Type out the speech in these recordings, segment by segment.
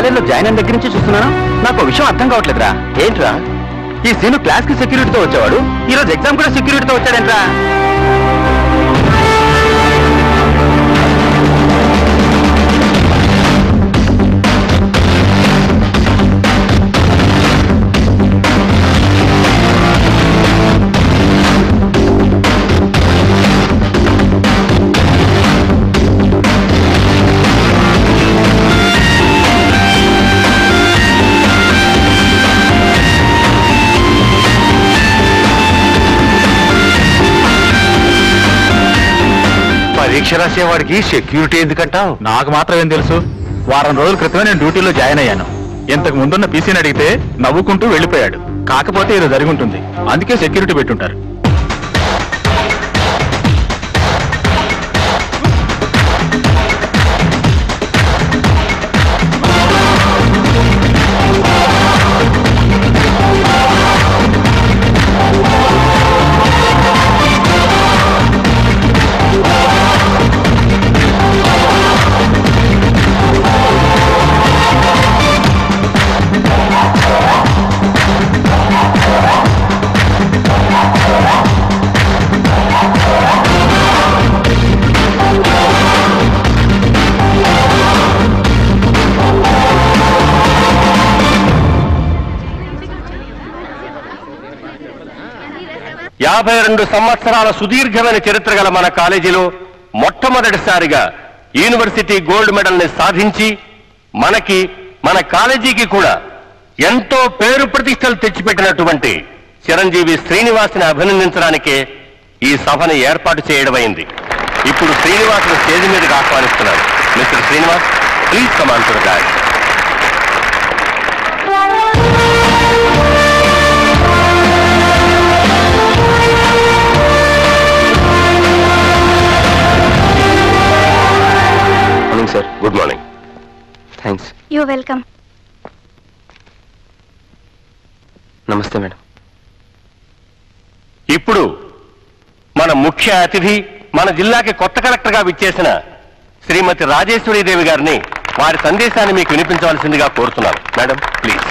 కాలేజీలో జాయిన్ అయిన దగ్గర నుంచి చూస్తున్నాను నాకు ఒక విషయం అర్థం కావట్లేదురా ఏంట్రా ఈ సీను క్లాస్ కి సెక్యూరిటీతో వచ్చేవాడు ఈ రోజు ఎగ్జామ్ కూడా సెక్యూరిటీతో వచ్చాడేంట్రా పరీక్ష రాసేవాడికి సెక్యూరిటీ ఎందుకంటావు నాకు మాత్రం ఏం తెలుసు వారం రోజుల క్రితమే నేను డ్యూటీలో జాయిన్ అయ్యాను ఇంతకు ముందున్న పీసీని అడిగితే నవ్వుకుంటూ వెళ్ళిపోయాడు కాకపోతే ఇది జరిగి ఉంటుంది అందుకే సెక్యూరిటీ పెట్టుంటారు యాభై రెండు సంవత్సరాల సుదీర్ఘమైన చరిత్ర గల మన కాలేజీలో మొట్టమొదటిసారిగా యూనివర్సిటీ గోల్డ్ మెడల్ ని సాధించి మనకి మన కాలేజీకి కూడా ఎంతో పేరు ప్రతిష్టలు తెచ్చిపెట్టినటువంటి చిరంజీవి శ్రీనివాస్ని అభినందించడానికే ఈ సభని ఏర్పాటు చేయడమైంది ఇప్పుడు శ్రీనివాసును స్టేజ్ మీదకి ఆహ్వానిస్తున్నారు mister Srinivas please come on to the morning sir good morning thanks you welcome నమస్తే మేడం ఇప్పుడు మన ముఖ్య అతిథి మన జిల్లాకి కొత్త కలెక్టర్గా విచ్చేసిన శ్రీమతి రాజేశ్వరీదేవి గారిని వారి సందేశాన్ని మీకు వినిపించవలసిందిగా కోరుతున్నాను మేడం ప్లీజ్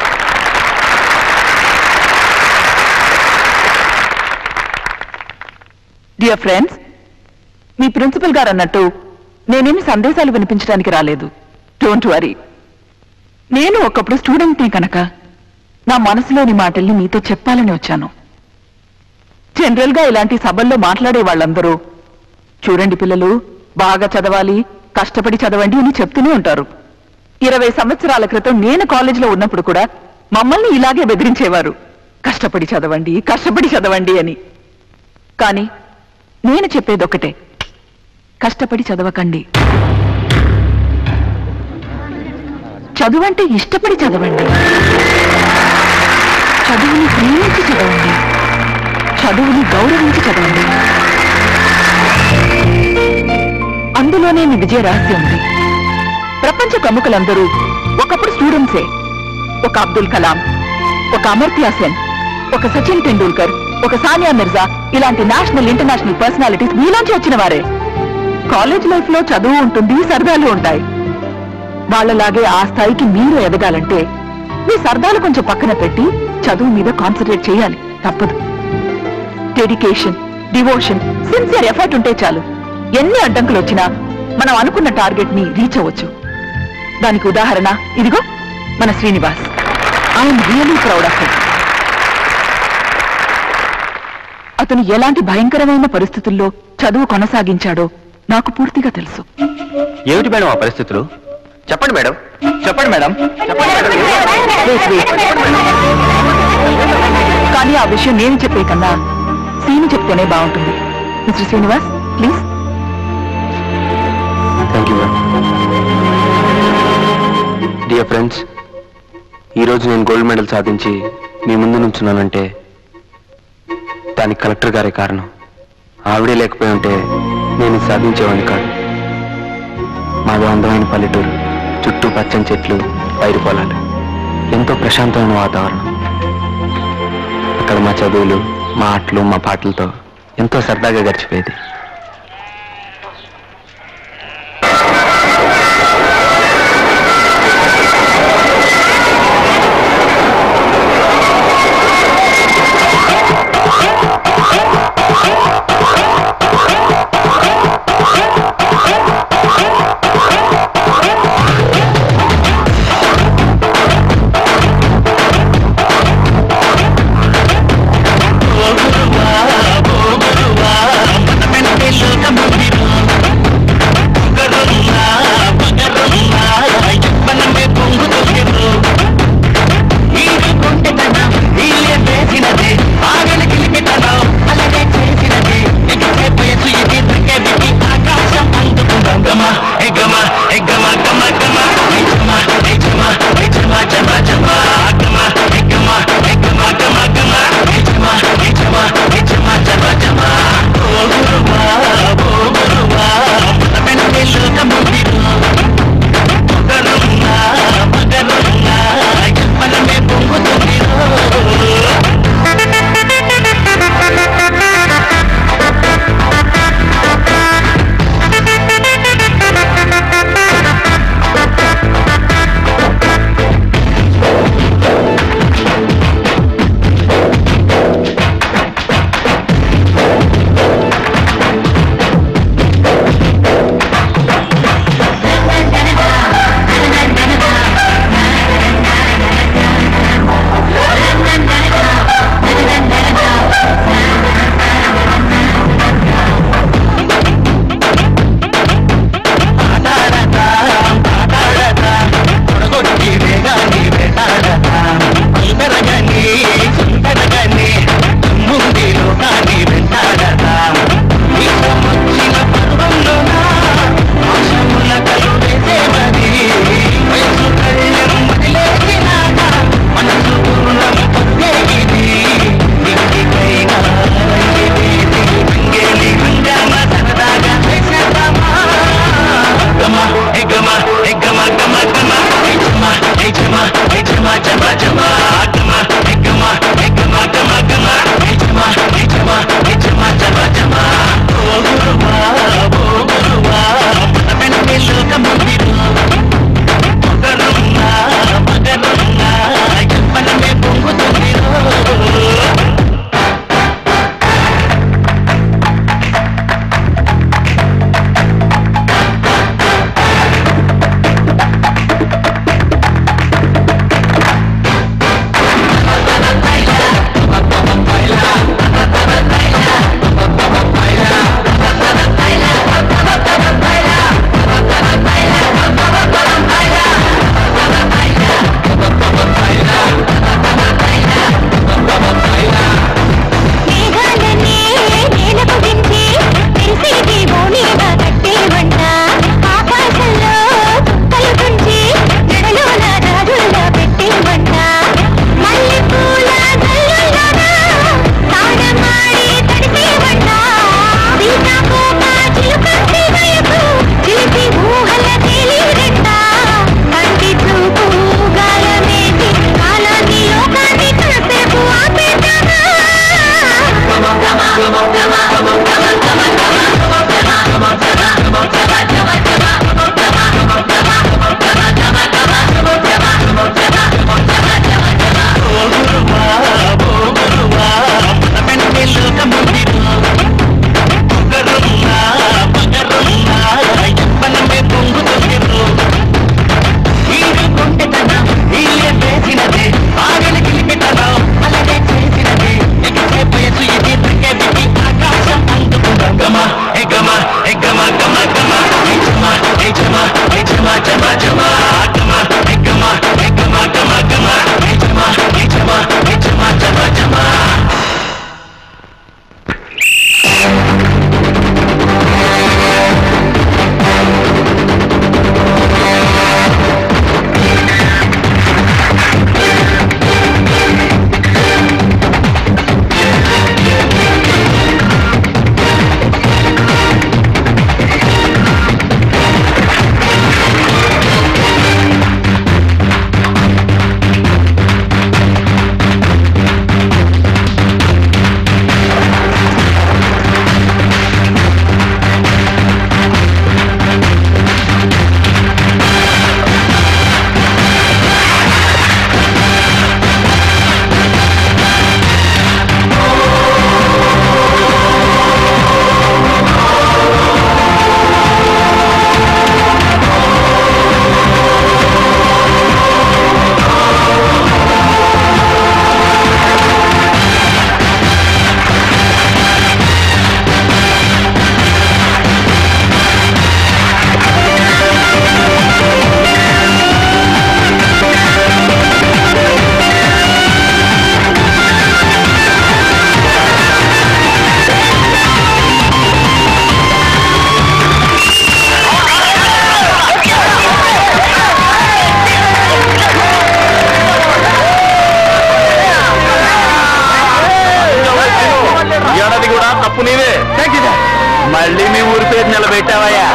డియర్ ఫ్రెండ్స్ మీ ప్రిన్సిపల్ గారు అన్నట్టు నేనేమి సందేశాలు వినిపించడానికి రాలేదు డోంట్ వరీ నేను ఒకప్పుడు స్టూడెంట్ని కనుక నా మనసులోని మాటల్ని మీతో చెప్పాలని వచ్చాను జనరల్ గా ఇలాంటి సభల్లో మాట్లాడే వాళ్ళందరూ చూడండి పిల్లలు బాగా చదవాలి కష్టపడి చదవండి అని చెప్తూనే ఉంటారు ఇరవై సంవత్సరాల క్రితం నేను కాలేజీలో ఉన్నప్పుడు కూడా మమ్మల్ని ఇలాగే బెదిరించేవారు కష్టపడి చదవండి కష్టపడి చదవండి అని కానీ నేను చెప్పేది ఒకటే కష్టపడి చదవకండి చదువంటే ఇష్టపడి చదవండి చదువుని ప్రేమించి చదవండి చదువుని గౌరవించి చదవండి అందులోనే మీ విజయ రహస్యం ఉంది ప్రపంచ ప్రముఖులందరూ ఒకప్పుడు స్టూడెంట్సే ఒక అబ్దుల్ కలాం ఒక అమర్త్య సెన్ ఒక సచిన్ టెండూల్కర్ ఒక సానియా మిర్జా ఇలాంటి నేషనల్ ఇంటర్నేషనల్ పర్సనాలిటీస్ మీలోంచి వచ్చిన వారే కాలేజ్ లైఫ్ లో చదువు ఉంటుంది సరదాలు ఉంటాయి వాళ్ళలాగే ఆ స్థాయికి మీరు ఎదగాలంటే మీ సరదాలు కొంచెం పక్కన పెట్టి చదువు మీద కాన్సన్ట్రేట్ చేయాలి తప్పదు డెడికేషన్ డివోషన్ సిన్సియర్ ఎఫర్ట్ ఉంటే చాలు ఎన్ని అడ్డంకులు వచ్చినా మనం అనుకున్న టార్గెట్ ని రీచ్ అవ్వచ్చు దానికి ఉదాహరణ ఇదిగో మన Srinivas I'm really proud of him అతను ఎలాంటి భయంకరమైన పరిస్థితుల్లో చదువు కొనసాగించాడో నాకు పూర్తిగా తెలుసు ఏమిటి మేడం ఆ పరిస్థితులు చెప్పండి మేడం చెప్పండి మేడం చెప్పండి మేడం Wait, wait. కానీ ఆ విషయం నేను చెప్పే కన్నా సీని చెప్తేనే బాగుంటుంది mister Srinivas please thank you ma'am dear friends ఈరోజు నేను గోల్డ్ మెడల్ సాధించి మీ ముందు నుంచున్నానంటే దానికి కలెక్టర్ గారే కారణం ఆవిడే లేకపోయి ఉంటే నేను ఇది సాధించేవాడిని కాదు మాది అందమైన పల్లెటూరు చుట్టూ పచ్చని చెట్లు పైరు పొలాలు ఎంతో ప్రశాంతమైన వాతావరణం అక్కడ మా చదువులు మా ఆటలు మా పాటలతో ఎంతో సరదాగా గడిచిపోయేది మళ్ళీ మీ ఊరి పేరు నిలబెట్టావయ్యా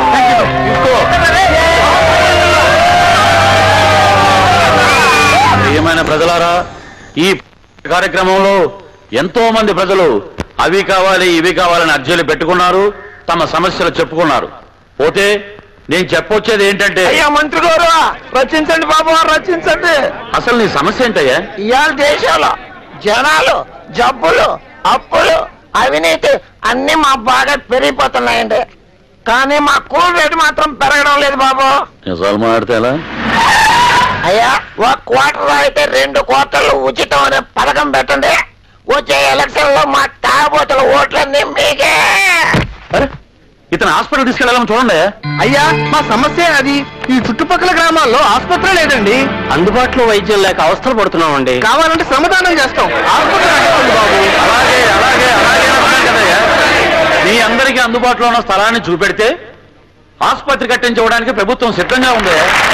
ప్రియమైన ప్రజలారా ఈ కార్యక్రమంలో ఎంతో మంది ప్రజలు అవి కావాలి ఇవి కావాలని అర్జీలు పెట్టుకున్నారు తమ సమస్యలు చెప్పుకున్నారు పోతే నేను చెప్పొచ్చేది ఏంటంటే అయ్యా మంత్రి గారు రచించండి బాబు రచించండి అసలు నీ సమస్య ఏంటయ్యా ఇవాళ దేశంలో జనాలు జబ్బులు అప్పులు అవినీతి అన్ని మా బాగా పెరిగిపోతున్నాయండి కానీ మా కూల్ రేటు మాత్రం పెరగడం లేదు బాబు నిజాలు మాట్లాడితే ఎలా అయ్యా ఒక క్వార్టర్ అయితే రెండు క్వార్టర్లు ఉచితం అనే పథకం పెట్టండి వచ్చే ఎలక్షన్ లో మా తాగబోతుల ఓట్లన్నీ మీకే అరే ఇతను హాస్పిటల్ తీసుకెళ్ళాలని చూడండి అయ్యా మా సమస్య అది ఈ చుట్టుపక్కల గ్రామాల్లో ఆసుపత్రి లేదండి అందుబాటులో వైద్యం లేక అవస్థలు పడుతున్నామండి కావాలంటే శ్రమదానం చేస్తాం ఆసుపత్రి అడగండి బాబు అలాగే అలాగే అలాగే అంటున్నాను కదయ్యా మీ అందరికీ అందుబాటులో ఉన్న స్థలాన్ని చూపెడితే ఆసుపత్రి కట్టించడానికి ప్రభుత్వం సిద్ధంగా ఉంది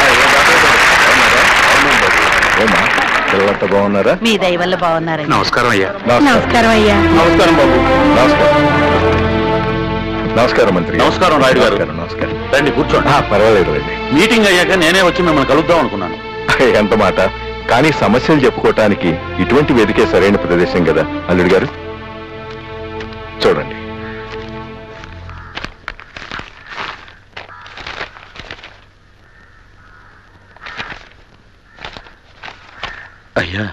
పిల్లలంతా బాగున్నారా మీ దయ వల్ల బాగున్నారండి నమస్కారం అయ్యా నమస్కారం అయ్యా నమస్కారం బాబు నమస్కారం నమస్కారం మంత్రి నమస్కారం, రాయుడు గారు. నమస్కారం, నమస్కారం రండి కూర్చోండి ఆ, పర్వాలేదు రండి మీటింగ్ అయ్యాక నేనే వచ్చి మిమ్మల్ని కలుద్దాం అనుకున్నాను ఎంత మాట కానీ సమస్యలు చెప్పుకోవటానికి ఇటువంటి వేదికే సరైన ప్రదేశం కదా అల్లుడు గారు చూడండి అయ్యా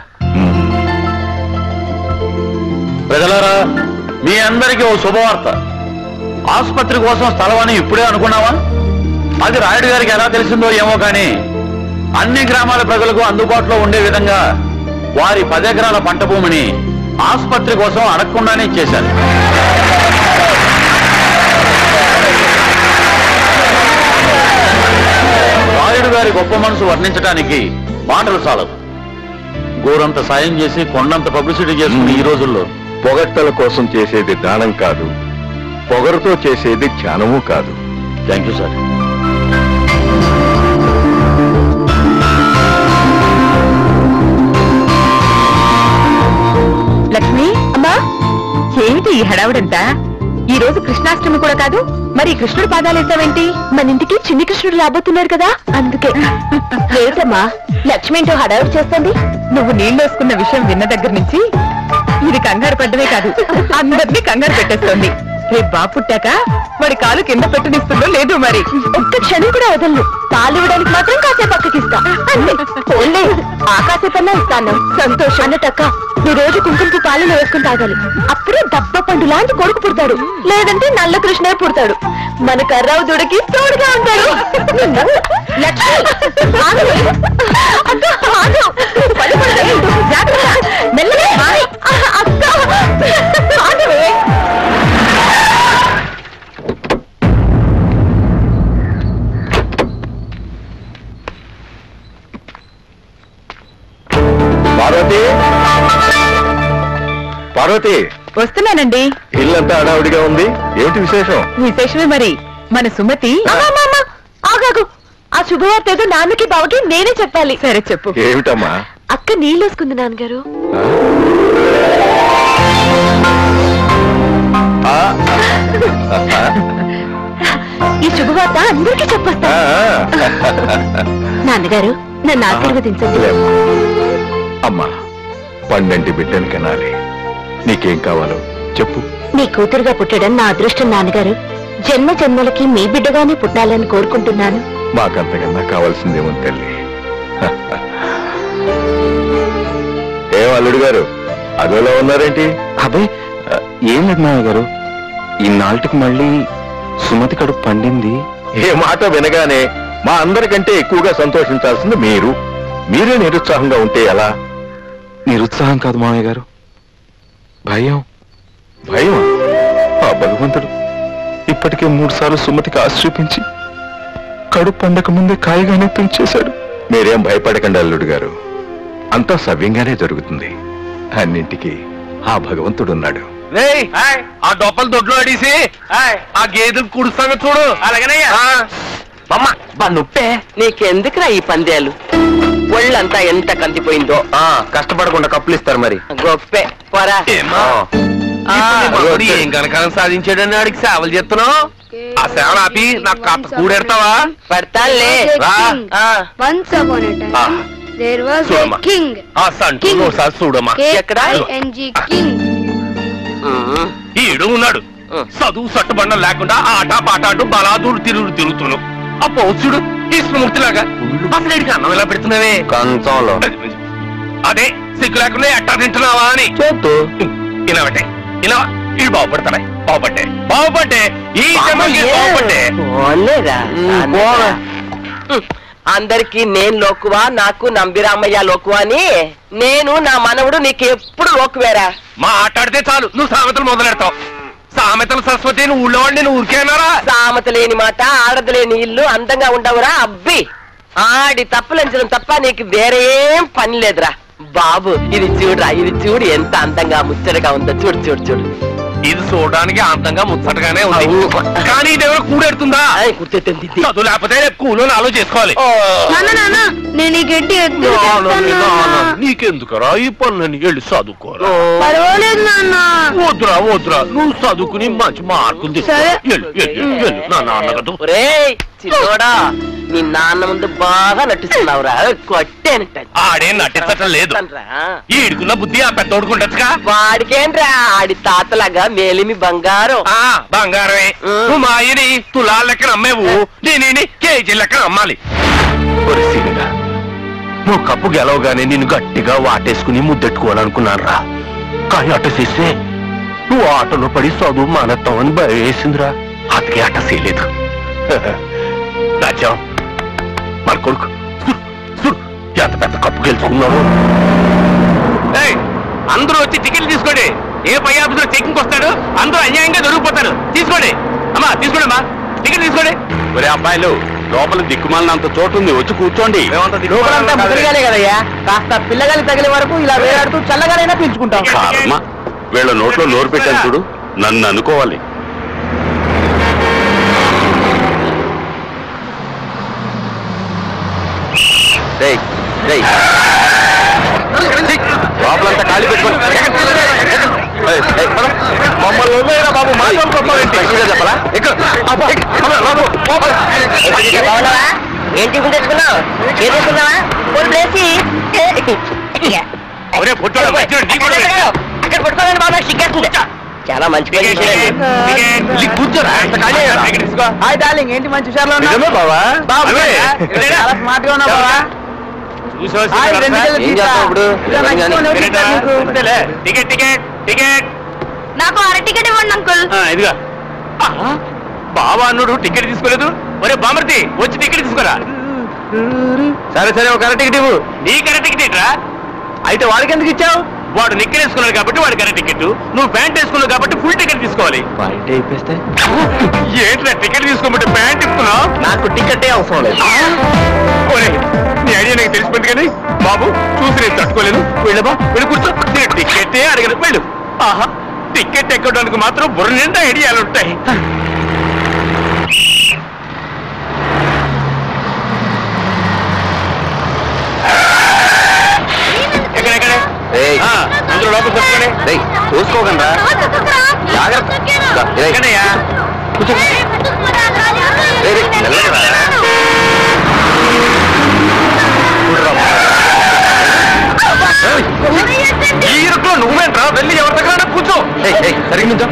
ప్రజలారా మీ అందరికీ ఓ శుభవార్త ఆసుపత్రి కోసం స్థలం అని ఇప్పుడే అనుకున్నావా అది రాయుడు గారికి ఎలా తెలిసిందో ఏమో కానీ అన్ని గ్రామాల ప్రజలకు అందుబాటులో ఉండే విధంగా వారి పదెకరాల పంట భూమిని ఆసుపత్రి కోసం అడగకుండానే ఇచ్చేశారు రాయుడు గారి గొప్ప మనసు వర్ణించడానికి మాటలు చాలవు గోరంత సాయం చేసి కొండంత పబ్లిసిటీ చేసుకుని ఈ రోజుల్లో పొగట్టల కోసం చేసేది దానం కాదు పొగరుతో చేసేది ధ్యానము కాదు థ్యాంక్ యూ సార్ లక్ష్మి అమ్మా ఏమిటి ఈ హడావుడంతా ఈ రోజు కృష్ణాష్టమి కూడా కాదు మరి కృష్ణుడు పాదాలు వేసావేంటి మన ఇంటికి చిన్ని కృష్ణుడు రాబోతున్నారు కదా అందుకే లేదమ్మా లక్ష్మి ఏంటో హడావుడు చేస్తుంది నువ్వు నీళ్ళు వేసుకున్న విషయం విన్న దగ్గర నుంచి ఇది కంగారు పడ్డమే కాదు అందరినీ కంగారు పెట్టేస్తోంది రేపు బాబు పుట్టాక వాడి కాలు కింద పెట్టనిస్తుందో లేదు మరి ఒక్క క్షణం కూడా వదలను పాలు ఇవ్వడానికి మాత్రం కాసేపు పక్కకిస్తా అంతే పోన్లే ఆ కాసేపన్నా ఇస్తాను సంతోషం అన్నటక్క నువ్వు రోజు కుంకుమకి పాలు వేసుకుని తాగాలి అప్పుడే దబ్బ పండు లాంటి కొడుకు పుడతాడు లేదంటే నల్ల కృష్ణే పుడతాడు మన కర్రావు దూడకి తోడుగా ఉంటాడు లక్ష్మి ఆగు. అక్క, ఆగు. పళ్ళు పడతాయి. జాగ్రత్త. మెల్లగా. అక్క ఆగవే. పార్వతి పార్వతి వస్తున్నానండి ఇల్లంతా హడావుడిగా ఉంది ఏమిటి విశేషం విశేషమే మరి మన సుమతి ఆగాగు ఆ శుభవార్త ఏదో నాన్నకి బావకి నేనే చెప్పాలి సరే చెప్పు ఏమిటమ్మా అక్క నీళ్ళు వేసుకుంది నాన్నగారు ఆ? ఆ? ఈ శుభవార్త అందరికీ చెప్పొస్తా ఆ? నాన్నగారు నన్ను ఆశీర్వదించండి లేమ్మా. అమ్మా పండంటి బిడ్డని కనాలి నీకేం కావాలో చెప్పు మీ కూతురుగా పుట్టడం నా అదృష్టం నాన్నగారు జన్మ జన్మలకి మీ బిడ్డగానే పుట్టాలని కోరుకుంటున్నాను మాకంతకన్నా కావాల్సిందేమో తల్లి ఏం అల్లుడు గారు అదోలా ఉన్నారేంటి అబ్బాయి ఏం లేదు మామయ్య గారు ఇన్నాళ్ళకి మళ్ళీ సుమతి కడుపు పండింది ఏ మాట వినగానే మా అందరికంటే ఎక్కువగా సంతోషించాల్సింది మీరు మీరే నిరుత్సాహంగా ఉంటే ఎలా నిరుత్సాహం కాదు మామయ్య గారు భయం భయం ఆ భగవంతుడు ఇప్పటికే మూడు సార్లు సుమతికి ఆశ చూపించి కడుపు పండక ముందే కాయగానే తుంచేశాడు మీరేం భయపడకండి అల్లుడు గారు అంతా సవ్యంగానే జరుగుతుంది అన్నింటికి ఆ భగవంతుడున్నాడు ఆ డొప్పలు దొడ్లో అడిసి ఆ గేదెలు కుడుస్తాను చూడు అలాగేనయ్యా అమ్మ బా నుప్పే నీకెందుకురా ఈ పందేలు ఒళ్ళంతా ఎంత కందిపోయిందో కష్టపడకుండా కప్పులు ఇస్తారు మరి గొప్పే పోరా ఆ. ఇప్పుడు ఏం కనకాలం సాధించాడని ఆడికి సేవలు చేస్తున్నావు ఆ సేవలు ఆపి నాకు కాస్త కూడెడతావా పడతాలే రా. ఆ, Once upon a time, Ah. there was చూడమ్మా. a king. ఆ సంటూ King. ఒకసారి చూడమ్మా ఎక్కడ? K-I-N-G, king. ఉమ్, ఈడు ఉన్నాడు ఉం. చదువు సట్టుబండం లేకుండా ఆట పాట అంటూ బలాదూరు తిరుగుడు తిరుగుతున్నావు ఆ పౌచుడు కృష్ణమూర్తిలాగా అసలు ఈడికి అన్నం ఎలా పెడుతున్నావే కంచంలో అదే సిగ్గు లేకుండా ఎట్టా తింటున్నావా అని చేత్తు ఇనవటే ఇనవా ఇది బాగుపడతానే బాగుపడ్డే బాగుపడ్డే ఈ జన్మకి బాగుపడ్డే పోలేరా ఉమ్, అన్నయ్య. పోలే. ఉమ్, అందరికి నేను లోకువా నాకు నంబిరామయ్య లోకువా అని నేను నా మనవుడు నీకు ఎప్పుడు లోకువేరా మాట్లాడితే చాలు నువ్వు సామెతలు మొదలెడతావు సామెతలు సరస్వతి నువ్వు ఊళ్ళో వాడిని నువ్వు ఊరికేనారా సామత లేని మాట ఆడది లేని ఇల్లు అందంగా ఉండవురా అబ్బి ఆడి తప్పులంచడం తప్ప నీకు వేరే ఏం పని లేదురా బాబు ఇది చూడురా ఇది చూడు ఎంత అందంగా ముచ్చటగా ఉందో చూడు చూడు చూడు ఇది చూడడానికి అందంగా ముచ్చటగానే ఉంది కానీ ఇది ఎవరు కూడెడుతుందా ఆయ్, కూర్చోటంది ఇది. చదువు లేకపోతే రేపు కూలో ఆలో చేసుకోవాలి ఓ, నాన్న నాన్న నేను ఈ గడ్డి ఎత్తుకు తెస్తాను, నాన్న. నీకెందుకరా ఈ పనులని వెళ్ళి చదువుకోరా ఓ, పర్వాలేదు నాన్న వద్దురా వద్దురా నువ్వు చదువుకుని మంచి మార్కులు తీసుకో సరే. వెళ్ళు, వెళ్ళు, వెళ్ళు. నా నాన్న కదా ఒరేయ్ చిన్నోడా నీ నాన్న ముందు బాగా నటిస్తున్నావురా కొట్టేనట్ట ఆడే నటించటం లేదు ఈ ఇడుకున్న బుద్ధి ఆ పెద్దోడుకుంటచ్చుగా వాడికేంట్రా ఆడి తాతలాగా మేలిమి బంగారం ఆ బంగారమే ఆ. నువ్వు మా ఆయని తులాల లెక్కన అమ్మేవు నేనేని కేజీ లెక్కన అమ్మాలి ఒరే సీనుగా, నువ్వు కప్పు గెలవగానే నిన్ను గట్టిగా వాటేసుకుని ముద్దెట్టుకోవాలనుకున్నాను రా కానీ అట్ట చేస్తే నువ్వు ఆటలో పడి చదువు మానేస్తావని భయం వేసిందిరా అందుకే అట్ట చేయలేదు రాజ్యం మన కొడుకు చూడు, చూడు, ఎంత పెద్ద కప్పు గెలుచుకున్నావు ఏయ్, అందరూ వచ్చి టికెట్లు తీసుకోండి ఏ పై ఆఫీసులో చెకింగ్ వస్తాడు అందరూ అన్యాయంగా దొరికిపోతారు తీసుకోండి అమ్మా తీసుకోండి అమ్మా టికెట్ తీసుకోండి ఒరే అబ్బాయిలు లోపల దిక్కుమాలినంత చోటు ఉంది వచ్చి కూర్చోండి లోపలంతా ముదిరిగానే కదయ్యా కాస్త పిల్లగాలి తగిలే వరకు ఇలా వేలాడుతూ చల్లగానైనా పీల్చుకుంటాం కర్మ వీళ్ళ నోట్లో నోరు పెట్టాను చూడు నన్ను అనుకోవాలి రేయ్ రేయ్ లోపలంతా ఖాళీ పెట్టుకోండి ఏయ్, ఏయ్, పద. మమ్మల్ని వదిలేయరా బాబు మా జోలికి వస్తావేంటి? ఇదే చెప్పాలా ఎక్కు. అబ్బా, ఎక్కు. పద, బాబు. పో, పద. బాగున్నావా ఏం టిఫిన్ తెచ్చుకున్నావు ఏం తెచ్చుకున్నావా ఫోన్ ప్లేసి ఒరే పొట్టోడు, మంచిగా నీ కూడా పెట్టు. అక్కడ పట్టుకోవాలని బాబా సిగ్గేస్తుంది చాలా మంచి పని టికెట్, చేశారు. టికెట్. వెళ్ళి కూర్చోరా అంత ఖాళీ అయ్యారా? టికెట్ తీసుకో. హాయ్ డార్లింగ్ ఏంటి మంచి హుషారులో ఉన్నా నిజమే బావా అవే. చాలా స్మార్ట్ గా ఉన్నావు బావా చూసావా, హాయ్ చూసావా? రెండు కిలో ఏం తీస్తా. చేస్తావు ఇప్పుడు? ఇలా ఎవరిని నచ్చుకొని కానీ? ఎవరికి ఇస్తారు నీకు? అంతేలే. టికెట్ టికెట్ టికెట్ నాకు అర టికెట్ ఇవ్వండి అంకుల్ ఆ, ఇదిగా ఆ, బావా అన్నుడు టికెట్ తీసుకోలేదు ఒరే బామర్తి వచ్చి టికెట్ తీసుకోరా సరే సరే ఒక అర టికెట్ ఇవ్వు నీ కరెక్ట్ టికెట్ రా అయితే వాడికి ఎందుకు ఇచ్చావు వాడు నిక్కర్ వేసుకున్నాడు కాబట్టి వాడు కరెక్ట్ టికెట్ నువ్వు ప్యాంట్ వేసుకున్నావు కాబట్టి ఫుల్ టికెట్ తీసుకోవాలి పాయింట్ అయిపోతే ఏంట్రా టికెట్ తీసుకోమంటే ప్యాంట్ ఇస్తున్నావు నాకు టికెటే అవసరం లేదు ఒరే, నీ ఐడియా నాకు తెలిసిపోయింది కానీ బాబు చూసి నేను తట్టుకోలేను వెళ్ళబా వెళ్ళి కూర్చో నేను టికెటే అడిగాను వెళ్ళు ఆహా టికెట్ ఎక్కడానికి మాత్రం బుర్ర నిండా ఐడియాలు ఉంటాయి ఎక్కడ ఎక్కడ ఏయ్. ఆ, అందరూ లోపలికి వస్తున్నానే రేయ్ చూసుకోకండి జాగ్రత్త. దా, రేయ్. ఎక్కడయ్యా కూర్చో. రేయ్, రేయ్, మెల్లగా రా. చూడురా. ఏయ్, ఈ ఇరుకులో నువ్వేంట్రా వెళ్ళి ఎవరి దగ్గర కూర్చో ఏయ్, ఏయ్, సరిగ్గా నుంచో.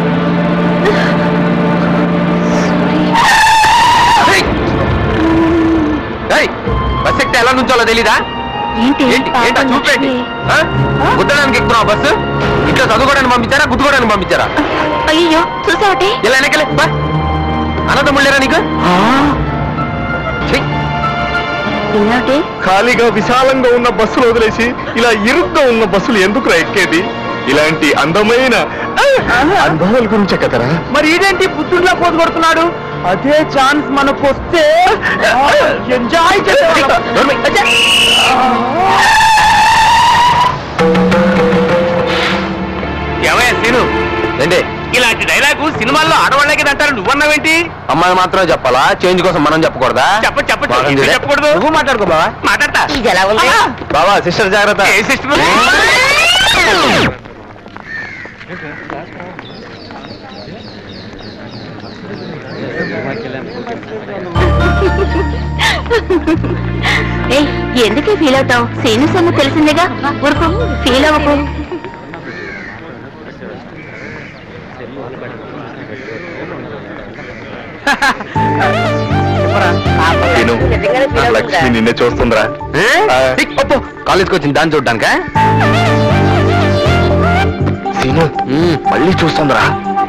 ఏయ్. ఏయ్, బస్ ఎక్కితే ఎలా నుంచోలో తెలీదా ఏంటి ఏంటి ఏంటా చూపేంటి ఆ? గుద్దడానికి ఎక్కుతున్నావు బస్సు ఇంట్లో చదువుకోవడానికి పంపించారా గుద్దుకోవడానికి పంపించారా అయ్యో చూసావటే ఇలా వెనకలే బా అన్నదమ్ముళ్ళేరా నీకు ఛీ, ఏమిటి ఖాళీగా విశాలంగా ఉన్న బస్సులు వదిలేసి ఇలా ఇరుగ్గా ఉన్న బస్సులు ఎందుకు ఎక్కేది ఇలాంటి అందమైన అనుభవాల గురించే కదరా మరి ఇదేంటి పుత్తూరులో పోతు కొడుతున్నాడు అదే ఛాన్స్ మనకు వస్తే ఎంజాయ్ చేసేవాళ్ళం. నోర్మి. ఏమయ్యా సీను ఏంటి ఇలాంటి డైలాగు సినిమాల్లో ఆడవాళ్ళకి అంటారు నువ్వన్నావేంటి అమ్మాయి మాత్రమే చెప్పాలా చేంజ్ కోసం మనం చెప్పకూడదా చెప్ప చెప్ప బాగుంది. ఎందుకు చెప్పకూడదు నువ్వు మాట్లాడుకో బావా మాట్లాడతా ఇది ఎలా ఉంది బావా సిస్టర్ జాగ్రత్త ఏ సిస్టర్ ఏయ్ ఎందుకే ఫీల్ అవుతావు సీను సొమ్ము తెలిసిందేగా ఊరుకో ఫీల్ అవ్వకు నేను లక్ష్మి నిన్నే చూస్తుందిరా ఆ, కాలేజ్కి వచ్చింది దాన్ని చూడ్డానికా సీను మళ్ళీ చూస్తుందిరా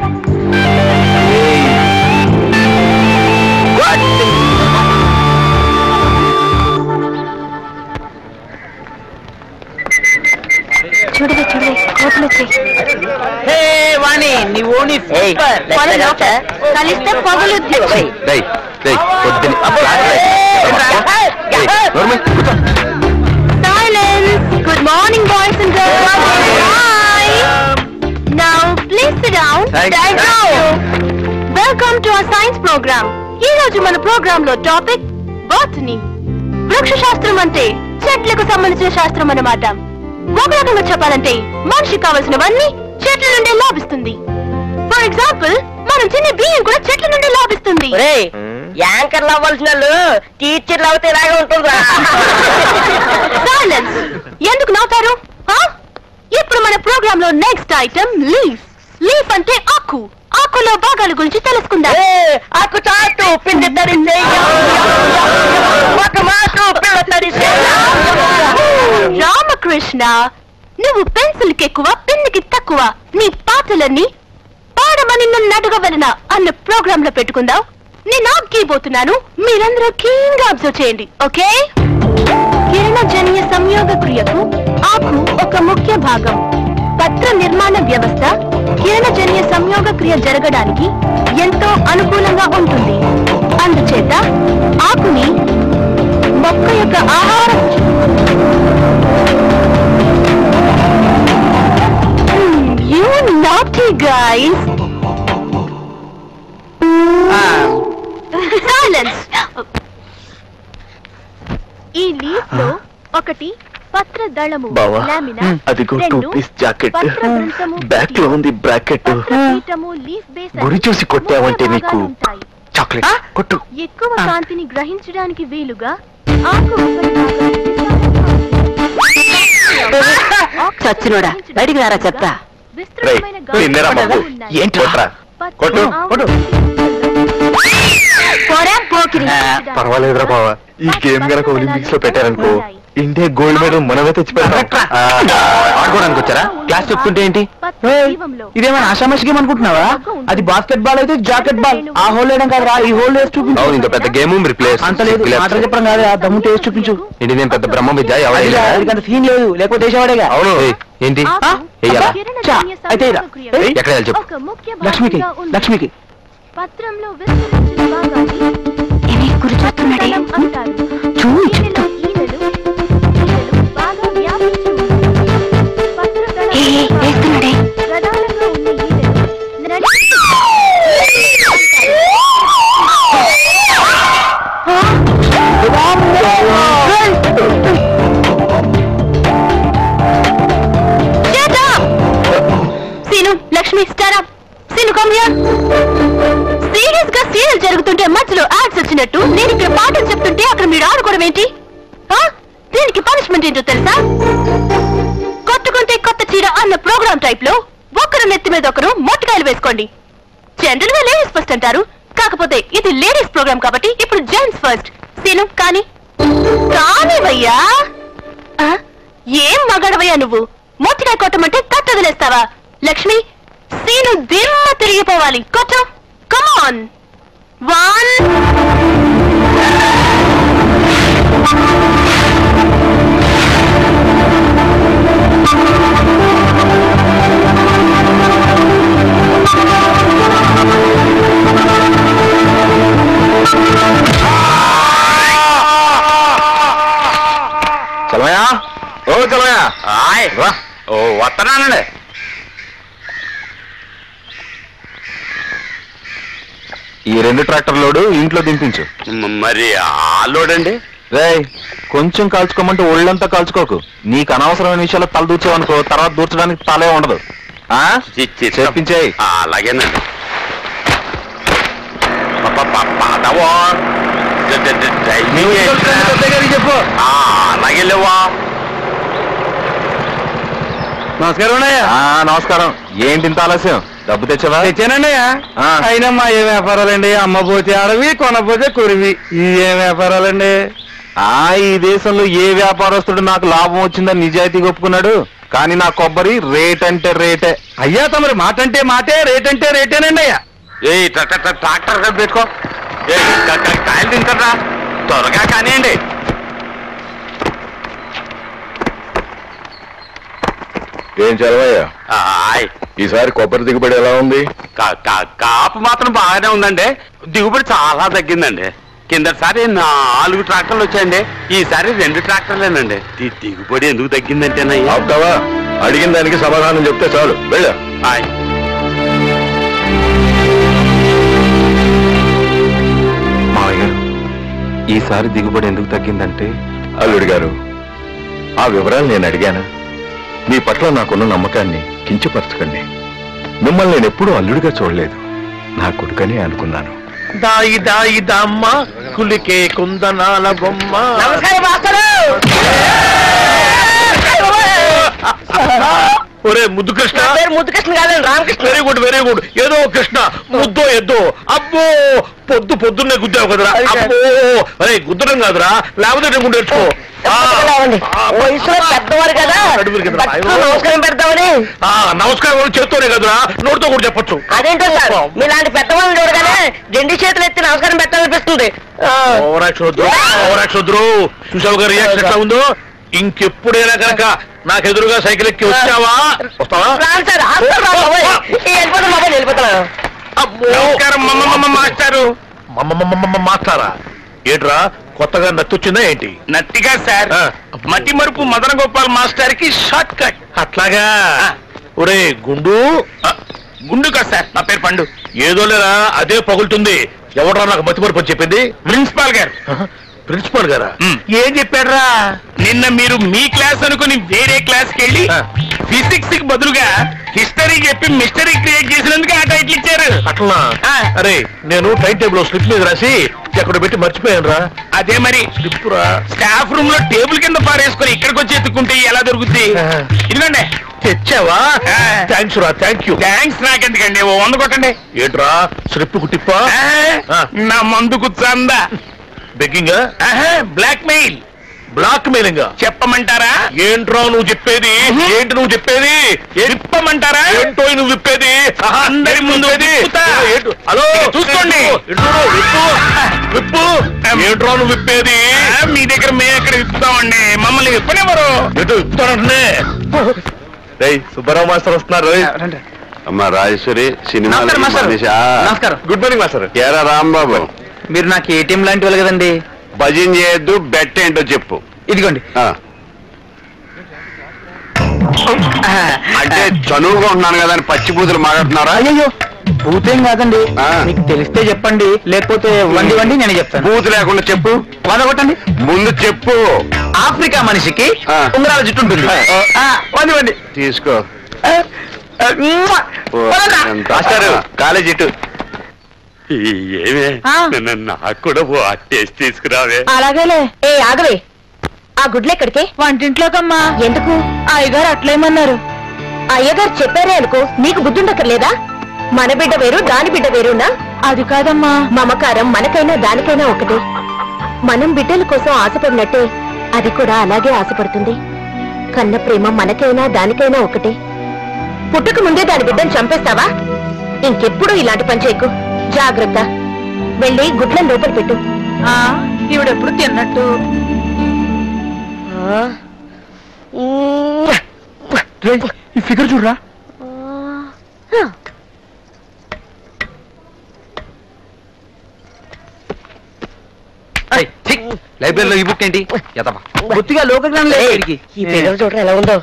చూడవే చూడవే కోతులు వచ్చాయి హే వాణి నీ ఓని సూపర్ కలిస్తే పగులు డై డై పొద్దుని ఆ ఫ్లాట్ డై. ఏయ్, నోర్మై, కూర్చో. Silence! Good morning, boys and girls. Hi. Now, please sit down. Thank Thank you. you. Welcome to our science program. ఈ రోజు మన ప్రోగ్రామ్ లో టాపిక్ బాటనీ వృక్ష శాస్త్రం అంటే చెట్లకు సంబంధించిన శాస్త్రం అన్నమాట ఒక రకంగా చెప్పాలంటే మనిషికి కావలసినవన్నీ చెట్ల నుండి లాభిస్తుంది ఫర్ ఎగ్జాంపుల్ మనం తినే బియ్యం కూడా చెట్ల నుండి లాభిస్తుంది ఒరేయ్ యాంకర్లు అవ్వాల్సిన వాళ్ళు టీచర్లు అవుతే ఇలాగే ఉంటుందా సైలెన్స్ ఎందుకు నవ్వుతారు ఆ? ఇప్పుడు మన ప్రోగ్రామ్ లో నెక్స్ట్ ఐటమ్ లీఫ్ లీఫ్ అంటే ఆకు ఆకులో భాగాల గురించి తెలుసుకుందాం ఆకు చాటు పిండి తడిసే ఒక మాకు పిల్ల తడిసే రామకృష్ణ నువ్వు పెన్సిల్ కి ఎక్కువ పెన్నుకి తక్కువ నీ పాటలన్నీ పాడమని నన్ను అడగవలన అన్న ప్రోగ్రామ్ లో పెట్టుకుందాం నేను ఆగ్గీపోతున్నాను మీరందరూ కీన్ గా అబ్జర్వ్ చేయండి ఓకే కిరణజన్య సంయోగ క్రియకు ఆకు ఒక ముఖ్య భాగం పత్ర నిర్మాణ వ్యవస్థ కిరణజన్య సంయోగ క్రియ జరగడానికి ఎంతో అనుకూలంగా ఉంటుంది అందుచేత ఆకుని మొక్క యొక్క ఆహారం యూ నాటీ గైస్ సైలెన్స్ ఈ లీఫ్ లో ఒకటి పత్ర దళము బావా లామినా అదిగో టూ రెండు పీస్ జాకెట్ పత్ర వృంతము బ్యాక్ లో ఉంది బ్రాకెట్ పత్ర పీఠము లీఫ్ బేస్ గురి చూసి కొట్టావంటే ముఖ్య నీకు భాగాలు ఉంటాయి. చాక్లెట్ కొట్టు ఎక్కువ కాంతిని గ్రహించడానికి వీలుగా ఆకు చచ్చినోడా బయటికి రారా చెత్త రేయ్, నిన్నేరా బాబు. ఏంటి కొట్రా? కొట్టు, కొట్టు. పర్వాలేదురా బావా ఈ గేమ్ గనక ఒలింపిక్స్ లో పెట్టారనుకో ఇండియా గోల్డ్ మెడల్ మనమే తెచ్చి పెడతాం ఆ, ఆడుకోవడానికి వచ్చారా క్లాస్ చెప్తుంటే ఏంటి ఇదేమైనా ఆషామాషి గేమ్ అనుకుంటున్నావా అది బాస్కెట్ బాల్ అయితే జాకెట్ బాల్ ఆ హోల్ వేయడం కాదురా ఈ హోల్ వేసి చూపించు అవును ఇంత పెద్ద గేమ్ మీరు ప్లేస్ అంత లేదు మాటలు చెప్పడం కాదు ఆ దమ్ము టేస్ట్ చూపించు ఏంటి నేను పెద్ద బ్రహ్మ విద్య అది ఎవరైనా వాడికి అంత సీన్ లేదు లేకపోతే వేసేవాడేగా అవును ఏయ్, ఏంటి వెయ్యాలా చా, అయితే ఇలా. ఏయ్, ఎక్కడ వెళ్ళి చెప్పు లక్ష్మికి లక్ష్మికి పత్రంలో విస్తరించిన భాగాన్ని కూర్చోస్తున్నాడే పత్రదళం అంటారు. చూడు ఈనెలు, ఈనెలు, ఈనెలు బాగా వ్యాపించి ఉన్నాయి. పత్రదళం ఏ, ఏ, వేస్తున్నాడే. ప్రధానంగా ఉన్న ఈనెలు నడి- Shut up! సీను లక్ష్మి స్టార్ అప్ సీను కమ్ హియర్ సీరియస్ గా సీరియల్ జరుగుతుంటే మధ్యలో యాడ్స్ వచ్చినట్టు నేను ఇక్కడ పాటలు చెప్తుంటే అక్కడ మీరు ఆడుకోవడం ఏంటి ఆ? దీనికి పనిష్మెంట్ ఏంటో తెలుసా కొట్టుకుంటే కొత్త చీర అన్న ప్రోగ్రామ్ టైప్ లో ఒకరు నెత్తి మీద ఒకరు మొట్టకాయలు వేసుకోండి జనరల్ గా లేడీస్ ఫస్ట్ అంటారు కాకపోతే ఇది లేడీస్ ప్రోగ్రామ్ కాబట్టి ఇప్పుడు జెంట్స్ ఫస్ట్ సీను కానీ కానివయ్యా ఆ? ఏం మగడవయ్యా నువ్వు మొట్టికాయ కొట్టమంటే కట్ట వదిలేస్తావా లక్ష్మి సీను దిమ్మ తిరిగిపోవాలి కొట్టు కమాన్ వన్ చలమయా ఓ చలమయా ఆయ్ రా. ఓ వస్తున్నానండి ఈ రెండు ట్రాక్టర్ లోడు ఇంట్లో దింపించు మ- మరి ఆలోడండి రేయ్ కొంచెం కాల్చుకోమంటే ఒళ్ళంతా కాల్చుకోకు నీకు అనవసరమైన విషయాలు తల దూర్చావనుకో తర్వాత దూర్చడానికి తలే ఉండదు ఆ చెప్పించేయ్ అలాగేనండి పదవా చెప్పు అలాగే లేవా నమస్కారం నమస్కారం ఏంటి ఇంత ఆలస్యం డబ్బు తెచ్చావా తెచ్చానండి ఆ. అయినా మా ఏ వ్యాపారాలండి అమ్మ పోతే అడవి కొనపోతే కురివి ఈ ఏ వ్యాపారాలండి ఆ ఈ దేశంలో ఏ వ్యాపారస్తుడు నాకు లాభం వచ్చిందని నిజాయితీగా ఒప్పుకున్నాడు కానీ నా కొబ్బరి రేట్ అంటే రేటే అయ్యా తమరి మాట అంటే మాటే రేట్ అంటే రేటేనండి అయ్యా ఏ ట్రాక్టర్ కలిపి పెట్టుకో ఏ క- క- కాయలు తింటారా త్వరగా కానివ్వండి ఏం చదవయ్యా ఆయ్, ఈసారి కొబ్బరి దిగుబడి ఎలా ఉంది కా- కా- కాపు మాత్రం బాగానే ఉందండి దిగుబడి చాలా తగ్గిందండి కిందసారి నాలుగు ట్రాక్టర్లు వచ్చాయండి ఈసారి రెండు ట్రాక్టర్లేనండి ది- దిగుబడి ఎందుకు తగ్గిందంటేనయ్యా ఆపుతావా అడిగిన దానికి సమాధానం చెప్తే చాలు వెళ్ళా ఆయ్. మావయ్య గారు ఈసారి దిగుబడి ఎందుకు తగ్గిందంటే అల్లుడి గారు ఆ వివరాలు నేను అడిగాను మీ పట్ల నాకున్న నమ్మకాన్ని కించపరచకండి మిమ్మల్ని నేను ఎప్పుడూ అల్లుడిగా చూడలేదు నా కొడుకనే అనుకున్నాను దాయి దాయి దమ్మ కులికే కుందనాల బొమ్మ నమస్కారం మాస్టరు ఒరే ముద్దు కృష్ణ నా పేరు ముద్దుకృష్ణ కాదండి Ramakrishna very good very good ఏదో కృష్ణ ముద్దో ఎద్దో అబ్బో పొద్దు పొద్దున్నే గుద్దావు కదరా అబ్బో అరే గుద్దడం కాదురా లేకపోతే నేను గుండె తెచ్చుకో. ఆ, లేవండి. ఆ, వయసులో పెద్దవారు కదా నడుములు కింద రా. భక్తులు నమస్కారం పెడతామని ఆ, నమస్కారం వాళ్ళు చేత్తోనే కదరా నోటితో కూడా చెప్పొచ్చు అదేంటో సార్ మీలాంటి పెద్దవాళ్ళని చూడగానే రెండు చేతులు ఎత్తి నమస్కారం పెట్టాలనిపిస్తుంది ఆ, ఓవరాక్షన్ వద్దు ఓవరాక్షన్ వద్దు చూసావు గారు రియాక్షన్ ఎట్లా ఉందో ఇంకెప్పుడైనా కనుక నాకు ఎదురుగా సైకిల్ ఎక్కి వచ్చావా వస్తావా రాను సార్ హాస్టల్ రా బాబోయ్. ఈ వెళ్ళిపోతాను బాబాయ్ వెళ్ళిపోతాను నమస్కారం మాస్టారు మాస్టారా ఏంట్రా కొత్తగా నచ్చొచ్చిందా ఏంటి నత్తిగా సార్ ఆ. మతి మరుపు మదన గోపాల్ మాస్టర్ కి షార్ట్ కట్ అట్లాగా ఒరే గుండు గుండుగా సార్ నా పేరు పండు ఏదో లేరా అదే పగులుతుంది ఎవడరా నాకు మతిమరుపు అని చెప్పింది ప్రిన్సిపాల్ గారు ప్రిన్సిపల్ గారా మ్. ఏం చెప్పాడ్రా నిన్న మీరు మీ క్లాస్ అనుకుని వేరే క్లాస్ కి వెళ్ళి ఆ. ఫిజిక్స్ కి బదులుగా హిస్టరీ చెప్పి మిస్టరీ క్రియేట్ చేసినందుకు ఆ టైటిల్ ఇచ్చారు అట్లా ఆ. అరే నేను టైం టేబుల్ స్లిప్ మీద రాసి ఎక్కడ పెట్టి మర్చిపోయాను రా అదే మరి స్లిప్ రా స్టాఫ్ రూమ్ లో టేబుల్ కింద పారేసుకొని ఇక్కడికి వచ్చి ఎత్తుకుంటే ఎలా దొరుకుద్ది ఆ. ఇదిగోండి తెచ్చావా ఆ. థ్యాంక్స్ రా థ్యాంక్ యూ థ్యాంక్స్ నాకెందుకండి ఓ వంద కొట్టండి ఏంట్రా స్లిప్ కు టిప్పా ఆ, ఆ. నా మందుకు చందా begging blackmail blackmailing చెప్పమంటారా ఏంట్రా నువ్వు చెప్పేది ఏంటి నువ్వు చెప్పేది ఏ- విప్పమంటారా ఏంటో నువ్వు విప్పేది ఆహా, అందరి ముందు విప్పేది? విప్పుతా. ఏంటి? హలో చూసుకోండి. ఇటు చూడు, విప్పు విప్పు ఏంట్రా నువ్వు విప్పేది ఆ, మీ దగ్గర మేము ఎక్కడ విప్పుతామండి మమ్మల్ని విప్పనివ్వరు ఎటు విప్పుతానంటే సుబ్బారావు మాస్టర్ వస్తున్నారు అమ్మా రాజేశ్వరి సినిమా నమస్కారం, మాస్టర్. నమస్కారం. గుడ్ మార్నింగ్ మాస్టర్ ఏరా రాంబాబు మీరు నాకు ఏటీఎం లాంటి వాళ్ళు కదండి భజన చేయొద్దు బెట్ ఏంటో చెప్పు ఇదిగోండి ఆ. అంటే చనువుగా ఉంటున్నాను కదా అని పచ్చి బూతులు మాట్లాడుతున్నారా అయ్యో భూతేం కాదండి ఆ. మీకు తెలిస్తే చెప్పండి లేకపోతే వండి వండి నేను చెప్తాను బూతు లేకుండా చెప్పు వంద కొట్టండి ముందు చెప్పు ఆఫ్రికా మనిషికి ఆ. ఉంగరాల జుట్టు ఉంటుంది ఆ, వండి వండి తీసుకో ఆ, ఆ, మ్మ్. ఓ, వదలరా. ఎంత- మాస్టారు కాలేజ్ ఇటు ఏమే ఆ. నిన్న నాకు కూడా ఓ టేస్ట్ తీసుకురావే అలాగేలే ఏ ఆగవే ఆ గుడ్లెక్కడికి వంటింట్లోకమ్మా ఎందుకు అయ్యగారు అట్లేమన్నారు అయ్యగారు చెప్పారే అనుకో నీకు బుద్ధుండక్కర్లేదా మన బిడ్డ వేరు దాని బిడ్డ వేరునా అది కాదమ్మా మమకారం మనకైనా దానికైనా ఒకటే మనం బిడ్డల కోసం ఆశపడినట్టే అది కూడా అలాగే ఆశపడుతుంది కన్న ప్రేమ మనకైనా దానికైనా ఒకటే పుట్టక ముందే దాని బిడ్డను చంపేస్తావా ఇంకెప్పుడు ఇలాంటి పని చేయకు జాగ్రత్త వెళ్ళి గుడ్లను లోపల పెట్టు ఈవిడెప్పుడు తిన్నట్టు ఈ ఫిగర్ చూడరా లైబ్రరీలో ఈ బుక్ ఏంటి ఎదవా బొత్తిగా లోకజ్ఞానం లేదు వీడికి. ఈ పేరు చూడరా ఎలా ఉందో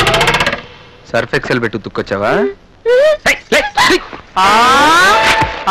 సర్ఫ్ ఎక్సెల్ పెట్టి ఉతుక్కొచ్చావా ఆ,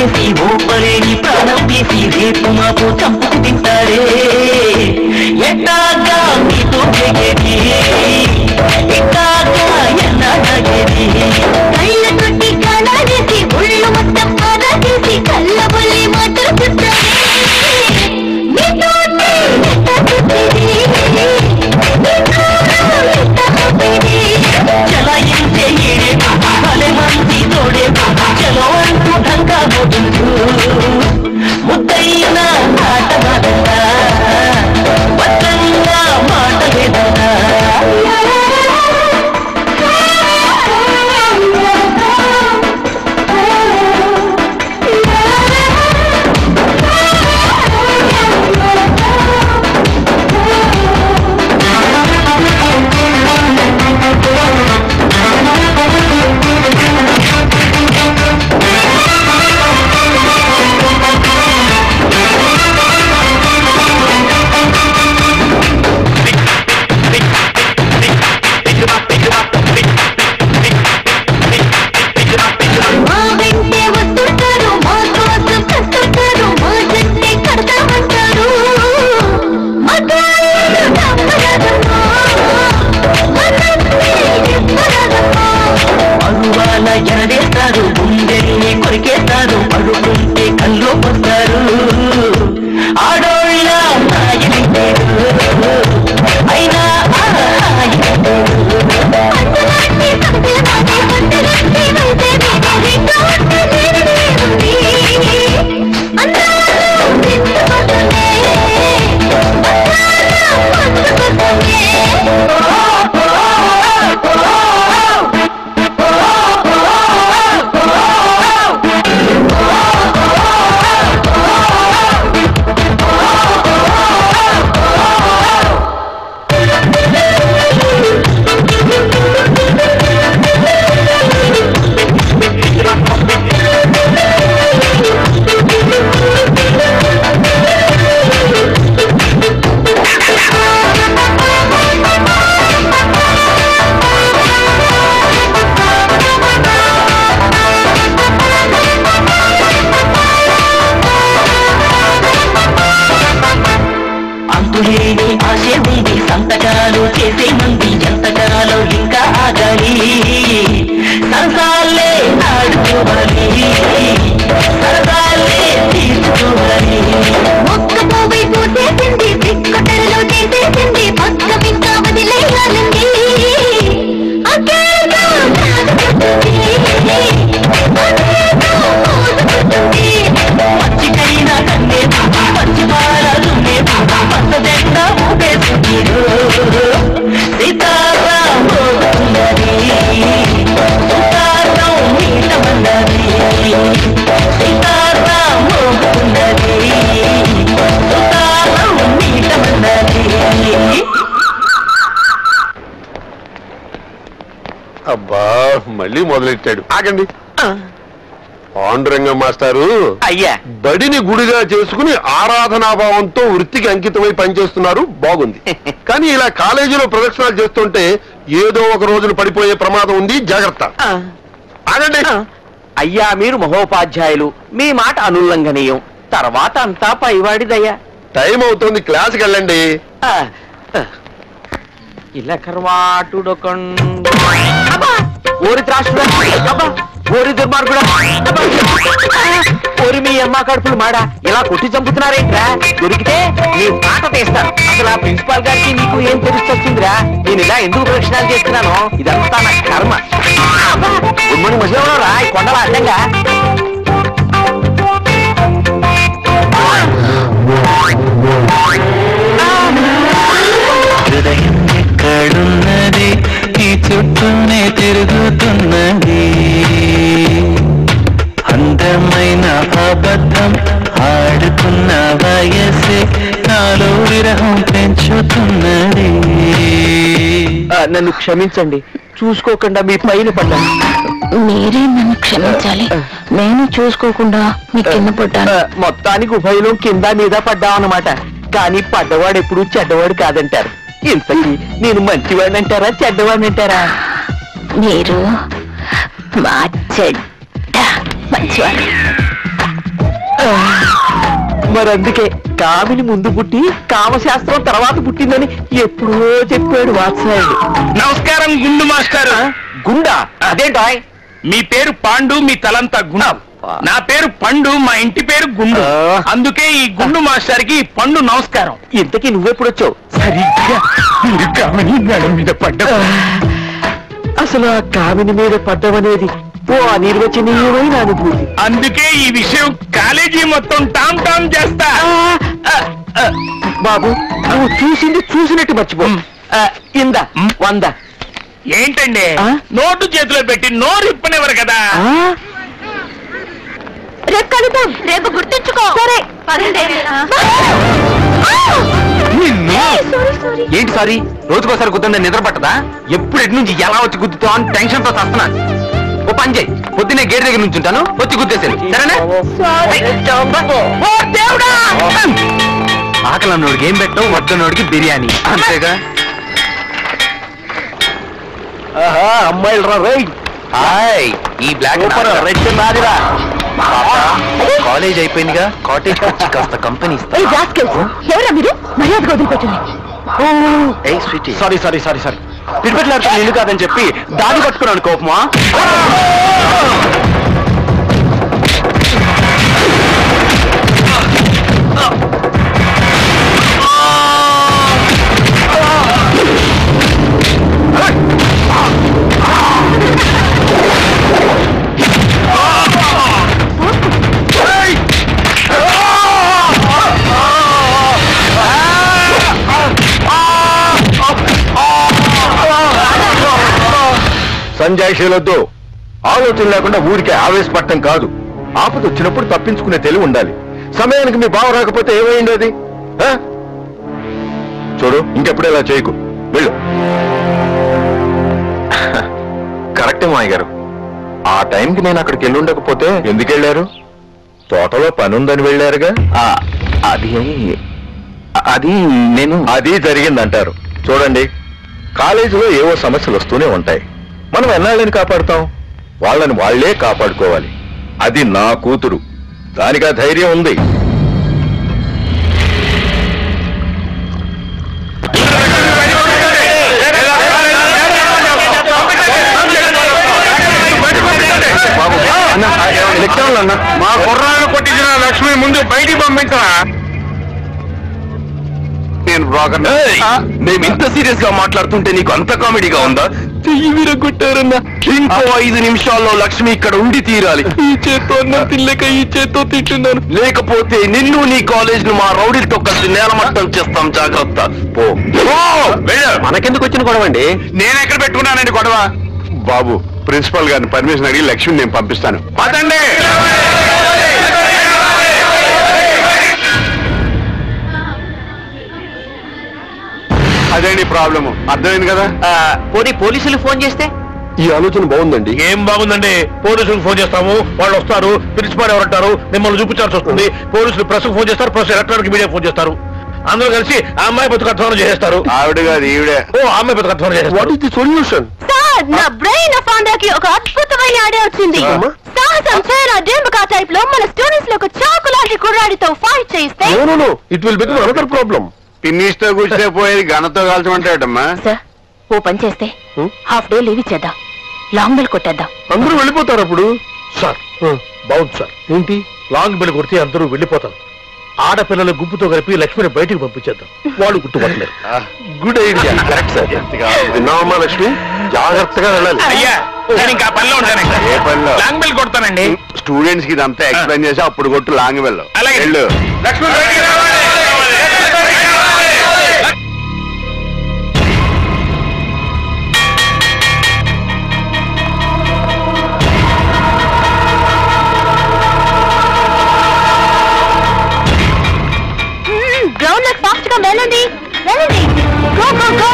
చేసి ఓపలేని ప్రాణం తీసి రేపు మాపు చంపుకు తింటారే ఎట్టాగా మీతో చెగేది ఎట్టాగా ఎన్నాగేది కళ్ళ తొట్టి కాలాడేసి ఒళ్ళు మొత్తం పారాడేసి కళ్ళ బొల్లి మాటలు చెప్తారే నీతోనే ఎట్ట చెప్పేది నీతో ఎట్ట ఆపేది చలాయించే ఏడే భలే మంది తోడే చలో అంటూ ఢంకా మోగించు ముద్దైన ఆట మాటలా వద్దంగా మాట లేదన్నా మా వెంటే వస్తుంటారు మా కోసం కస్తుంటారు మా జంటే కడతామంటారు మగాళ్ళు నమ్మరాదమ్మా మనల్ని చెప్పరాదమ్మా అరువాల ఎరడేస్తారు గుండెల్ని కొరికేస్తారు పడుకుంటే కల్లో పొస్తారు ఆడోళ్ళ నాయని పేరు అయినా ఆ ఆయన పేరు అంతలాంటి సంతలమానే వంటలన్నీ వైతే మీరే రెండు ఉంటే నేరుంది అన్నాలు తిట్టుకుంటుందే అన్నాలు అంతులేని ఆశ ఉంది సంతకాలు చేసే మంది ఎంతకాలం ఇంకా ఆగాలి సరసాలే ఆడుకోవాలి సరసాలే తీర్చుకోవాలి ఒక్క పోవై పూసేసింది పిక్కటలో చేసేసింది పక్క ఇంకా వదిలేయాలండి అకేదో నాటుకుంటుంది అకేదో మోసుకుంటుంది పచ్చికైన కన్నే పచ్చి పాలలున్నే పచ్చదెండ ఊపేసుకుడు సీతారాం పోతున్నది సుతారం మీటమన్నది సీతారాం పోతున్నది సుతారం మీటమన్నది అబ్బా మళ్ళీ మొదలెట్టాడు ఆగండి పాండురంగ మాస్టారు అయ్యా బడిని గుడిగా చేసుకుని ఆరాధనాభావంతో వృత్తికి అంకితమై పనిచేస్తున్నారు బాగుంది కానీ ఇలా కాలేజీలో ప్రదక్షిణాలు చేస్తుంటే ఏదో ఒక రోజున పడిపోయే ప్రమాదం ఉంది జాగ్రత్త ఆగండి అయ్యా మీరు మహోపాధ్యాయులు మీ మాట అనుల్లంఘనీయం తర్వాత అంతా పైవాడిదయ్యా టైం అవుతుంది క్లాస్కి వెళ్ళండి ఇలా కర్వాటుడొకండు ఓరి త్రాసుడా అబ్బా, ఓరి దుర్మార్గుడా అబ్బా, ఓరి మీ అమ్మ కడుపులు మాడా ఇలా కొట్టి చంపుతున్నారేంట్రా దొరికితే నీ మాట తీస్తాను అసలు ఆ ప్రిన్సిపాల్ గారికి నీకు ఏం తెలుస్తొచ్చిందిరా నేను ఇలా ఎందుకు ప్రదక్షిణాలు చేస్తున్నాను ఇదంతా నా కర్మ అబ్బా, గుడ్ మార్నింగ్ మధ్యలో రా ఈ కొండల అడ్డంగా హృదయం ఎక్కడున్నది ఈ చుట్టూనే తిరుగుతున్నది అందమైన అబద్ధం ఆడుకున్న వయసే నాలో విరహం పెంచుతున్నది ఆ, నన్ను క్షమించండి చూసుకోకుండా మీ పైన పడ్డాను మీరే నన్ను క్షమించాలి నేను చూసుకోకుండా మీ కింద పడ్డాను ఆ, మొత్తానికి ఉభయలో కింద మీద పడ్డామన్నమాట కానీ పడ్డవాడు ఎప్పుడు చెడ్డవాడు కాదంటారు ఇంతకీ నేను మంచివాడిని అంటారా చెడ్డవాడిని అంటారా మీరు మా చెడ్డ మంచివాడు మరి అందుకే కామిని ముందు పుట్టి కామశాస్త్రం తర్వాత పుట్టిందని ఎప్పుడో చెప్పాడు వాత్సాయుడు నమస్కారం గుండు మాస్టర్ గుండా అదేంటాయ్ మీ పేరు పాండు మీ తలంతా గుండు నా పేరు పండు మా ఇంటి పేరు గుండు ఆ. అందుకే ఈ గుండు మాస్టర్ కి పండు నమస్కారం ఇంతకీ నువ్వెప్పుడొచ్చావు సరిగ్గా మీరు కామని మేడం మీద పడ్డ అసలు ఆ కామిని మీద పడ్డమనేది ఓ అనిర్వచనీయమైన అనుభూతి అందుకే ఈ విషయం కాలేజీ మొత్తం టామ్ టామ్ చేస్తా బాబు నువ్వు చూసింది చూసినట్టు మర్చిపో ఆ, ఇందా వంద ఏంటండి ఆ? నోటు చేతిలో పెట్టి నోరు ఇప్పనివ్వరు కదా ఆ? రేపు కలుద్దాం రేపు గుర్తుంచుకో సరే సారీ సారీ ఏంటి సారీ రోజుకోసారి గుద్దందని నిద్ర పట్టదా ఎప్పుడు ఎటు నుంచి ఎలా వచ్చి గుద్దుతావు అని టెన్షన్ తో వస్తున్నా ఓ పని చేయి పొద్దున్నే గేట్ దగ్గర నుంచి ఉంటాను వచ్చి గుద్దేశాను సరేనా ఓ దేవుడా ఆకలి అన్నోడికి ఏం పెట్టావు వద్దన్నోడికి బిర్యానీ అంతేగా ఆహా అమ్మాయిలు రా రేయ్ హాయ్ ఈ బ్లాక్ సూపర్ రెడ్ నాదిరా కాలేజ్ అయిపోయిందిగా కాటేజ్ వచ్చి కాస్త కంపెనీ ఏ రాస్కెల్స్ ఎవరా మీరు మర్యాదగా వదిలిపెట్టండి ఏ sweety sorry sorry sorry sorry పిడిపెట్లాడుతున్న ఇల్లు కాదని చెప్పి దాడి పట్టుకున్నాను కోపమా సంజాయిషీలొద్దు ఆలోచన లేకుండా ఊరికే ఆవేశపడటం కాదు ఆపద వచ్చినప్పుడు తప్పించుకునే తెలివి ఉండాలి సమయానికి మీ బావ రాకపోతే ఏమైంది అది ఆ? చూడు ఇంకెప్పుడు ఇలా చేయకు వెళ్ళు కరెక్టే మాయ గారు ఆ టైంకి నేను అక్కడికి వెళ్ళి ఉండకపోతే ఎందుకు వెళ్ళారు తోటలో పని ఉందని వెళ్ళారుగా అది అది నేను అది జరిగిందంటారు చూడండి కాలేజీలో ఏవో సమస్యలు వస్తూనే ఉంటాయి మనం ఎన్నాళ్ళని కాపాడుతాం వాళ్ళని వాళ్లే కాపాడుకోవాలి అది నా కూతురు దానికి ఆ ధైర్యం ఉంది మా కుర్రాలు కొట్టించిన లక్ష్మి ముందు బయటికి పంపించరా నేను బ్రోకర్ మేము ఇంత సీరియస్ గా మాట్లాడుతుంటే నీకు అంత కామెడీగా ఉందా చెయ్యి విరగొట్టారన్నా ఇంకో ఐదు నిమిషాల్లో లక్ష్మి ఇక్కడ ఉండి తీరాలి ఈ చేత్తో అన్నం తినలేక ఈ చేత్తో తింటున్నాను లేకపోతే నిన్ను నీ కాలేజ్ ను మా రౌడీలతో కలిసి నేలమట్టం చేస్తాం జాగ్రత్త పో పో! వెళ్ళు. మనకెందుకు వచ్చిన గొడవ అండి నేను ఎక్కడ పెట్టుకున్నానండి గొడవ బాబు ప్రిన్సిపల్ గారిని పర్మిషన్ అడిగి లక్ష్మిని నేను పంపిస్తాను పదండి అదేంటి ప్రాబ్లము అర్థమైంది కదా పోనీ పోలీసులు ఫోన్ చేస్తే ఈ ఆలోచన బాగుందండి ఏం బాగుందండి పోలీసులకు ఫోన్ చేస్తాము వాళ్ళు వస్తారు ప్రిన్సిపాల్ ఎవరంటారు మిమ్మల్ని చూపించాల్సి వస్తుంది పోలీసులు ప్రెస్ ఫోన్ చేస్తారు ప్రెస్ ఎలక్ట్రానిక్ మీడియా ఫోన్ చేస్తారు అందరూ కలిసి ఆ అమ్మాయి బతుకు అధ్వానం చేసేస్తారు ఆవిడ కాదు ఈవిడే ఓ ఆ అమ్మాయి బతుకు అధ్వానం వాట్ చేస్తారు ఈస్ ది సొల్యూషన్ సార్ నా బ్రెయిన్ ఆఫ్ ఆంధ్రాకి ఒక అద్భుతమైన ఐడియా వచ్చింది అమ్మా. సాహసం చేయన డెంబకా టైప్ లో మన స్టూడెంట్స్ లో ఒక చాకు లాంటి కుర్రాడితో ఫైట్ చేయిస్తే no no no it will become another problem పిన్నిస్తో కూర్చే పోయేది ఘనతో కాల్చమంటాడమ్మా సార్ ఓ పని చేస్తే హాఫ్ డే లీవ్ ఇచ్చేద్దాం లాంగ్ బెల్ కొట్టేద్దాం అందరూ వెళ్ళిపోతారు అప్పుడు సార్ బాగుంది సార్ ఏంటి లాంగ్ బెల్ కొడితే అందరూ వెళ్ళిపోతారు ఆడపిల్లల గుంపుతో కలిపి లక్ష్మిని బయటికి పంపించేద్దాం వాళ్ళు గుర్తుపట్టలేరు గుడ్ ఐడియా కరెక్ట్ సార్ విన్నామా లక్ష్మి జాగ్రత్తగా వెళ్ళాలి అయ్యా నేను ఇంకా పనిలో ఉంటానండి ఏ పనిలో? లాంగ్ బెల్ కొడతానండి స్టూడెంట్స్ కి ఇదంతా ఎక్స్ప్లెయిన్ చేసి అప్పుడు కొట్టు లాంగ్ వెళ్ళు అలాగే. వెళ్ళు లక్ష్మి బయటికి రావాలి గ్రౌండ్ లోకి ఫాస్ట్ గా వెళ్ళండి వెళ్ళండి గో గో గో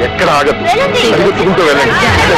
ఎక్కడ ఆగదు పరిగెత్తుకుంటూ వెళ్ళండి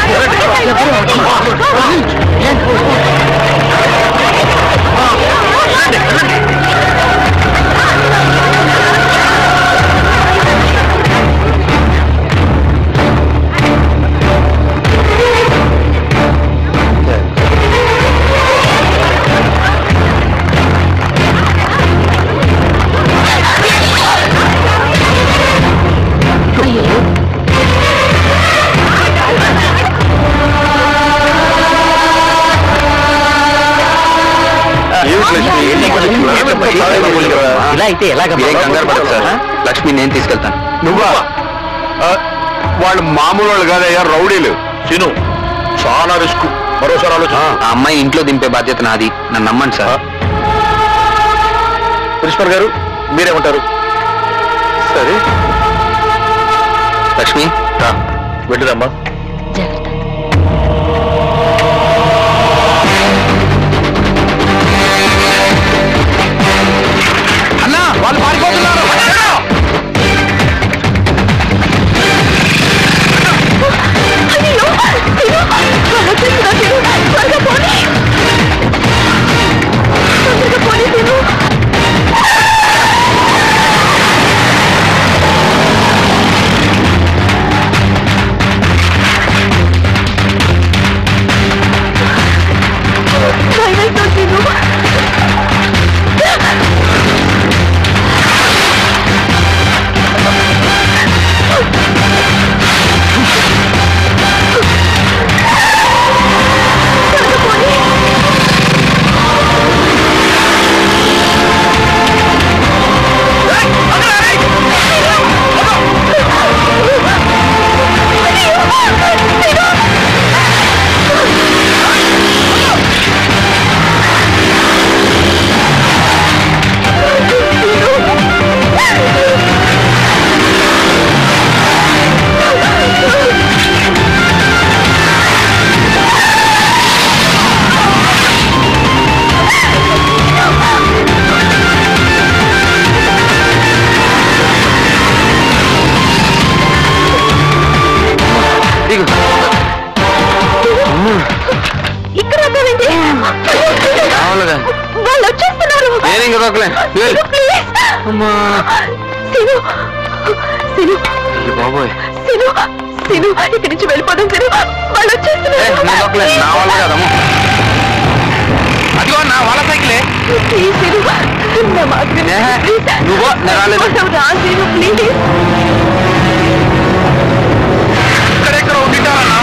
ఇలా అయితే ఎలాగ మీరేం కంగారు పడదు సార్ లక్ష్మి నేను తీసుకెళ్తాను నువ్వా ఆ, వాళ్ళు మామూలు వాళ్ళు కాదయ్యా రౌడీలు చిను చాలా రిస్క్ మరోసారి ఆలోచన ఆ అమ్మాయి ఇంట్లో దింపే బాధ్యత నాది నన్ను నమ్మండి సార్ ప్రిన్సిపల్ గారు మీరేమంటారు సరే లక్ష్మి రా వెళ్ళిరమ్మా అన్నా వాళ్ళు పారిపోతున్నారు ఇక్కడ వద్దామండి మామూలుగా వాళ్ళు వచ్చేస్తున్నారు నేను ఇంక దొక్కలే వెళ్ళు. ప్లీజ్ అమ్మా సిను సిను అయ్య బాబోయ్ సిను సిను ఇక్కడి నుంచి వెళ్ళిపోదాం సిను వాళ్ళు ఏ, వచ్చేస్తున్నారు నేను దొక్కలే నా వల్ల కాదమ్మా అదిగో నా వాళ్ళ సైకిలే ప్లీజ్ సిను నా మాట విను. ఏ, ప్లీజ్. నువ్వు నేను రాలేదు. కొంచెం రా సిను ప్లీజ్ ఇక్కడెక్కడ ఉండిటావన్నా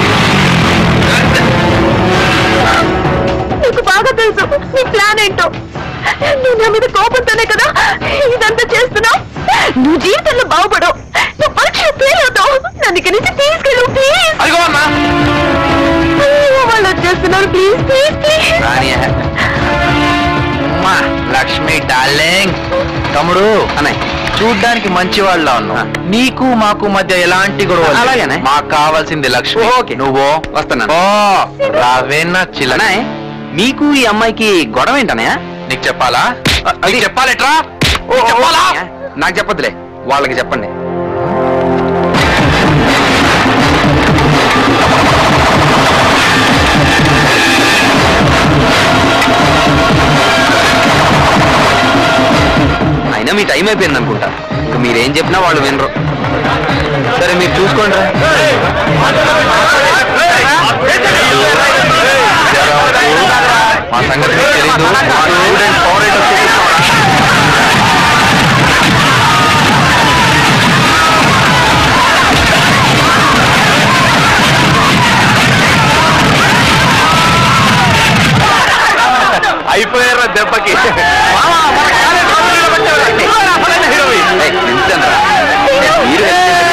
నీకు బాగా తెలుసు నీ ప్లాన్ ఏంటో నువ్వు నా మీద కోపంతోనే కదా ఇదంతా చేస్తున్నావు నువ్వు జీవితంలో బాగుపడవు నువ్వు పరీక్ష ఫెయిల్ అవుతావు నన్ను ఇక్కడి నుంచి తీసుకెళ్ళు ప్లీజ్ అదిగో అన్నా వాళ్ళు వచ్చేస్తున్నారు ప్లీజ్ ప్లీజ్ ప్లీజ్ రాని అమ్మా లక్ష్మి డార్లింగ్ తమ్ముడు అన్నయ్య చూడ్డానికి మంచి వాళ్ళ ఉన్నావు నీకు మాకు మధ్య ఎలాంటి గొడవ అలాగేనే మాకు కావాల్సింది లక్ష్మి ఓకే నువ్వు వస్తున్నా ఓ రావేనా చిల్లనా మీకు ఈ అమ్మాయికి గొడవ ఏంటనయా నీకు చెప్పాలా నీకు చెప్పాలెట్రా చెప్పాలా నాకు చెప్పదులే వాళ్ళకి చెప్పండి అయినా మీ టైం అయిపోయింది అనుకుంటా ఇంకా మీరేం చెప్పినా వాళ్ళు వినరు సరే మీరు చూసుకోండి రా. మా సంగతి మీకు తెలీదు మా స్టూడెంట్ పవర్ ఏంటో చూపిస్తాం. అయిపోయారా దెబ్బకి ఏయ్, నిల్చోండి రా. మీరు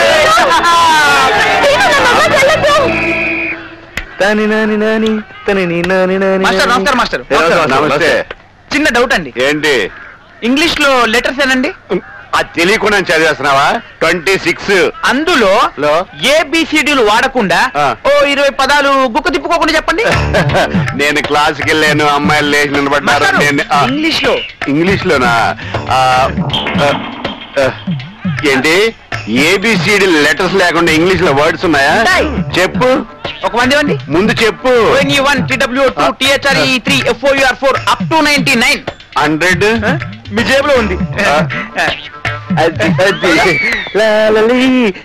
తని నాని నాని తని నీ నాని నాని మాస్టర్ నమస్కారం మాస్టర్ నమస్తే చిన్న డౌట్ అండి ఏంటి ఇంగ్లీష్ లో లెటర్స్ ఏనండి అది తెలియకుండా చదివేస్తున్నావా ట్వంటీ సిక్స్ అందులో లో? ఏబిసిడీలు వాడకుండా ఆ. ఓ ఇరవై పదాలు గుక్క తిప్పుకోకుండా చెప్పండి నేను క్లాస్కి వెళ్ళాను అమ్మాయిలు లేచి నిలబడ్డారు మాస్టారు, నేను ఆ, ఇంగ్లీష్ లో ఇంగ్లీష్ లోనా ఆ, ఆ, ఆ, ఏంటి ఏబిసిడి లెటర్స్ లేకుండా ఇంగ్లీష్ లో వర్డ్స్ ఉన్నాయా ఉంటాయి. చెప్పు ఒక వండి వండి ముందు చెప్పు when you one TW two THR E three FO UR four up to ninety nine hundred మీ జేబులో ఉంది అది అది లాలలి.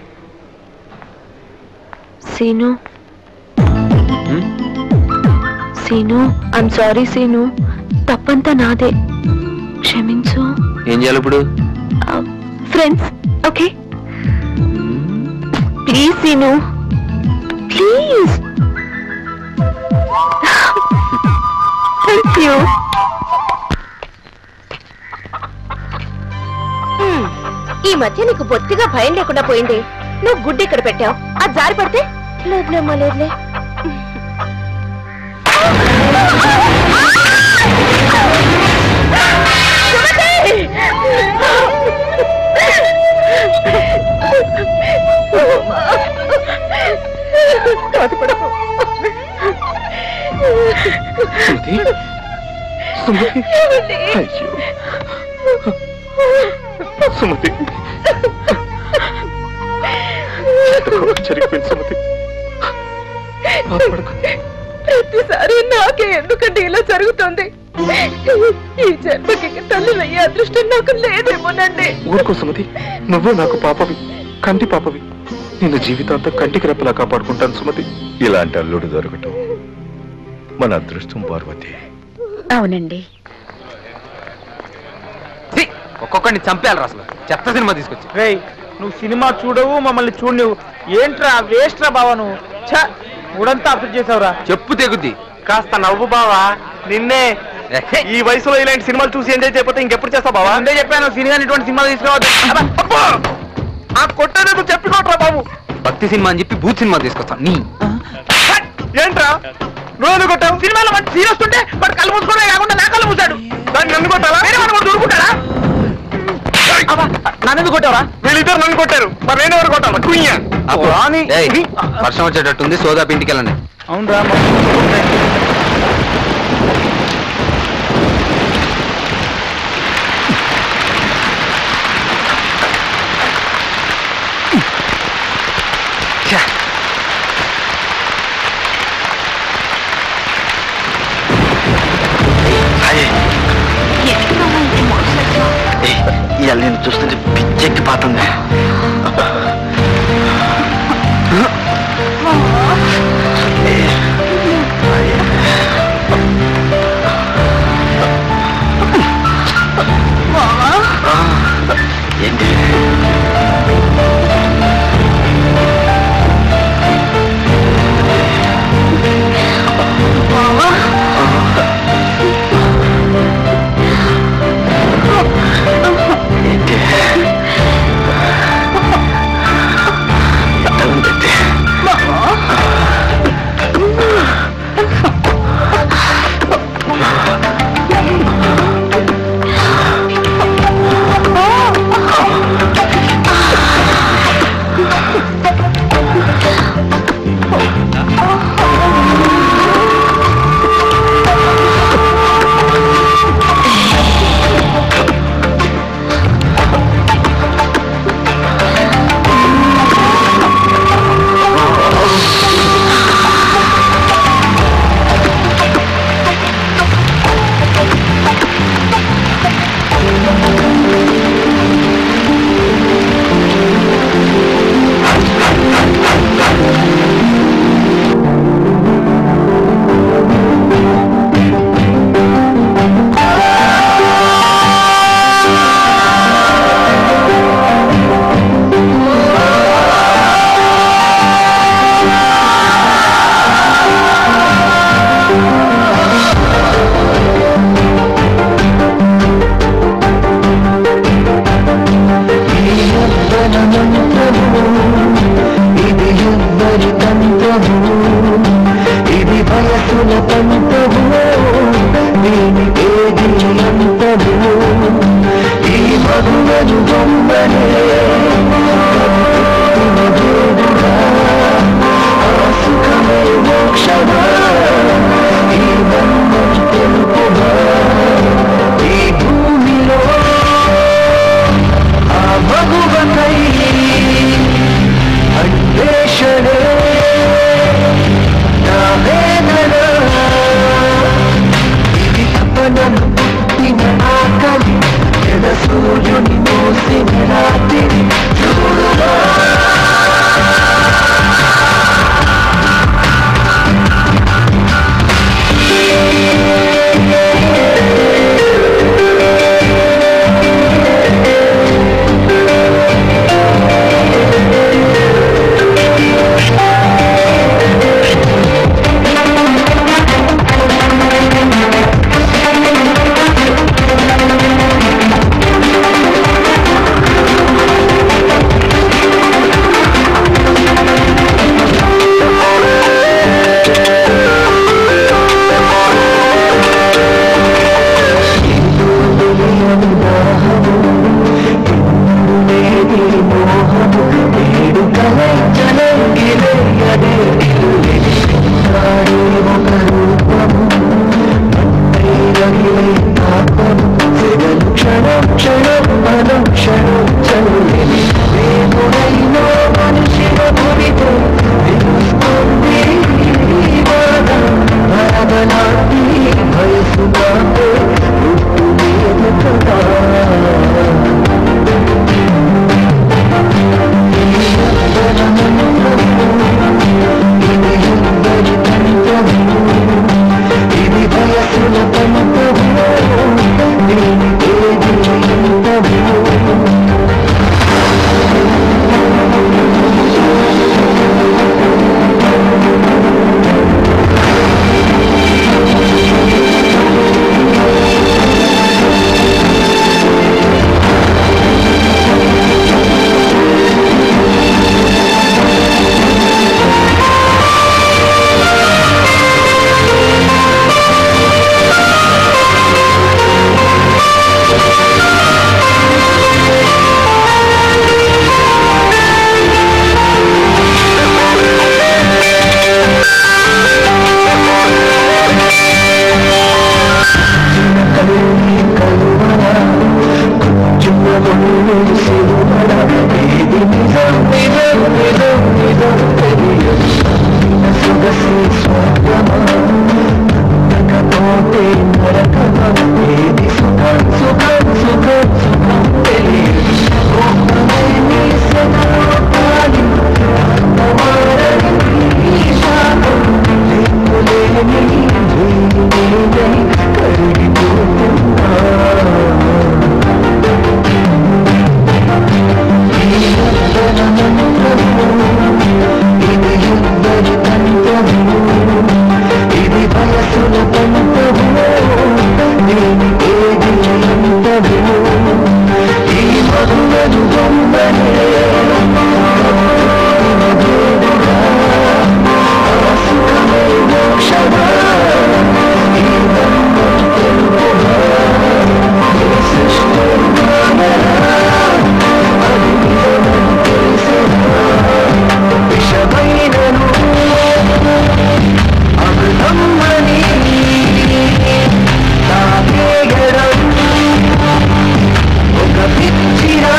సీను సీను ఐమ్ సారీ సీను తప్పంతా నాదే క్షమించు ఏం చేయాలి ఇప్పుడు friends okay please Seenu please thank you ఈ మధ్య నీకు బొత్తిగా భయం లేకుండా పోయింది నువ్వు గుడ్డు ఇక్కడ పెట్టావు అది జారి పడితే లేదులేమ్మా లేదులే సుమతి జరిగిపోయింది సుమతి ప్రతిసారి నాకే ఎందుకంటే ఇలా జరుగుతుంది ఈ జన్మకి తల్లినయ్యే అదృష్టం నాకు లేదేమోనండి ఊరుకో సుమతి నువ్వు నాకు పాపవి కంటి పాపవి నిన్ను జీవితాంతం కంటికి రెప్పలా కాపాడుకుంటాను సుమతి ఇలాంటి అల్లుడు దొరకటం మన అదృష్టం పార్వతి అవునండి ఒక్కొక్కడిని చంపేయాలి అసలు చెత్త సినిమా తీసుకొచ్చి రేయ్ నువ్వు సినిమా చూడవు మమ్మల్ని చూడలేవు ఏంట్రా వేస్ట్ రా బావా నువ్వు ఛ మూడంతా అప్డేట్ చేసావురా చెప్పు తెగుద్ది కాస్త నవ్వు బావా నిన్నే ఈ వయసులో ఇలాంటి సినిమాలు చూసి ఎంజాయ్ చేయకపోతే ఇంకెప్పుడు చేస్తావు బావా ముందే చెప్పాను సినిమా ఇటువంటి సినిమాలు తీసుకురావద్దు అబ్బా, అబ్బా! ఆ కొట్టేందుకు చెప్పుకోట్రా బాబు భక్తి సినిమా అని చెప్పి భూత్ సినిమా తీసుకొస్తాను నీ ఏంట్రా నువ్వు కొట్టావు సినిమాలో మంచి సీన్ వస్తుంటే వాడు కళ్ళు మూసుకోవడమే కాకుండా నా కళ్ళు మూసాడు దాన్ని నన్ను కొట్టాలా వేరే వాడు కూడా దూరుకుంటాడా నన్ను ఎందుకు కొట్టావరా వీళ్ళిద్దరు నన్ను కొట్టారు మరి నేను ఎవరు కొట్టాలా కుయ్య ఏయ్, వర్షం వచ్చేటట్టుంది సోదాపు ఇంటికి వెళ్ళండి అవునరా ఇవాళ నేను చూస్తుంటే పిచ్చెక్కి పాతుంది ఏంటి ఏంటి వేదనే నా వేదన ఇది తపనను పుట్టిన ఆకలి ఎద సూర్యుని మోసిన రాత్రి చూడుమా క్షణం క్షణం మనం క్షణం చల్లని దేవుడైనా మనిషిన భూమితో తెలుస్తుంది ఈ బాధ వరదలాంటి వయసు నాతో పుట్టు మీద కదా ఇది వయసుల పంతము దీని తేదీ ఎంతము ఇది వయసుల పంతము దీని ఏది ఎంతము ఈ మధురను బొమ్మనే విషమైనను అమృతమ్మని తాగేయడం ఒక పిచ్చిరా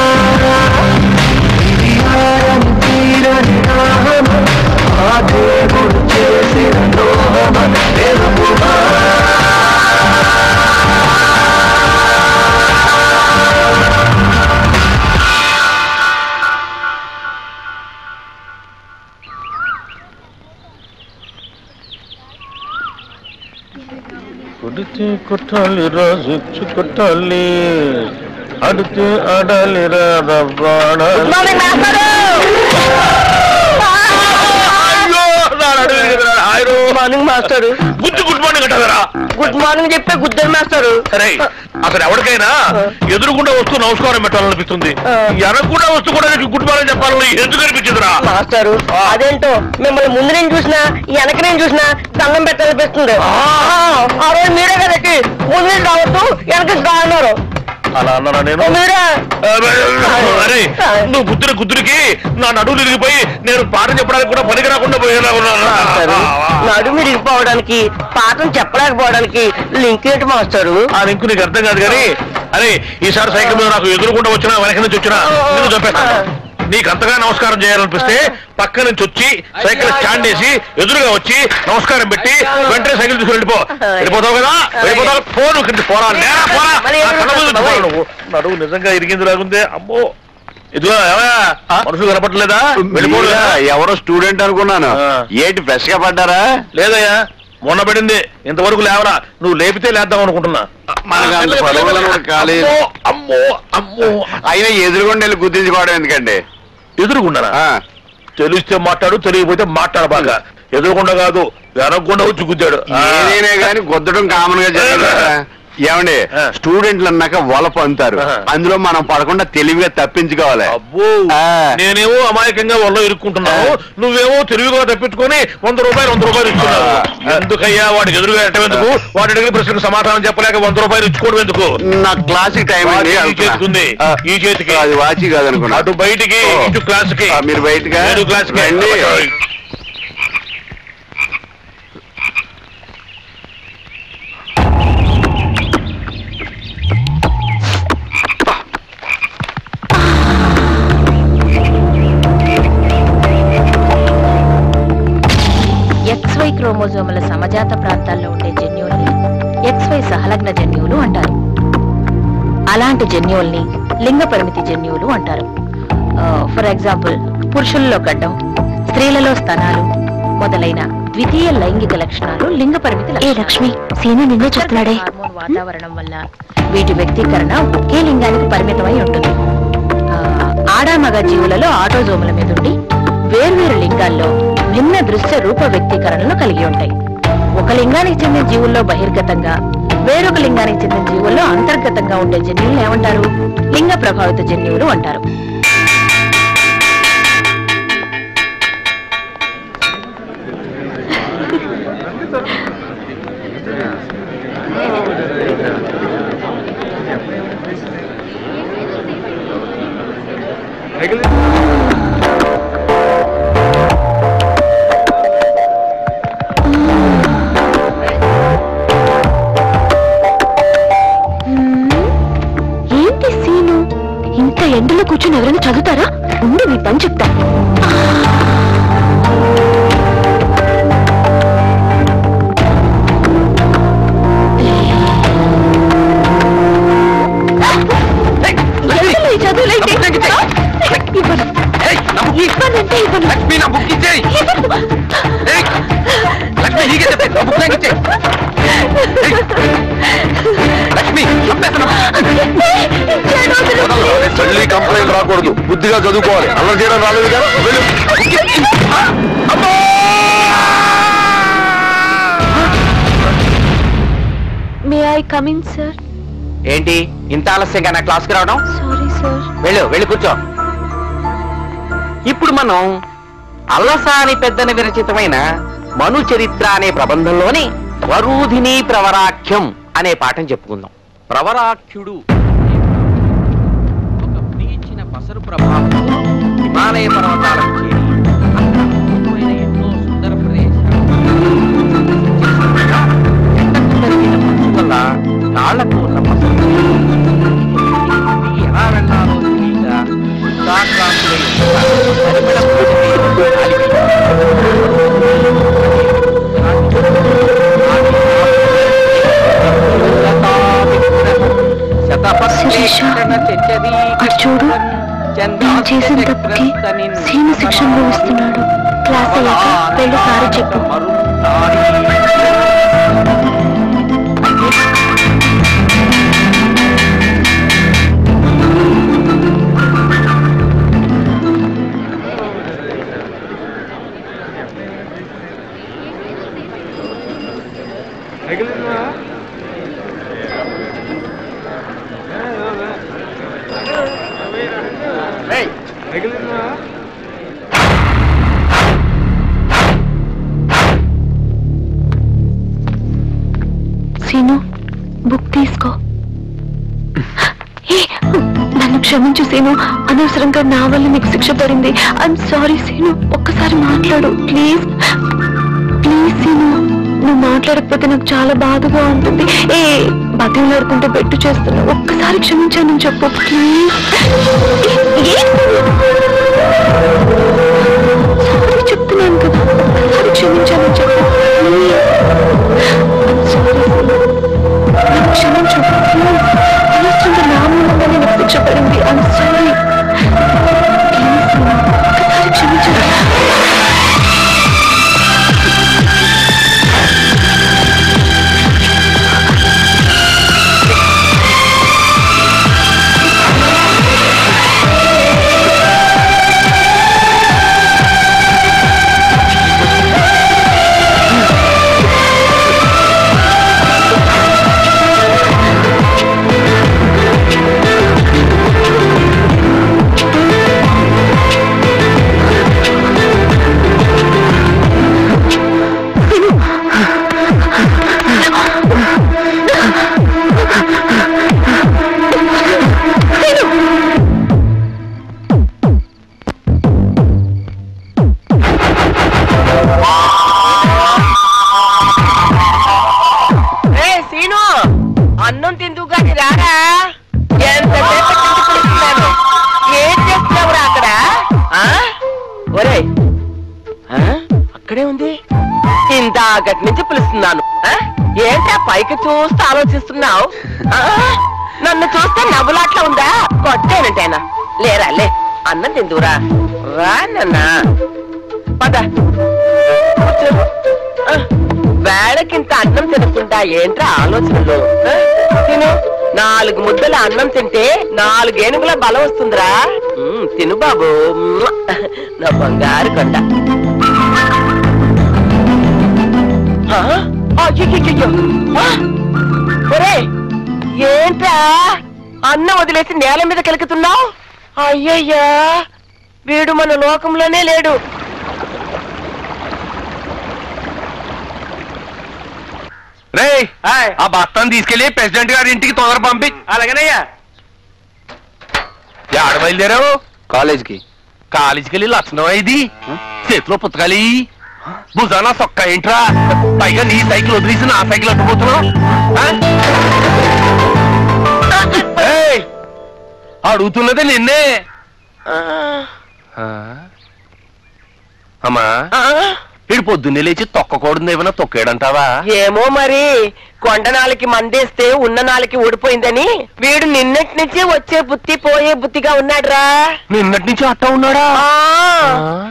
ఇది ఆరం తీరని దాహమ ఆ దేవుడు చేసిన ద్రోహమ తెలుపుమా కొడితే కొట్టాలి రాజు కొట్టాలి అడితే ఆడాలి మార్నింగ్ మాస్టారు బుద్ధి గుడ్ మార్నింగ్ అంటారా గుడ్ మార్నింగ్ చెప్పే గుద్దరు మాస్టారు సరే అసలు ఎవరికైనా ఎదురుకుండా వస్తూ నమస్కారం పెట్టాలనిపిస్తుంది ఎనకుండా వస్తూ కూడా నీకు గుడ్ మార్నింగ్ చెప్పాలని ఎందుకు అనిపించదురా మాస్టారు అదేంటో మిమ్మల్ని ముందు నేను చూసినా వెనక నేను చూసినా దండం పెట్టాలనిపిస్తుంది ఆ రోజు మీరే కదండి ముందు నుంచి రావద్దు వెనక నుంచి రా అన్నారు అలా అన్నారా నేను మీరే అరే నువ్వు గుద్దురు గుద్దురికి నా నడువులు ఇరిగిపోయి నేను పాట చెప్పడానికి కూడా పనికి రాకుండా పోయేలా మాస్టారు నడు మీరు ఇరిగిపోవడానికి పాఠం చెప్పలేకపోవడానికి లింక్ ఏంటి మాస్టారు ఆ లింక్ నీకు అర్థం కాదు కానీ అరే ఈసారి సైకిల్ మీద నాకు ఎదురుకుండా వచ్చినా వెనక నుంచి వచ్చినా నిన్ను చంపేస్తాను నీకు అంతగా నమస్కారం చేయాలనిపిస్తే పక్క నుంచి వచ్చి సైకిల్ స్టాండ్ వేసి ఎదురుగా వచ్చి నమస్కారం పెట్టి వెంటనే సైకిల్ తీసుకుని వెళ్ళిపో వెళ్ళిపోతావు కదా వెళ్ళిపోతావు ఫోన్ ఇక్కడికి పోరా నేరా పోరా నా కళ్ళ ముందు నుంచి పోరా నువ్వు నడువు నిజంగా ఇరిగింది లాగుందే అమ్మో ఇదిగో ఏమయ్యా మనుషులు కనపడలేదా వెళ్ళిపోడు ఎవరో స్టూడెంట్ అనుకున్నాను ఏంటి ఫ్రెష్ గా పడ్డారా లేదయ్యా మొన్న పడింది ఇంతవరకు లేవరా నువ్వు లేపితే లేద్దాం అనుకుంటున్నా మనకు అంత పొడవులను కూడా కాలేదు. అమ్మో అమ్మో అయినా ఎదురుగుండా వెళ్ళి గుర్తించుకోవడం ఎందుకండి ఎదురుగుండనా తెలిస్తే మాట్లాడు తెలియకపోతే మాట్లాడు బాగా ఎదురుగుండ కాదు వెనకుండా వచ్చి గుద్దాడు ఏదైనా కానీ గుద్దడం కామన్ గా జరగదు కదా. ఏమండి స్టూడెంట్లు అన్నాక వలపు అంటారు అందులో మనం పడకుండా తెలివిగా తప్పించుకోవాలి ఆ. నేనేమో అమాయకంగా వల్ల ఇరుక్కుంటున్నావు నువ్వేమో తెలివిగా తప్పించుకొని వంద రూపాయలు వంద రూపాయలు ఇస్తున్నావు ఎందుకయ్యా వాడికి ఎదురుగా ఎట్టం ఎందుకు వాడి అడిగిన ప్రశ్నకు సమాధానం చెప్పలేక వంద రూపాయలు ఇచ్చుకోవడం ఎందుకు నా క్లాసిక్ టైం అండి వాచి ఈ చేతికి ఉంది ఈ చేతికి అది వాచి కాదనుకున్నా అటు బయటికి ఇటు క్లాస్ కి ఆ, మీరు బయటగా నేను క్లాస్ కి రండి. ఎక్స్వై క్రోమోజోముల సమజాత ప్రాంతాల్లో ఉండే జన్యువుల్ని ఎక్స్వై సహలగ్న జన్యువులు అంటారు అలాంటి జన్యువుల్ని లింగ పరిమితి జన్యువులు అంటారు ఫర్ ఎగ్జాంపుల్ పురుషుల్లో గడ్డం స్త్రీలలో స్తనాలు మొదలైన ద్వితీయ లైంగిక లక్షణాలు లింగ పరిమితి ఏ లక్ష్మి సీను నిన్నే చూస్తున్నాడే హార్మోన్ వాతావరణం వల్ల వీటి వ్యక్తీకరణ ఒకే లింగానికి పరిమితమై ఉంటుంది ఆ, ఆడ మగ జీవులలో ఆటోజోముల మీద ఉండి వేర్వేరు లింగాల్లో భిన్న దృశ్య రూప వ్యక్తీకరణలు కలిగి ఉంటాయి ఒక లింగానికి చెందిన జీవుల్లో బహిర్గతంగా వేరొక లింగానికి చెందిన జీవుల్లో అంతర్గతంగా ఉండే జన్యువులు ఏమంటారు లింగ ప్రభావిత జన్యువులు అంటారు ఏంటి సీను ఇంత ఎండలో కూర్చొని ఎవరైనా చదువుతారా ఉండి మీ పని చెప్తా ఎండలో ఈ చదువులేంటి? ఇవ్వను. ఇవ్వనంటే ఇవ్వను. ఇవ్వను. తల్లి కంప్లైంట్ రాకూడదు బుద్ధిగా చదువుకోవాలి అల్లరి చేయడం రాలేదు కదా వెళ్ళు. మే ఐ కమిన్ సార్ ఏంటి ఇంత ఆలస్యంగా నా క్లాస్కి రావడం సారీ సార్ వెళ్ళు వెళ్ళి కూర్చో ఇప్పుడు మనం అల్లసాని పెద్దన విరచితమైన మను చరిత్ర అనే ప్రబంధంలోని వరూధిని ప్రవరాఖ్యం అనే పాఠం చెప్పుకుందాం ప్రవరాఖ్యుడు ఒక ప్రీచిన పసరు ప్రభావంతో హిమాలయ పర్వతాలకు చేరి అక్కడ అద్భుతమైన ఎన్నో సుందర ప్రదేశాలు ఎండకు పెరిగిన మంచు వల్ల కాళ్లకు ఉన్న పసరు తిరిగి ఎలా వెళ్ళాలో తెలియక ఉత్సాహక్రాంతులై ఉండగా పరిమళ పూరితమైన గాలి శిరీష, అటు చూడు నేను చేసిన తప్పుకి సీను శిక్ష అనుభవిస్తున్నాడు క్లాస్ అయ్యాక వెళ్ళి సారీ చెప్పు సీను బుక్ తీసుకో ఏ, నన్ను క్షమించు సీను అనవసరంగా నా వల్ల నీకు శిక్ష పడింది ఐఎమ్ సారీ సీను ఒక్కసారి మాట్లాడు ప్లీజ్ ప్లీజ్ సీను నువ్వు మాట్లాడకపోతే నాకు చాలా బాధగా ఉంటుంది ఏ బతిలాడుకుంటే బెట్టు చేస్తున్నా ఒక్కసారి క్షమించానని చెప్పు ప్లీజ్ సారీ చెప్తున్నాను కదా ఒకసారి క్షమించాలని చెప్పు సారీ నన్ను క్షమించు అనవసరంగా నా మూలంగానే నాకు శిక్ష పడింది ఐమ్ సారీ ఒకసారి క్షమించు ఏ సీను అన్నం తిందుకు కానీ రారా ఎంతసేపు తిండి పిలుస్తున్నాను ఏం చేస్తున్నావురా అక్కడ ఆ? ఒరేయ్ ఆ? అక్కడే ఉంది ఇందాకటి నుంచి పిలుస్తున్నాను ఆ? ఏంటా పైకి చూస్తూ ఆలోచిస్తున్నావు ఆ? నన్ను చూస్తే నవ్వులాట్లా ఉందా కొట్టేనంటేనా లేరా లే అన్నం తిందురా రా నన్నా పద కూర్చో. ఆ, వేళకింత అన్నం తినకుండా ఏంట్రా ఆలోచనలు ఆ? తిను నాలుగు ముద్దల అన్నం తింటే నాలుగు ఏనుగుల బలం వస్తుందిరా ఉమ్, తిను బాబు మ్మ్. నా బంగారు కొండ ఆ? అయ్యయ్యయ్యో. ఆ? ఒరేయ్ ఏంట్రా అన్నం వదిలేసి నేల మీద కెలుకుతున్నావు అయ్యయ్యా వీడు మన లోకంలోనే లేడు రే ఆ బస్తాన్ని తీసుకెళ్లి ప్రెసిడెంట్ గారి ఇంటికి తొందర పంపి అలాగేనయ్యా ఆడ బయలుదేరావు కాలేజ్కి కాలేజీకి వెళ్ళి లక్షణం ఇది చేతిలో పుస్తకాలి భుజానా సొక్క ఏంట్రా పైగా నీ సైకిల్ వదిలేసి నా సైకిల్ అడ్డుపోతున్నావు ఆ? ఏయ్, అడుగుతున్నదే నిన్నే ఆ? అమ్మా వీడు పొద్దున్నే లేచి తొక్కకూడదు ఏమైనా తొక్కాడంటావా ఏమో మరి కొండ నాలకి మందేస్తే ఉన్న నాలకి ఊడిపోయిందని వీడు నిన్నటి నుంచి వచ్చే బుద్ధి పోయే బుద్ధిగా ఉన్నాడురా నిన్నటి నుంచి అట్టా ఉన్నాడా ఆ.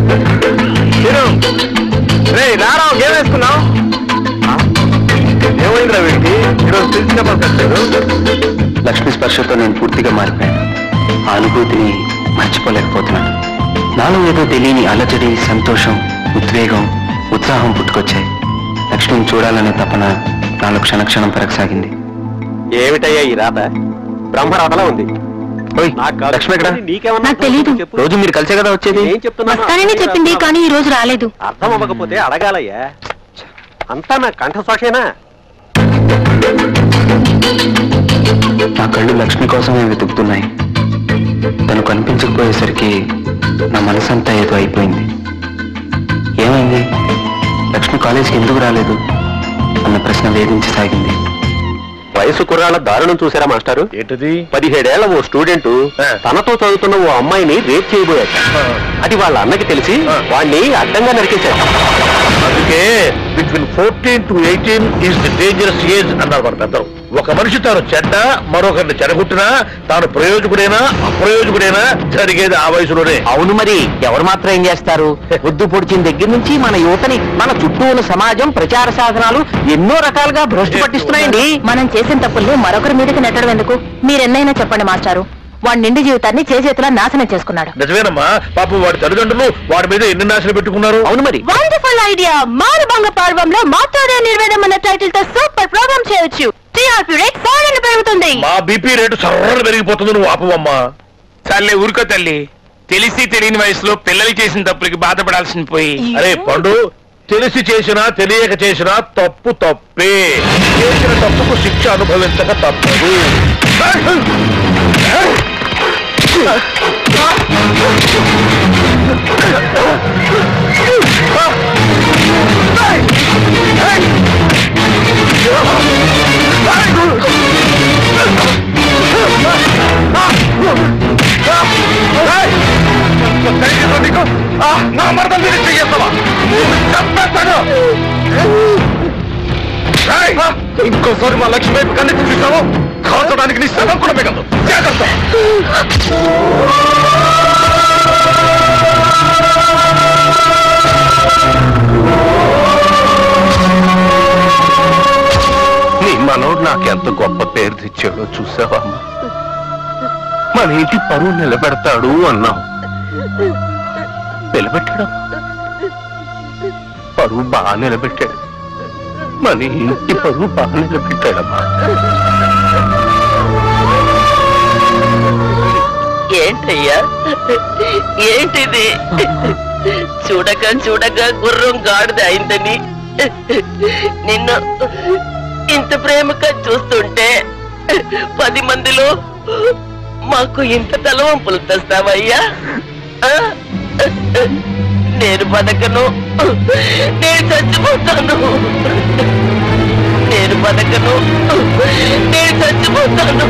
రే రారావు ఏం వేసుకున్నావు ఏమైందిరా వీడికి ఈరోజు తెలిసిన పక్కలేదు లక్ష్మి స్పర్శతో నేను పూర్తిగా మారిపోయాను ఆ అనుభూతిని మర్చిపోలేకపోతున్నాను నాలో ఏదో తెలియని అలజడి సంతోషం ఉద్వేగం ఉత్సాహం పుట్టుకొచ్చాయి లక్ష్మిని చూడాలనే తపన నాలో క్షణక్షణం పెరగసాగింది ఏమిటయ్యా ఈ రాత బ్రహ్మరాతలా ఉంది ఓయ్, లక్ష్మి ఎక్కడ నాకు తెలీదు రోజు మీరు కలిసే కదా వచ్చేది ఏం చెప్తున్నా వస్తానని చెప్పింది కానీ ఈ రోజు రాలేదు అర్థం అవ్వకపోతే అడగాలయ్యా అంతా నా కంఠశోషేనా నా కళ్ళు లక్ష్మి కోసమే వెతుకుతున్నాయి తను కనిపించకపోయేసరికి నా మనసంతా ఏదో అయిపోయింది ఏమైంది లక్ష్మి కాలేజీకి ఎందుకు రాలేదు అన్న ప్రశ్న వేధించసాగింది వయసు కుర్రాళ్ళ దారుణం చూసారా మాస్టారు ఏంటిది పదిహేడేళ్ల ఓ స్టూడెంట్ తనతో చదువుతున్న ఓ అమ్మాయిని రేప్ చేయబోయాట అది వాళ్ళ అన్నకి తెలిసి వాణ్ణి అడ్డంగా నరికేశాడు అందుకే between fourteen to eighteen is the dangerous age అన్నారు మన పెద్దలు ఒక మనిషి తాను చెడ్డ మరొకరిని చెడగొట్టినా తాను ప్రయోజకుడైనా అప్రయోజకుడైనా జరిగేది ఆ వయసులోనే అవును మరి ఎవరు మాత్రం ఏం చేస్తారు పొద్దు పొడిచిన దగ్గర నుంచి మన యువతని మన చుట్టూ ఉన్న సమాజం ప్రచార సాధనాలు ఎన్నో రకాలుగా భ్రష్టు పట్టిస్తున్నాయండి మనం చేసిన తప్పుల్ని మరొకరి మీదకి నెట్టడం ఎందుకు మీరెన్నైనా చెప్పండి మాస్టారు వాడి నిండి జీవితాన్ని చేతులా నాశనం చేసుకున్నాడు నిజమేనమ్మా పాపం వాడి తల్లిదండ్రులు వాడి మీద ఎన్ని నాశలు పెట్టుకున్నారు అవును మరి వండర్ఫుల్ ఐడియా మారుభంగ పర్వంలో మాతోడే నిర్వేదం అన్న టైటిల్ తో సూపర్ ప్రోగ్రామ్ చేయొచ్చు టీఆర్పీ రేట్ ఫారెన్ పెరుగుతుంది మా బీపీ రేటు సర్రలు పెరిగిపోతుంది నువ్వు ఆపవమ్మా చాలే ఊరుకో తల్లి తెలిసి తెలియని వయసులో పిల్లలు చేసిన తప్పులకి బాధపడాల్సింది పోయి అరే పండు తెలిసి చేసినా తెలియక చేసినా తప్పు తప్పే చేసిన తప్పుకు శిక్ష అనుభవించక తప్పదు ఏయ్! ఇంకోసారి మా లక్ష్మి వైపు కన్నెత్తి చూసావు కాల్చడానికి నీ శవం కూడా మిగలదు జాగ్రత్త నీ మనోడు నాకెంత గొప్ప పేరు తెచ్చాడో చూసావమ్మా మన ఇంటి పరువు నిలబెడతాడు అన్నావు నిలబెట్టాడు పరువు బాగా నిలబెట్టాడు మన ఇంటి పరువు బాగా నిలబెట్టాడమ్మా ఏంటయ్యా ఏంటిది చూడక చూడక గుర్రం గాడిద అయిందని నిన్ను ఇంత ప్రేమగా చూస్తుంటే పది మందిలో మాకు ఇంత తలవంపులు తెస్తావయ్యా ఆ? నేను బతకను నేను చచ్చిపోతాను నేను బతకను నేను చచ్చిపోతాను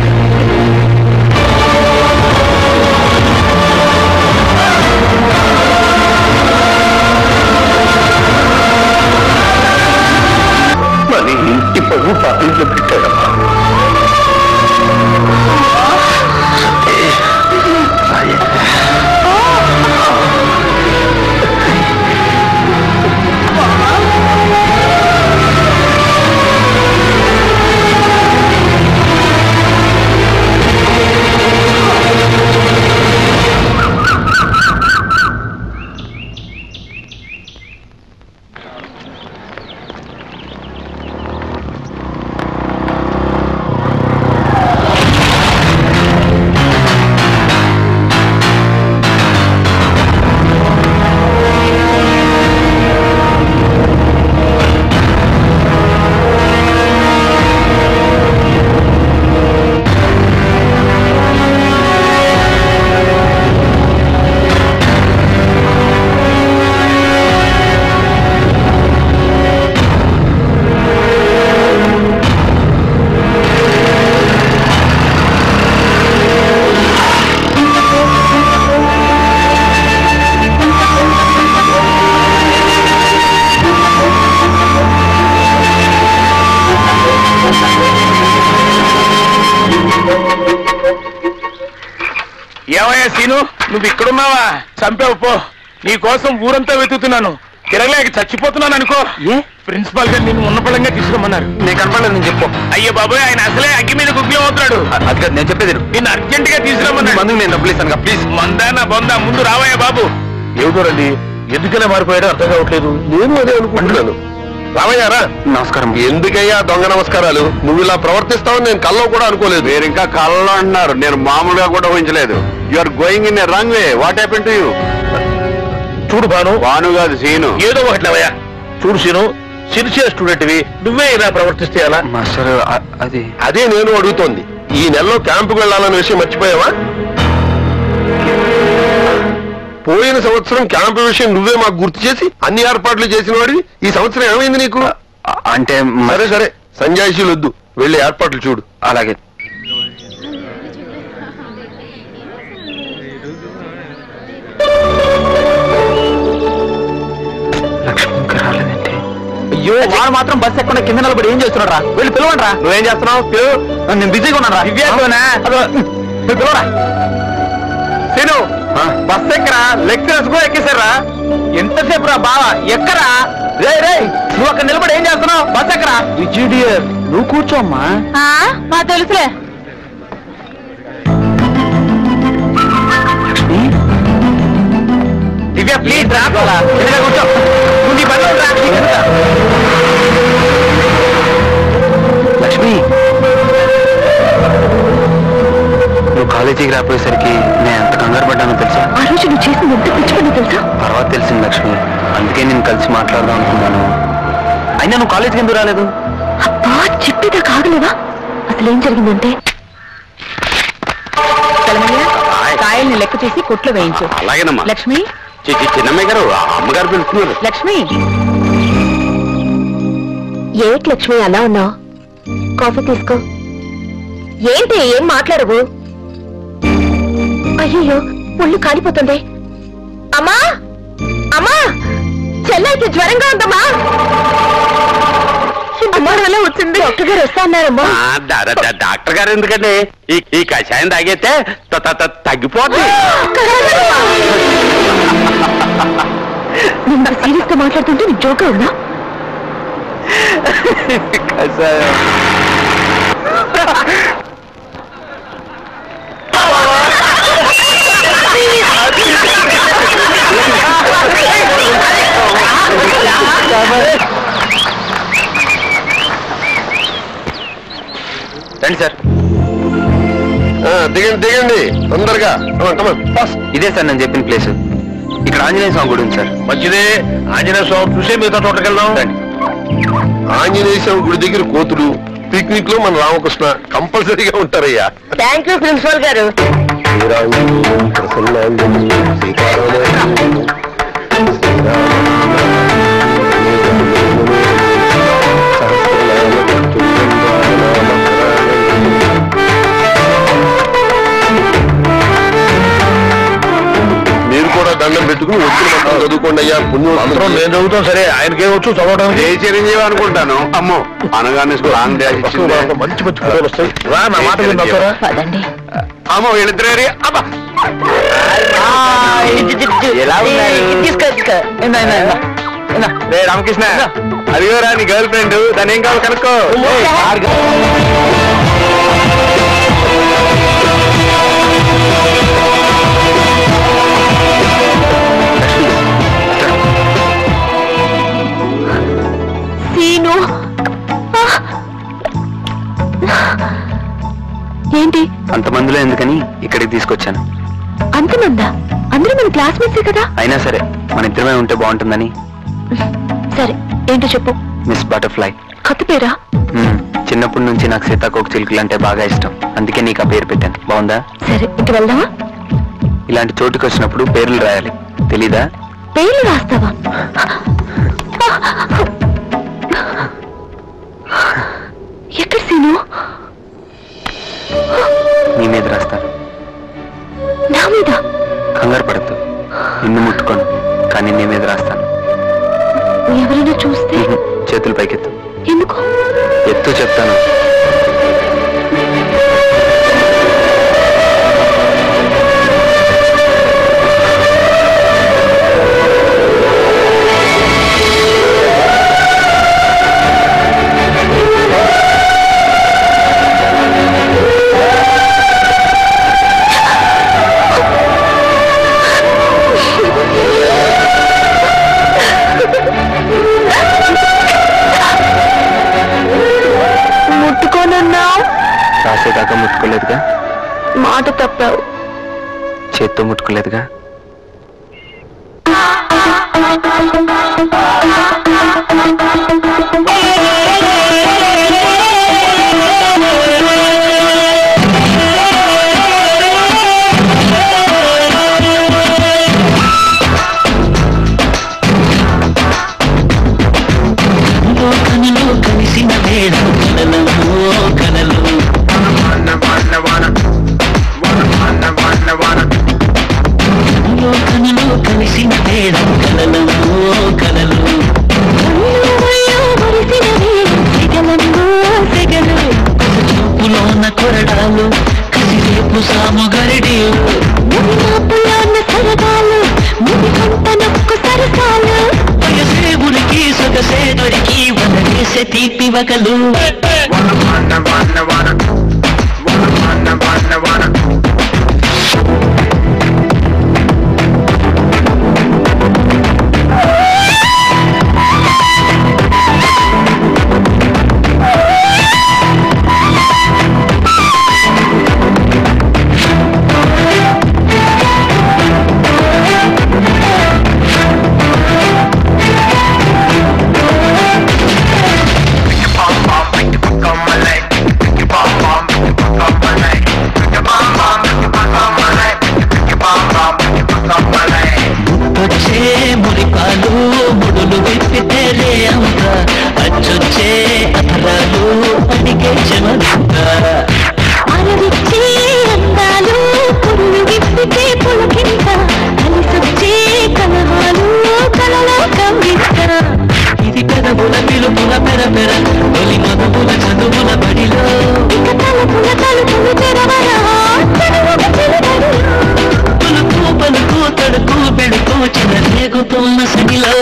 మన ఇంటి పరువు బాగా నిలబెట్టాడమ్మా ఏమయ్యా సీను నువ్వు ఇక్కడున్నావా చంపావు పో నీ కోసం ఊరంతా వెతుకుతున్నాను తిరగలేక చచ్చిపోతున్నాను అనుకో ప్రిన్సిపాల్ గారు నిన్ను ఉన్నపళంగా తీసుకురమ్మన్నారు నేను కనపడలేదు నేను చెప్పు అయ్యో బాబాయ్ ఆయన అసలే అగ్గి మీద గుగ్గి అవుతున్నాడు అది కాదు నేను చెప్పేది విను. నిన్ను అర్జెంట్ గా తీసుకురమ్మన్నాడు మందుకు నేను డబ్బులు ఇస్తాను ప్లీజ్ మందానా బొందా ముందు రావయ్యా బాబు ఏమిటోరండి ఎందుకలా మారిపోయాడో అర్థం కావట్లేదు నేను అదే అనుకుంటున్నాను రామయ్యారా నమస్కారం ఎందుకయ్యా దొంగ నమస్కారాలు నువ్వు ఇలా ప్రవర్తిస్తావని నేను కల్లో కూడా అనుకోలేదు మీరు ఇంకా కళ్ళలో అంటున్నారు నేను మామూలుగా కూడా ఊహించలేదు you are going in a wrong way what happen to you చూడు భాను భాను కాదు సీను ఏదో ఒకటి లేవయ్యా చూడు సీను సిన్సియర్ స్టూడెంట్వి నువ్వే ఇలా ప్రవర్తిస్తే ఎలా మాస్టర్ అ- అది అదే నేను అడుగుతోంది ఈ నెలలో క్యాంపుకు వెళ్ళాలన్న విషయం మర్చిపోయావా పోయిన సంవత్సరం క్యాంపు విషయం నువ్వే మాకు గుర్తు చేసి అన్ని ఏర్పాట్లు చేసిన వాడివి ఈ సంవత్సరం ఏమైంది నీకు అ- అంటే మ- సరే సరే సంజాయిషీలు వద్దు వెళ్ళి ఏర్పాట్లు చూడు అలాగే లక్ష్మి ఇంకా రాలేదంటే అయ్యో వాడు మాత్రం బస్ ఎక్కడ కింద నిలబడి ఏం చేస్తున్నాడు రా వెళ్ళి పిలవండి రా నువ్వేం చేస్తున్నావు పిలు. నేను బిజీగా ఉన్నాను రా దివ్యాంగునా? అదో, నువ్వు పిలవరా సీను ఆ? బస్ ఎక్కరా లెక్చరర్స్ కూడా ఎక్కేశారా ఎంతసేపు రా బావా ఎక్కరా రే రే నువ్వు అక్కడ నిలబడి ఏం చేస్తున్నావు బస్ ఎక్కరా విజిడియర్ నువ్వు కూర్చోమ్మా మా తెలుసులే దివ్య ప్లీజ్ రా పోలా. ఎదురుగా కూర్చో నువ్వు నీ పనిలో రా నీకు ఎదురుగా. లక్ష్మి నువ్వు కాలేజీకి రాపోయేసరికి నేను ఎంత కంగారు పడ్డానో తెలుసా ఆ రోజు నువ్వు చేసింది ఎంత పిచ్చి పని తెలుసా తర్వాత తెలిసింది లక్ష్మి అందుకే నేను కలిసి మాట్లాడదాం అనుకున్నాను అయినా నువ్వు కాలేజీకి ఎందుకు రాలేదు అబ్బా చెప్పేదా కాగలేవా అసలు ఏం జరిగిందంటే కాయల్ని లెక్క చేసి కొట్లు వేయించు అలాగేనమ్మా లక్ష్మి చి- చి- చిన్నమ్మాయి గారు ఆ అమ్మగారు పిలుస్తున్నారు లక్ష్మి ఏంటి లక్ష్మి అలా ఉన్నావు కాఫీ తీసుకో ఏంటి ఏం మాట్లాడవు అయ్యో ఒళ్ళు కాలిపోతుంది అమ్మా అమ్మా చెల్లై పిల్లకి జ్వరంగా ఉందమ్మా అమ్మ వల్ల వచ్చింది డాక్టర్ గారు వస్తా అన్నారమ్మా ఆ, డా- డా- డా- డాక్టర్ గారు ఎందుకండి ఈ ఈ కషాయం తాగితే త- త- త- తగ్గిపోద్ది నేను సీరియస్ గా మాట్లాడుతుంటే నీకు జోకా ఉందా కషాయం రండి సార్ ఆ, దిగండి దిగండి తొందరగా ఫస్ట్ ఇదే సార్ నేను చెప్పిన ప్లేస్ ఇక్కడ ఆంజనేయ స్వామి గుడి ఉంది సార్ మంచిదే ఆంజనేయ స్వామి చూసే మిగతా తోటకెళ్దాం ఆంజనేయ స్వామి గుడి దగ్గర కోతులు పిక్నిక్ లో మన రామకృష్ణ కంపల్సరీగా ఉంటారయ్యా థ్యాంక్ యూ ప్రిన్సిపల్ గారు శ్రీరాముడు ప్రసన్నాంజనేయుడు, సీతారాముడు, మీరు కూడా దండం పెట్టుకుని వచ్చిన మంత్రం చదువుకోండి అయ్యా పుణ్యం మంత్రం నేను చదువుతాం సరే ఆయనకేం వచ్చు చదవడం ఏ చిరంజీవి అనుకుంటాను అమ్మో అనగానే లాంగ్ డాష్ ఇచ్చింది మంచి మంచి ఫోటోలు వస్తాయి రా నా మాట విని వస్తారా పదండి అమ్మో వీళ్ళిద్దరే అబ్బా ఎలా ఉన్నారు? తీసుకో తీసుకో రే రామకృష్ణ అదిగోరా నీ గర్ల్ ఫ్రెండ్ దాని ఏం కావాలి కనుక్కో సీను ఆ! ఏంటి అంతమందిలో ఎందుకని ఇక్కడికి తీసుకొచ్చాను అంతమందా అందరూ మన క్లాస్మేట్సే కదా అయినా సరే మన ఇద్దరమే ఉంటే బాగుంటుందని సరే ఏంటో చెప్పు మిస్ బటర్ఫ్లై కొత్త పేరా మ్మ్. చిన్నప్పటి నుంచి నాకు సీతాకోక చిలుకలు అంటే బాగా ఇష్టం అందుకే నీకు ఆ పేరు పెట్టాను బాగుందా సరే ఇంక వెళ్దామా ఇలాంటి చోటుకి వచ్చినప్పుడు పేర్లు రాయాలి తెలీదా పేర్లు రాస్తావా ఎక్కడ సీను నీ మీద రాస్తాను నా మీద కంగారు పడద్దు నిన్ను ముట్టుకోను కానీ నీ మీద రాస్తాను ఎవరైనా చూస్తే మ్మ్. చేతులు పైకెత్తు ఎందుకు ఎత్తు చెప్తాను ముట్టుకోనన్నావు రాసేదాకా ముట్టుకోలేదుగా మాట తప్పావు చేత్తో ముట్టుకోలేదుగా కనులో కలిసిన వేళ కలలు కలలు కనులో కనులో కలిసిన వేళ కలలు కలలు చూపులోన కొరడాలు కసిరేపు సాము గరిడీలు వయసేవుడికి సొగసే దొరికి వనవేసే తీపి వకలు Come on, సడిలో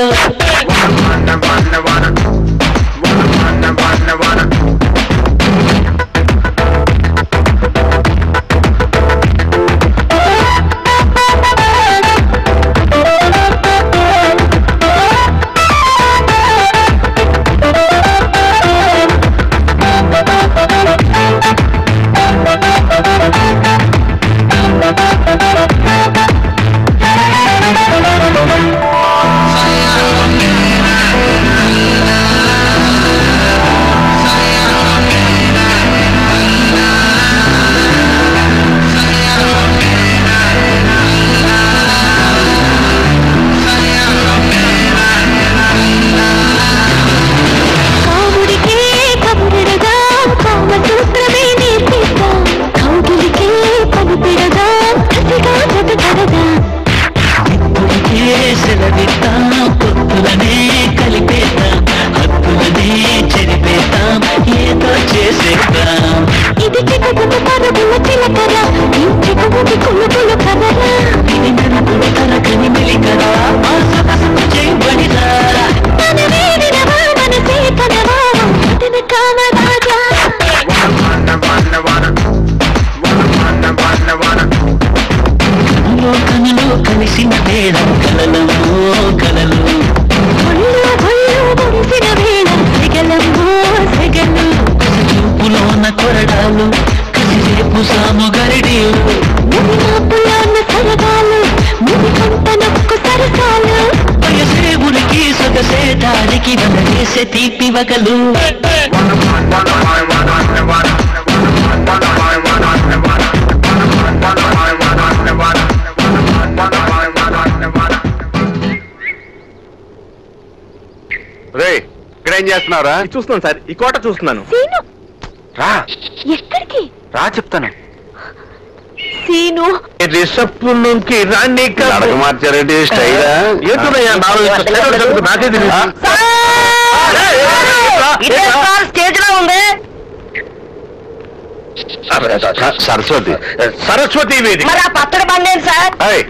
కాముడికే కబురెడదాం కామసూత్రమే నేర్పిద్దాం కౌగిలికే పలుపెడదాం కసిగా జతకడదాం ఇప్పుడికే సెలవిద్దాం పొత్తులనే కలిపేద్దాం హద్దులనే చెరిపేద్దాం ఏదో చేసేద్దాం ఇది చికటక పరుగుల చిలకర ఇంటికి కులుకులు కదరా ఇది నడుపుడు తరగని మెలికరా మా సొగసుకు చేయబడిరా తన వేడినవా మనసే కనవా తన కామరాజా కనులో కనులు కలిసిన వేళ కలలు కలలు ఒళ్ళు ఒళ్ళు మురిసిన వేళ సెగలమ్మో సెగలు చూపులోన కొరడాలు కసిరేపు సాము గరిడీలు ముది మాపులోన సరదాలు ముది కొంత నొక్కు సరసాలు వయసే ఉరికి సొగసే దారికి వనవేసే తీపి వగలు రే ఇక్కడ ఏం చేస్తున్నారా చూస్తున్నాను సార్ ఈ కోట చూస్తున్నాను సీను రా ఎక్కడికి రా చెప్తాను సీను రిసప్పులోకి రాణి నడక మార్చారంటే స్టైలా ఏంటున్నాయా నాలుగు నాకే తెలియదు స్టేజ్ లో ఉంది సరస్వతి సరస్వతి వేది మరి ఆ పచ్చడి బండి ఏంటి సార్ ఏయ్,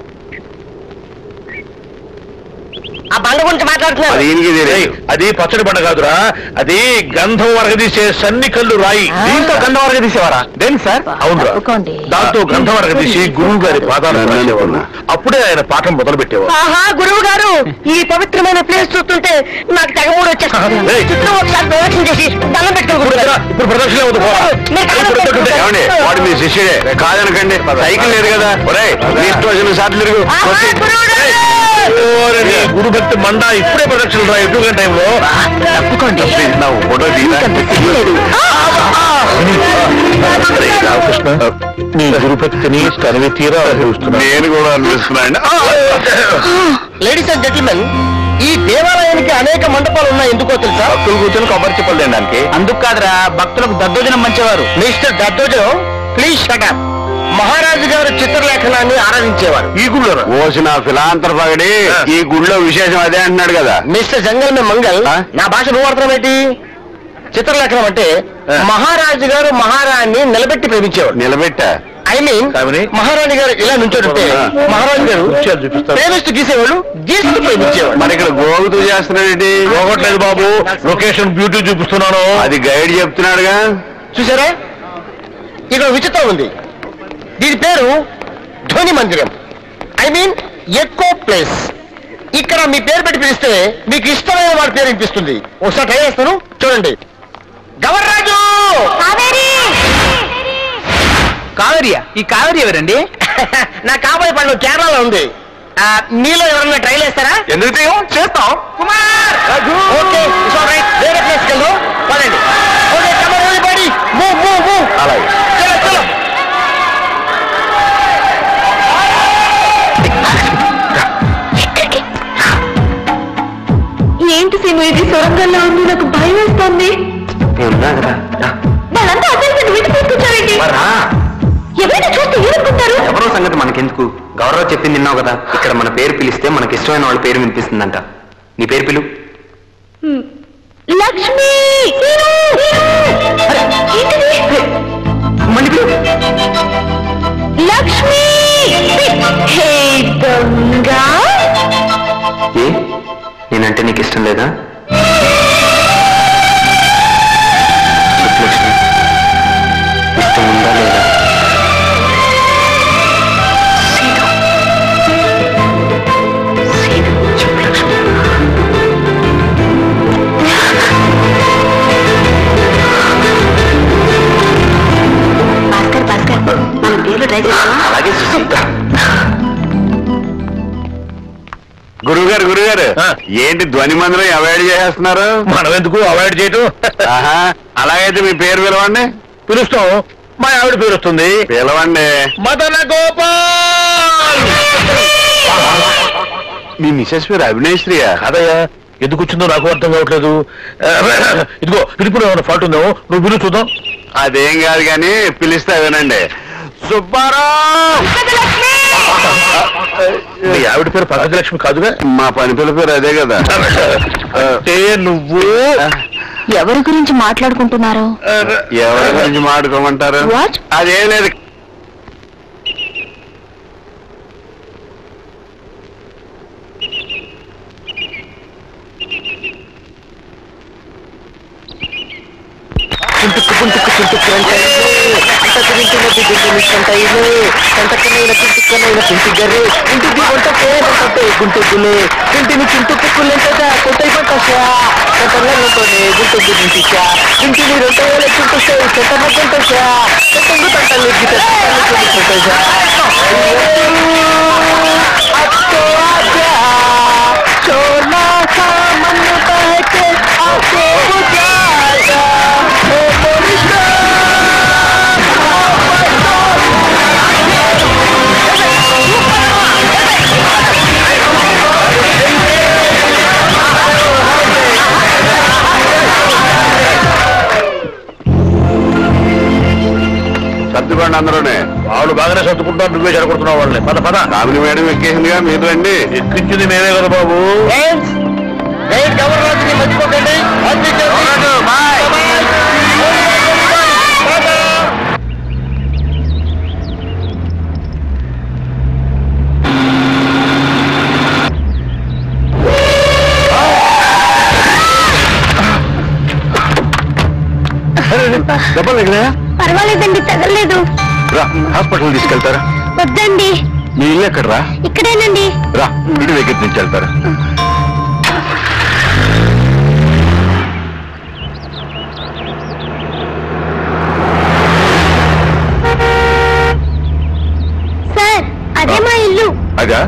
ఆ బండి గురించి మాట్లాడుతున్నారు అది ఈయనకి తెలియదు. ఏయ్, అది పచ్చడి పంట కాదురా అది గంధం వరగదీసే సన్ని కళ్ళు రాయి దీంతో గంధం వరకు తీసేవారా దేనికి సార్ అవునురా తప్పుకోండి. దాంతో గంధం వరగదీసి గురువు గారి పాదాలు రాసేవాడు అప్పుడే ఆయన పాఠం మొదలు పెట్టేవాడు ఆహా గురువు గారు ఈ పవిత్రమైన ప్లేస్ చూస్తుంటే నాకు తెగమూడు వచ్చేస్తుంది ఏయ్. చుట్టూ ఒకసారి ప్రదక్షిణ చేసి దండం పెట్టుకోండి గురువు గారు. ఇప్పుడు ప్రదక్షిణ అవుతుంది పోరా. మీరు దండం ఇప్పుడు పెట్టుకోండి. ఏమండి వాడు మీ శిష్యుడే కాదనకండి సైకిల్ లేదు కదా ఒరే మీ ఇష్టం వచ్చిన సార్లు తిరుగు ఆహా, గురువు గారు! ఓరే నీ గురు భక్తి మండ ఇప్పుడే ప్రదక్షిణ రా ఎటువంటి టైంలో తప్పుకోండి నా ఫోటో తీరా రామకృష్ణ నీ గురు భక్తిని తనవి తీరా చూస్తున్నా నేను కూడా అనిపిస్తున్నాను లేడీస్ అండ్ జెంటిల్మెన్ ఈ దేవాలయానికి అనేక మండపాలు ఉన్నాయి ఎందుకో తెలుసా భక్తులు కూర్చొని కొబ్బరి చెప్పలు తినడానికి అందుకు కాదురా భక్తులకు దద్దోజనం మంచివారు మిస్టర్ దద్దోజనం ప్లీజ్ షటప్ మహారాజు గారు చిత్రలేఖనాన్ని ఆరాధించేవారు ఈ గుళ్ళో ఓసిన ఫిలాంతర పగడి ఈ గుళ్ళో విశేషం అదే అంటున్నాడు కదా మిస్టర్ జంగల్ మే మంగల్ ఆ? నా భాష నువ్వు అర్థం ఏంటి చిత్రలేఖనం అంటే ఆ. మహారాజు గారు మహారాణి నిలబెట్టి ప్రేమించేవాడు నిలబెట్టా ఐ మీన్ కామిని? మహారాణి గారు ఇలా నుంచోడుంటే ఆ. మహారాజు గారు నృత్యాలు చూపిస్తారు. ప్రేమిస్తూ గీసేవాళ్ళు గీస్తూ ప్రేమించేవాడు మరి ఇక్కడ గోగుతూ చేస్తున్నాడేంటి పోగొట్టలేదు బాబు లొకేషన్ బ్యూటీ చూపిస్తున్నాను అది గైడ్ చెప్తున్నాడుగా చూసారా ఇక్కడ విచిత్రం ఉంది దీని పేరు ధ్వని మందిరం ఐ మీన్ ఎకో ప్లేస్ ఇక్కడ మీ పేరు పెట్టి పిలిస్తే మీకు ఇష్టమైన వాడి పేరు వినిపిస్తుంది ఒకసారి ట్రై చేస్తాను చూడండి గవర్రాజు కావేరియా ఈ కావేరి ఎవరండి నా కాబోయే పండు కేరళలో ఉంది ఆ, మీలో ఎవరన్నా ట్రైల్ వేస్తారా ఎందుకు తీయం? చేస్తాం కుమార్ ఓకే రైట్ వేరే ప్లేస్కి వెళ్దాం పదండి ఓకే కమర్ ఎవ్రీబడి మూవ్ మూవ్ మూవ్ అలాగే చలో చలో ఏంటి సీను ఇది సొరంగంలో ఉంది నాకు భయం వేస్తోంది ఉన్నా కదా రా. వాళ్ళంతా అసలు నన్ను వింటి తీసుకొచ్చారేంటి మరి రా. ఎవరైనా చూస్తే ఏమనుకుంటారు ఎవరో సంగతి మనకెందుకు గౌరవ్ చెప్పింది విన్నావు కదా ఇక్కడ మన పేరు పిలిస్తే మనకి ఇష్టమైన వాళ్ళ పేరు వినిపిస్తుందంట నీ పేరు పిలు లక్ష్మి సీను! అరే, ఏంటిది? మళ్ళీ పిలు లక్ష్మి హే దొంగ ఏ నేనంటే నీకు ఇష్టం లేదా సుబ్బలక్ష్మి ఇష్టం ఉందా లేదా చెప్పు లక్ష్మి భాస్కర్ భాస్కర్ మన పేర్లు ట్రై చేస్తావా అలాగే సుశీ గురువుగారు గురువుగారు ఏంటి ధ్వని మందిరం అవాయిడ్ చేసేస్తున్నారు మనం ఎందుకు అవాయిడ్ చేయటం ఆహా అలాగైతే మీ పేరు పిలవండి పిలుస్తాం మా ఆవిడ పేరు వస్తుంది పిలవండి మదన గోపాల్ మీ మిసెస్ పేరు అభినయశ్రీయా కాదయ్యా ఎందుకు వచ్చిందో నాకు అర్థం కావట్లేదు ఆ, ఇదిగో పిలుపులో ఏమైనా ఫాల్ట్ ఉందేమో నువ్వు పిలువు చూద్దాం అదేం కాదు కానీ పిలిస్తే వినండి సుబ్బారావు మీ ఆవిడ పేరు పక్కలక్ష్మి కాదుగా మా పని పిల్ల పేరు అదే కదా అంటే నువ్వు ఎవరి గురించి మాట్లాడుకుంటున్నారు ఎవరి గురించి మాట్లాడుకోమంటారు What? అదేం లేదు కుంటుకు కుంటుకు కుంటుకు అంటే అంతకు వింటున్నది గుంటు మిస్కంటైలు కంటకనైన కుంటుకనైన కుంటుగర్రు ఇంటికి వంట పేరంటే గుంటుకులే ఇంటిని చుంటు కుక్కులేంటదా కొట్టై పట్టసా కంటలలోనే గుంటు గురింటిసా ఇంటిని రెండు వేల చుంటుసే చెట్టన గుంటసా చెట్టంగు తంటలు గిట కుంటసా అత్తో ఆజా చోనా సామన్ బహకే ఆకో బుజాగా ఓ మోరిషా సర్దుకోండి అందరూనే వాళ్ళు బాగానే సర్దుకుంటారు నువ్వే చెడగొడుతున్నావు వాళ్ళని పద పద కామిని మేడం ఎక్కేసిందిగా మీరు రండి ఎక్కించింది మేమే కదా బాబు గవర్నర్ని మర్చిపోకండి దెబ్బలు తగిలాయా? పర్వాలేదండి తగలేదు రా హాస్పిటల్ తీసుకెళ్తారా వద్దండి మీ ఇల్లు ఎక్కడరా ఇక్కడేనండి రా ఇంటి దగ్గర నుంచి వెళ్తారా సార్ అదే మా ఇల్లు అదా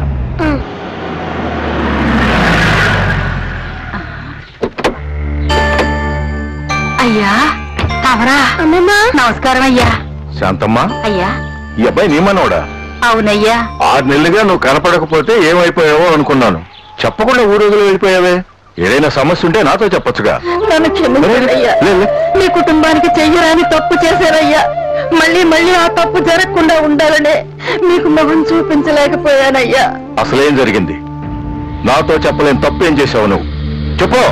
అయ్యా తమరా అమ్మమ్మా నమస్కారం అయ్యా శాంతమ్మా అయ్యా ఈ అబ్బాయి నీ మనవడా అవునయ్యా ఆరు నెలలుగా నువ్వు కనపడకపోతే ఏమైపోయావో అనుకున్నాను చెప్పకుండా ఊరోజులు వెళ్ళిపోయావే ఏదైనా సమస్య ఉంటే నాతో చెప్పొచ్చుగా నన్ను క్షమించయ్యా లే, లే. మీ కుటుంబానికి చెయ్యరాని తప్పు చేశారయ్యా మళ్ళీ మళ్ళీ ఆ తప్పు జరగకుండా ఉండాలనే మీకు మొహం చూపించలేకపోయానయ్యా అసలేం జరిగింది నాతో చెప్పలేని తప్పు ఏం చేసావు నువ్వు చెప్పు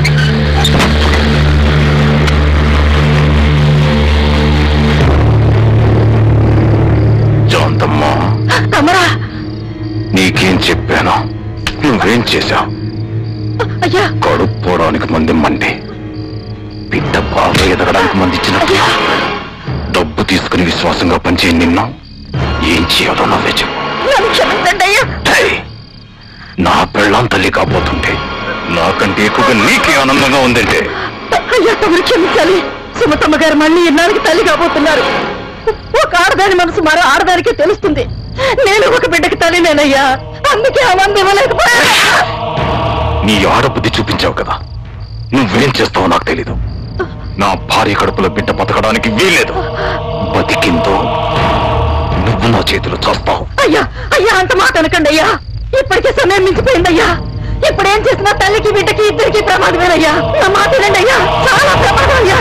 శాంతమ్మా తమరా నీకేం చెప్పాను నువ్వేం చేశావు అయ్యా కడుపు పోవడానికి మంది మండి బిడ్డ బాగా ఎదగడానికి మంది ఇచ్చినట్టు డబ్బు తీసుకుని విశ్వాసంగా పనిచేయ నిన్ను ఏం చేయాలో నువ్వే చెప్పు నన్ను క్షమించండి అయ్యా ఛై! నా పెళ్ళాం తల్లి కాబోతుంటే నాకంటే ఎక్కువగా నీకే ఆనందంగా ఉందంటే అయ్యా తమరు క్షమించాలి సుమతమ్మ గారు మళ్ళీ ఇన్నాళ్ళకి తల్లి కాబోతున్నారు ఒక ఆడదాని మనసు మరో ఆడదానికే తెలుస్తుంది నేను ఒక బిడ్డకి తల్లినేనయ్యా అందుకే ఆ మంది ఇవ్వలేకపోయా నీ ఆడబుద్ధి చూపించావు కదా నువ్వేం చేస్తావో నాకు తెలీదు నా భార్య కడుపులో బిడ్డ బతకడానికి వీల్లేదు బతికిందో నువ్వు నా చేతిలో చేస్తావు అయ్యా అయ్యా అంత మాట అనకండి అయ్యా ఇప్పటికే సమయం మించిపోయిందయ్యా ఇప్పుడేం చేసినా తల్లికి బిడ్డకి ఇద్దరికి ప్రమాదమేనయ్యా నా మాట వినండి అయ్యా చాలా ప్రమాదం అయ్యా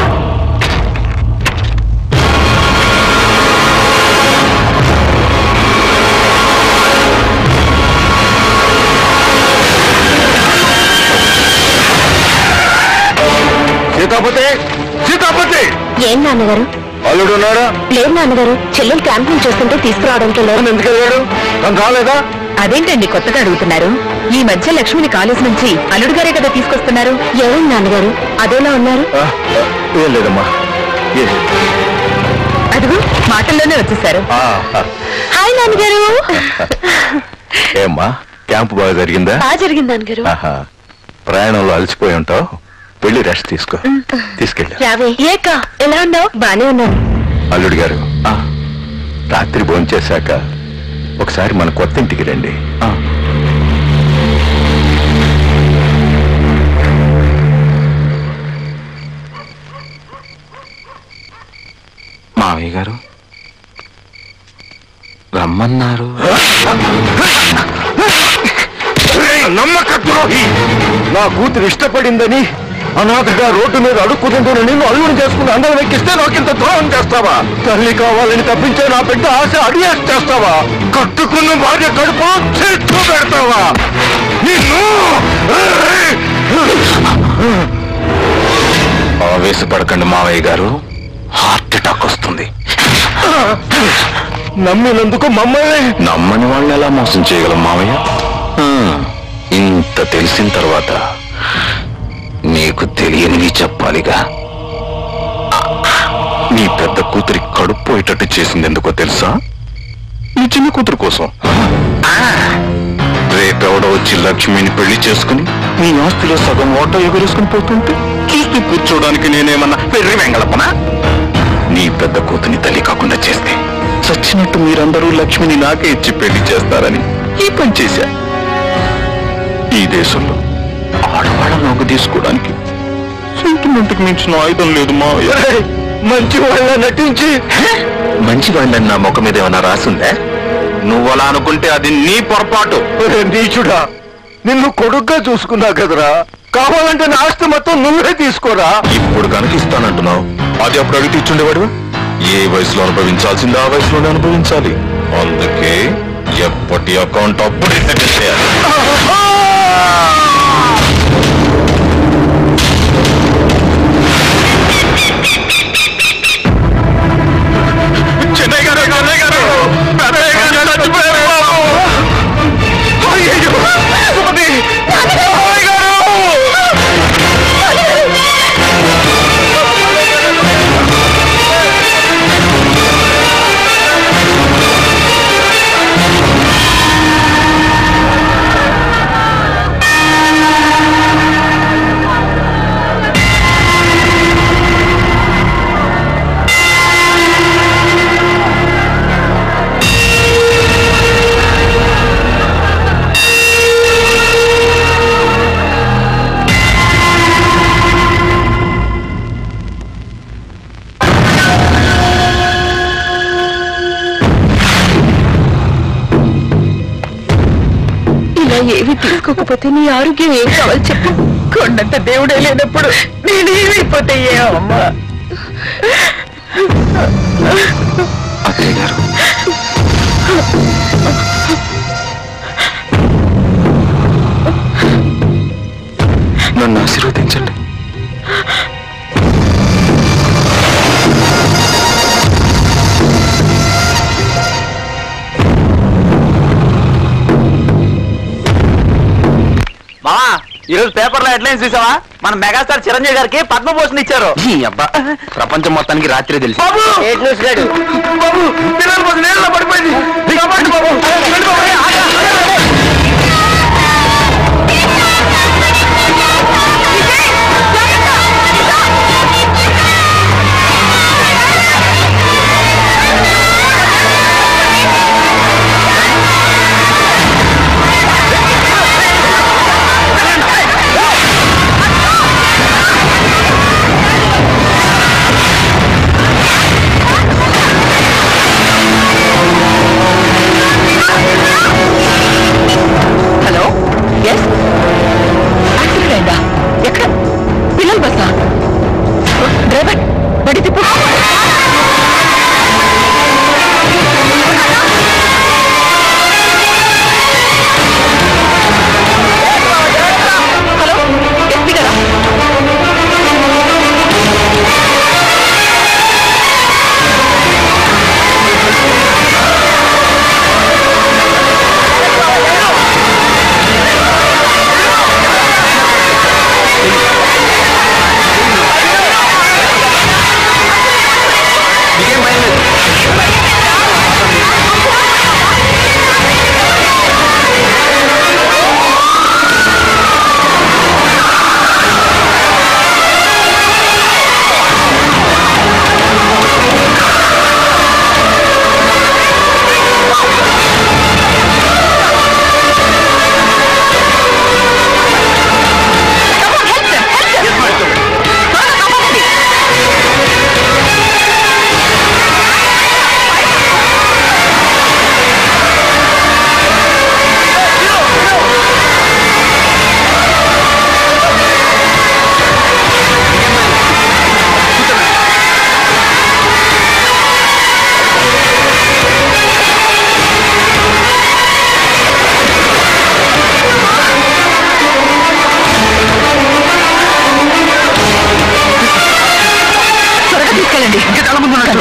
సీతాపతి సీతాపతి ఏం నాన్నగారు అల్లుడు ఉన్నాడా లేదు నాన్నగారు చెల్లెలు క్యాంప్ నుంచి వస్తుంటే తీసుకురావడానికి లేదు ఎందుకు వెళ్ళాడు తను రాలేదా అదేంటండి కొత్తగా అడుగుతున్నారు ఈ మధ్య లక్ష్మిని కాలేజ్ నుంచి అల్లుడు గారే కదా తీసుకొస్తున్నారు ఎవరు నాన్నగారు అదోలా ఉన్నారు ఆ, ఏం లేదమ్మా ఏ- అదిగో మాటల్లోనే వచ్చేసారు ఆ, ఆ. హాయ్ నాన్నగారు ఏమ్మా క్యాంపు బాగా జరిగిందా బాగా జరిగింది నాన్నగారు ఆహా ప్రయాణంలో అలసిపోయి ఉంటావు వెళ్ళి రెస్ట్ తీసుకో తీసుకెళ్ళి రావే ఏక ఎలా ఉన్నావు బానే ఉన్నాను అల్లుడు గారు ఆ, రాత్రి భోంచేశాక ఒకసారి మన కొత్త ఇంటికి రండి ఆ. మావయ్య గారు రమ్మన్నారు నమ్మక ద్రోహి నా కూతురు ఇష్టపడిందని అనాథగా రోడ్డు మీద అడుక్కుతుందని నిన్ను అల్లుని చేసుకుని అందరం ఎక్కిస్తే నాకింత ద్రోహం చేస్తావా తల్లి కావాలని తప్పించే నా బిడ్డ ఆశ అడిగేసి చేస్తావా కట్టుకున్న భార్య కడుపు చెట్టు పెడతావా నిన్ను ఆవేశపడకండి మావయ్య గారు హార్ట్ అటాక్ వస్తుంది నమ్మినందుకు మమ్మల్ని నమ్మని వాళ్ళని ఎలా మోసం చేయగలం మావయ్య ఆ, ఇంత తెలిసిన తర్వాత నీకు తెలియనివి చెప్పాలిగా నీ పెద్ద కూతురి కడుపు పోయేటట్టు చేసింది ఎందుకో తెలుసా నీ చిన్న కూతురు కోసం రేపెవడో వచ్చి లక్ష్మిని పెళ్లి చేసుకుని నీ ఆస్తిలో సగం ఓటో ఎగురేసుకుని పోతుంటే చూస్తూ కూర్చోడానికి నేనేమన్నా వెర్రి వెంగళపనా నీ పెద్ద కూతుని తల్లి కాకుండా చేస్తే చచ్చినట్టు మీరందరూ లక్ష్మిని నాకే ఇచ్చి పెళ్లి చేస్తారని ఈ పని చేశా ఈ దేశంలో ఆడవాళ్ళ నోకు తీసుకోవడానికి సెంటిమెంట్కి మించిన ఆయుధం లేదు మా మంచి వాళ్ళ నటించి మంచి వాళ్ళని నా ముఖం మీద ఏమైనా రాసిందే నువ్వు అలా అనుకుంటే అది నీ పొరపాటు ఒరే నీచుడా నిన్ను కొడుగ్గా చూసుకున్నా కదరా కావాలంటే నా ఆస్తి మొత్తం నువ్వే తీసుకోరా ఇప్పుడు కనుక ఇస్తానంటున్నావు అది అప్పుడు అడిగి ఇచ్చుండేవాడు ఏ వయసులో అనుభవించాల్సింది ఆ వయసులోనే అనుభవించాలి అందుకే ఎప్పటి అకౌంట్ అప్పుడే సెటిల్ చేయాలి చెన్నై గారు చెన్నై గారు పెద్దయ్య గారు చచ్చిపోయారు బాబు అయ్యయ్యో, సుమతి! మామయ్య గారు! ఇలా ఏవి తీసుకోకపోతే నీ ఆరోగ్యం ఏం కావాలి చెప్పు కొండంత దేవుడే లేనప్పుడు నేను ఏమైపోతే అమ్మా అత్తయ్య గారు నన్ను ఆశీర్వదించండి మావా ఈరోజు పేపర్లో హెడ్లైన్స్ చూసావా మన మెగాస్టార్ చిరంజీవి గారికి పద్మభూషణ్ ఇచ్చారు ఈ అబ్బా ప్రపంచం మొత్తానికి రాత్రే తెలిసి బాబు బాబు పిల్లల కోసం నీళ్ళలో పడిపోయింది కాపాడండి బాబు వెళ్ళి బాబు, ఏ, ఆగా, ఆగా, ఆగా. ఆ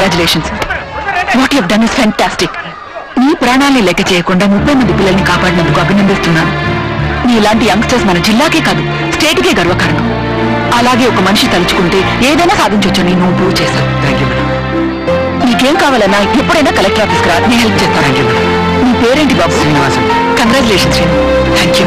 congratulations what you done is fantastic నీ ప్రాణాన్ని లెక్క చేయకుండా ముప్పై మంది పిల్లల్ని కాపాడినందుకు అభినందిస్తున్నాను నీలాంటి యంగ్స్టర్స్ మన జిల్లాకే కాదు స్టేట్కే గర్వకారణం అలాగే ఒక మనిషి తలుచుకుంటే ఏదైనా సాధించొచ్చని నువ్వు ప్రూవ్ చేశావు థ్యాంక్ యూ మేడం నీకేం కావాలన్నా ఎప్పుడైనా కలెక్టర్ ఆఫీస్కి రా నేను హెల్ప్ చేస్తాను థ్యాంక్ యూ మేడం నీ పేరేంటి బాబు Srinivasam congratulations Seenu thank you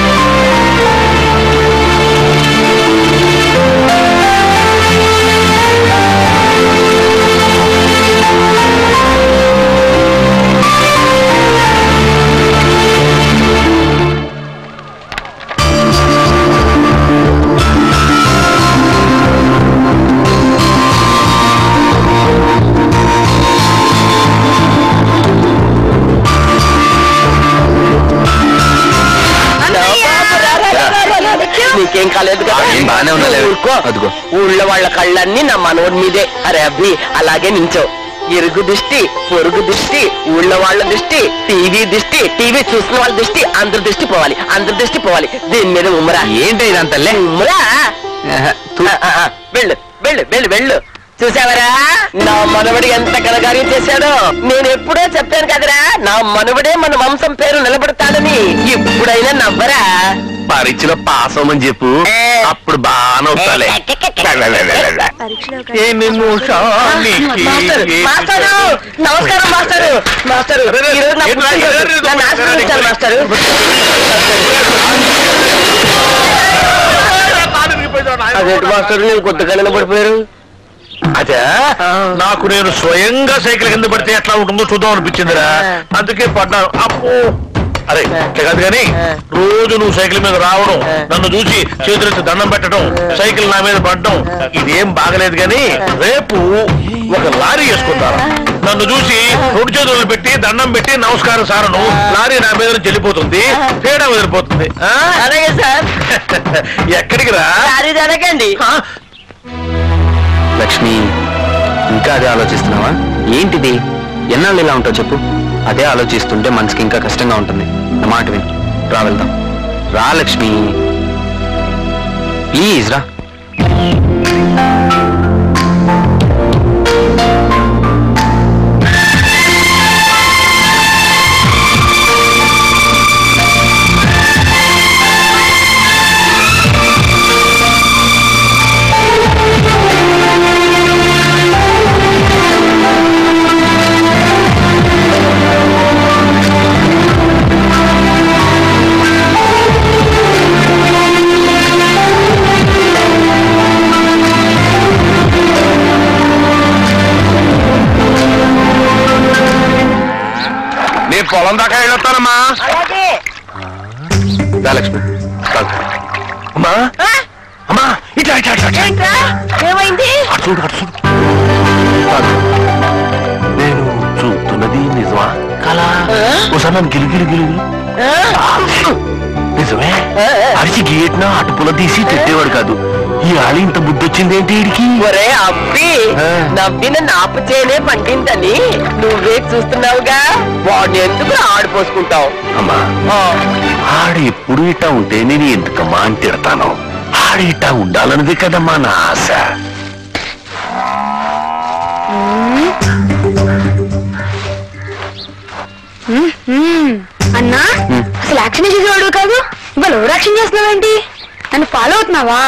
నీకేం కాలేదు కదా ఏం బాగానే ఉన్నాలే. ఊరుకో. అదిగో. ఊళ్ళో వాళ్ళ కళ్ళన్నీ నా మనోడి మీదే అరే అబ్బి అలాగే నించో ఇరుగు దృష్టి పొరుగు దృష్టి ఊళ్ళో వాళ్ళ దృష్టి టీవీ దృష్టి టీవీ చూసిన వాళ్ళ దృష్టి అందరి దృష్టి పోవాలి అందరి దృష్టి పోవాలి దీని మీద ఉమ్మరా ఏంటి ఇదంతలే ఉమ్మరా ఆ, ఆ, ఆ, వెళ్ళు వెళ్ళు వెళ్ళు వెళ్ళు చూసావరా నా మనవడు ఎంత కలగారి చేశాడో నేను ఎప్పుడో చెప్పాను కదరా నా మనవడే మన వంశం పేరు నిలబడతాడని ఇప్పుడైనా నవ్వరా పరీక్షలో పాస్ అవ్వమని చెప్పు అప్పుడు బాగానే అవుతాలే మాస్టర్ మాస్టరు నమస్కారం మాస్టరు మాస్టరు ఈరోజు నా పుట్టినరోజు. నన్ను ఆశీర్వదించాలి మాస్టరు అదేంటి మాస్టర్ నేను కొద్దిగా పడిపోయారు అదే నాకు నేను స్వయంగా సైకిల్ కింద పడితే ఎట్లా ఉంటుందో చూద్దాం అనిపించిందిరా అందుకే పడ్డాను అప్పు అరే అట్లా కాదు కానీ రోజు నువ్వు సైకిల్ మీద రావడం నన్ను చూసి చేతులెత్తి దండం పెట్టడం సైకిల్ నా మీద పడడం ఇదేం బాగలేదు కానీ రేపు ఒక లారీ వేసుకుంటాను నన్ను చూసి రెండు చేతులు పెట్టి దండం పెట్టి నమస్కారం సారను లారీ నా మీద నుంచి వెళ్ళిపోతుంది తేడా వదిలిపోతుంది ఆ? అలాగే సార్ ఎక్కడికి రా సారీ అడగండి లక్ష్మి ఇంకా అదే ఆలోచిస్తున్నావా ఏంటిది ఎన్నాళ్ళు ఇలా ఉంటావు చెప్పు అదే ఆలోచిస్తుంటే మనసుకి ఇంకా కష్టంగా ఉంటుంది నా మాట విని రా వెళ్దాం రా లక్ష్మి ప్లీజ్ రా నేను పొలం దాకా వెళ్ళొస్తానమ్మా అలాగే రా లక్ష్మి కాదు అమ్మా అమ్మా ఇట్లా ఇట్లా ఇట్లా, ఇట్లా ఏంట్రా ఏమైంది అటు చూడు అటు చూడు నేను చూస్తున్నది నిజమా కళ ఒకసారి నన్ను గిలి గిలి గిలి గిలి. నిజమే అరిచి గేట్న అటుపుల తీసి తిట్టేవాడు కాదు ఈ ఆళి ఇంత బుద్ధి వచ్చింది ఏంటి వీడికి ఒరే అబ్బి ఆ. నవ్విన నాపు చేయనే పండిందని నువ్వే చూస్తున్నావుగా వాడిని ఎందుకు ఆడిపోసుకుంటావు అమ్మా ఆడు ఎప్పుడు ఇట్టా ఉంటే నేను ఎందుకమ్మా అని తిడతాను ఆడు ఇట్టా ఉండాలన్నది కదమ్మా నా ఆశ అన్నా అసలు యాక్షన్ చేసేవాడు కాదు ఇవాళ ఓవర్ యాక్షన్ చేస్తున్నావేంటి నన్ను ఫాలో అవుతున్నావా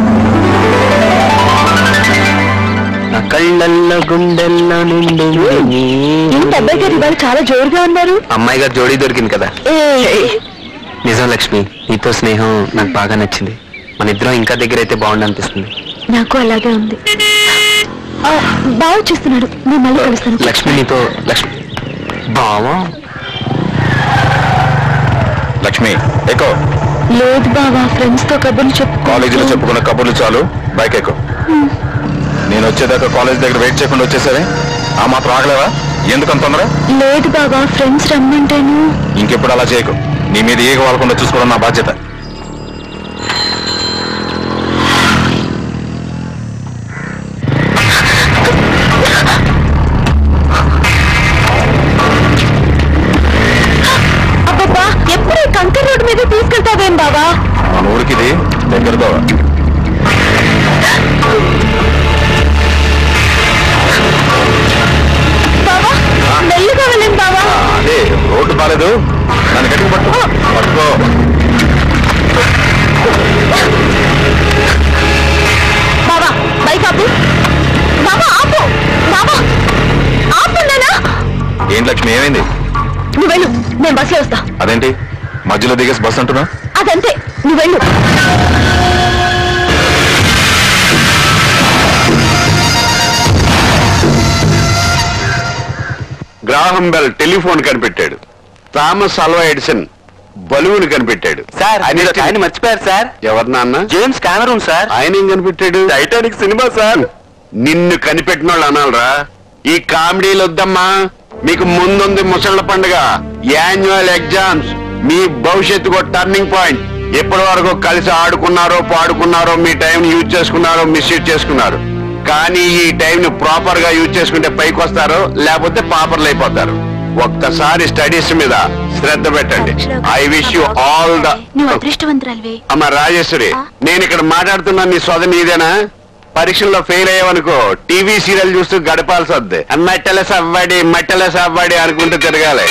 నా కళ్ళల్లో గుండెల్లో నిండు ఏంటి అబ్బాయి గారు ఇవాళ చాలా జోరుగా ఉన్నారు అమ్మాయి గారు జోడీ దొరికింది కదా నిజం లక్ష్మి నీతో స్నేహం నాకు బాగా నచ్చింది మన ఇద్దరం ఇంకా దగ్గర అయితే బాగుండు అనిపిస్తుంది నాకు అలాగే ఉంది ఆ, బాగా చూస్తున్నాడు నేను మళ్ళీ కలుస్తాను లక్ష్మి నీతో లక్ష్మి బావా లక్ష్మి ఎక్కువ లేదు బావా ఫ్రెండ్స్ తో కబుర్లు చెప్పు కాలేజీలో చెప్పుకున్న కబుర్లు చాలు బైక్ ఎక్కువ నేను వచ్చేదాకా కాలేజ్ దగ్గర వెయిట్ చేయకుండా వచ్చేసరే ఆ మాత్రం ఆగలేవా ఎందుకంత తొందర లేదు బావా ఫ్రెండ్స్ రమ్మంటేను ఇంకెప్పుడు అలా చేయకు నీ మీద ఏగ వాళ్ళకుండా చూసుకోవడం నా బాధ్యత అబ్బబ్బా ఎప్పుడు ఈ కంకర్ రోడ్డు మీద తీసుకెళ్తావేం బావా మన ఊరికి ఇది దగ్గరతో మెల్లిగా వెళ్ళండి బావా అదే రోడ్డు బాలేదు నన్ను గట్టిగా పట్టు పట్టుకో బావా బైక్ ఆపు బావా ఆపు బావా ఆపు నానా ఏం లక్ష్మి ఏమైంది నువ్వు వెళ్ళు నేను బస్సులో వస్తా అదేంటి మధ్యలో దిగేసి బస్ అంటున్నా అదంతే నువ్వు వెళ్ళు గ్రాహం బెల్ టెలిఫోన్ కనిపెట్టాడు థామస్ అల్వా ఎడిసన్ బలువుని కనిపెట్టాడు సార్ ఆయన మర్చిపోయారు సార్ ఎవరు నాన్న జేమ్స్ కెమెరూన్ సార్ ఆయన ఏం కనిపెట్టాడు టైటానిక్ సినిమా సార్ నిన్ను కనిపెట్టిన వాళ్ళు అనాలరా ఈ కామెడీలు వద్దమ్మా మీకు ముందుంది ముసళ్ళ పండుగ యాన్యువల్ ఎగ్జామ్స్ మీ భవిష్యత్తు ఒక టర్నింగ్ పాయింట్ ఎప్పటి వరకు కలిసి ఆడుకున్నారో పాడుకున్నారో మీ టైం యూజ్ చేసుకున్నారో మిస్యూజ్ చేసుకున్నారు కానీ ఈ టైం ని ప్రాపర్ గా యూజ్ చేసుకుంటే పైకి వస్తారు లేకపోతే పాపర్లు అయిపోతారు ఒక్కసారి స్టడీస్ మీద శ్రద్ధ పెట్టండి I wish you all the నువ్వు అదృష్టవంతురాలివే అమ్మ రాజేశ్వరి నేను ఇక్కడ మాట్లాడుతున్నా నీ సోద నీదేనా పరీక్షల్లో ఫెయిల్ అయ్యావనుకో టీవీ సీరియల్ చూస్తూ గడపాల్సి వద్ది మట్టెల సవ్వడి మట్టెల సవ్వడి అనుకుంటూ తిరగాలి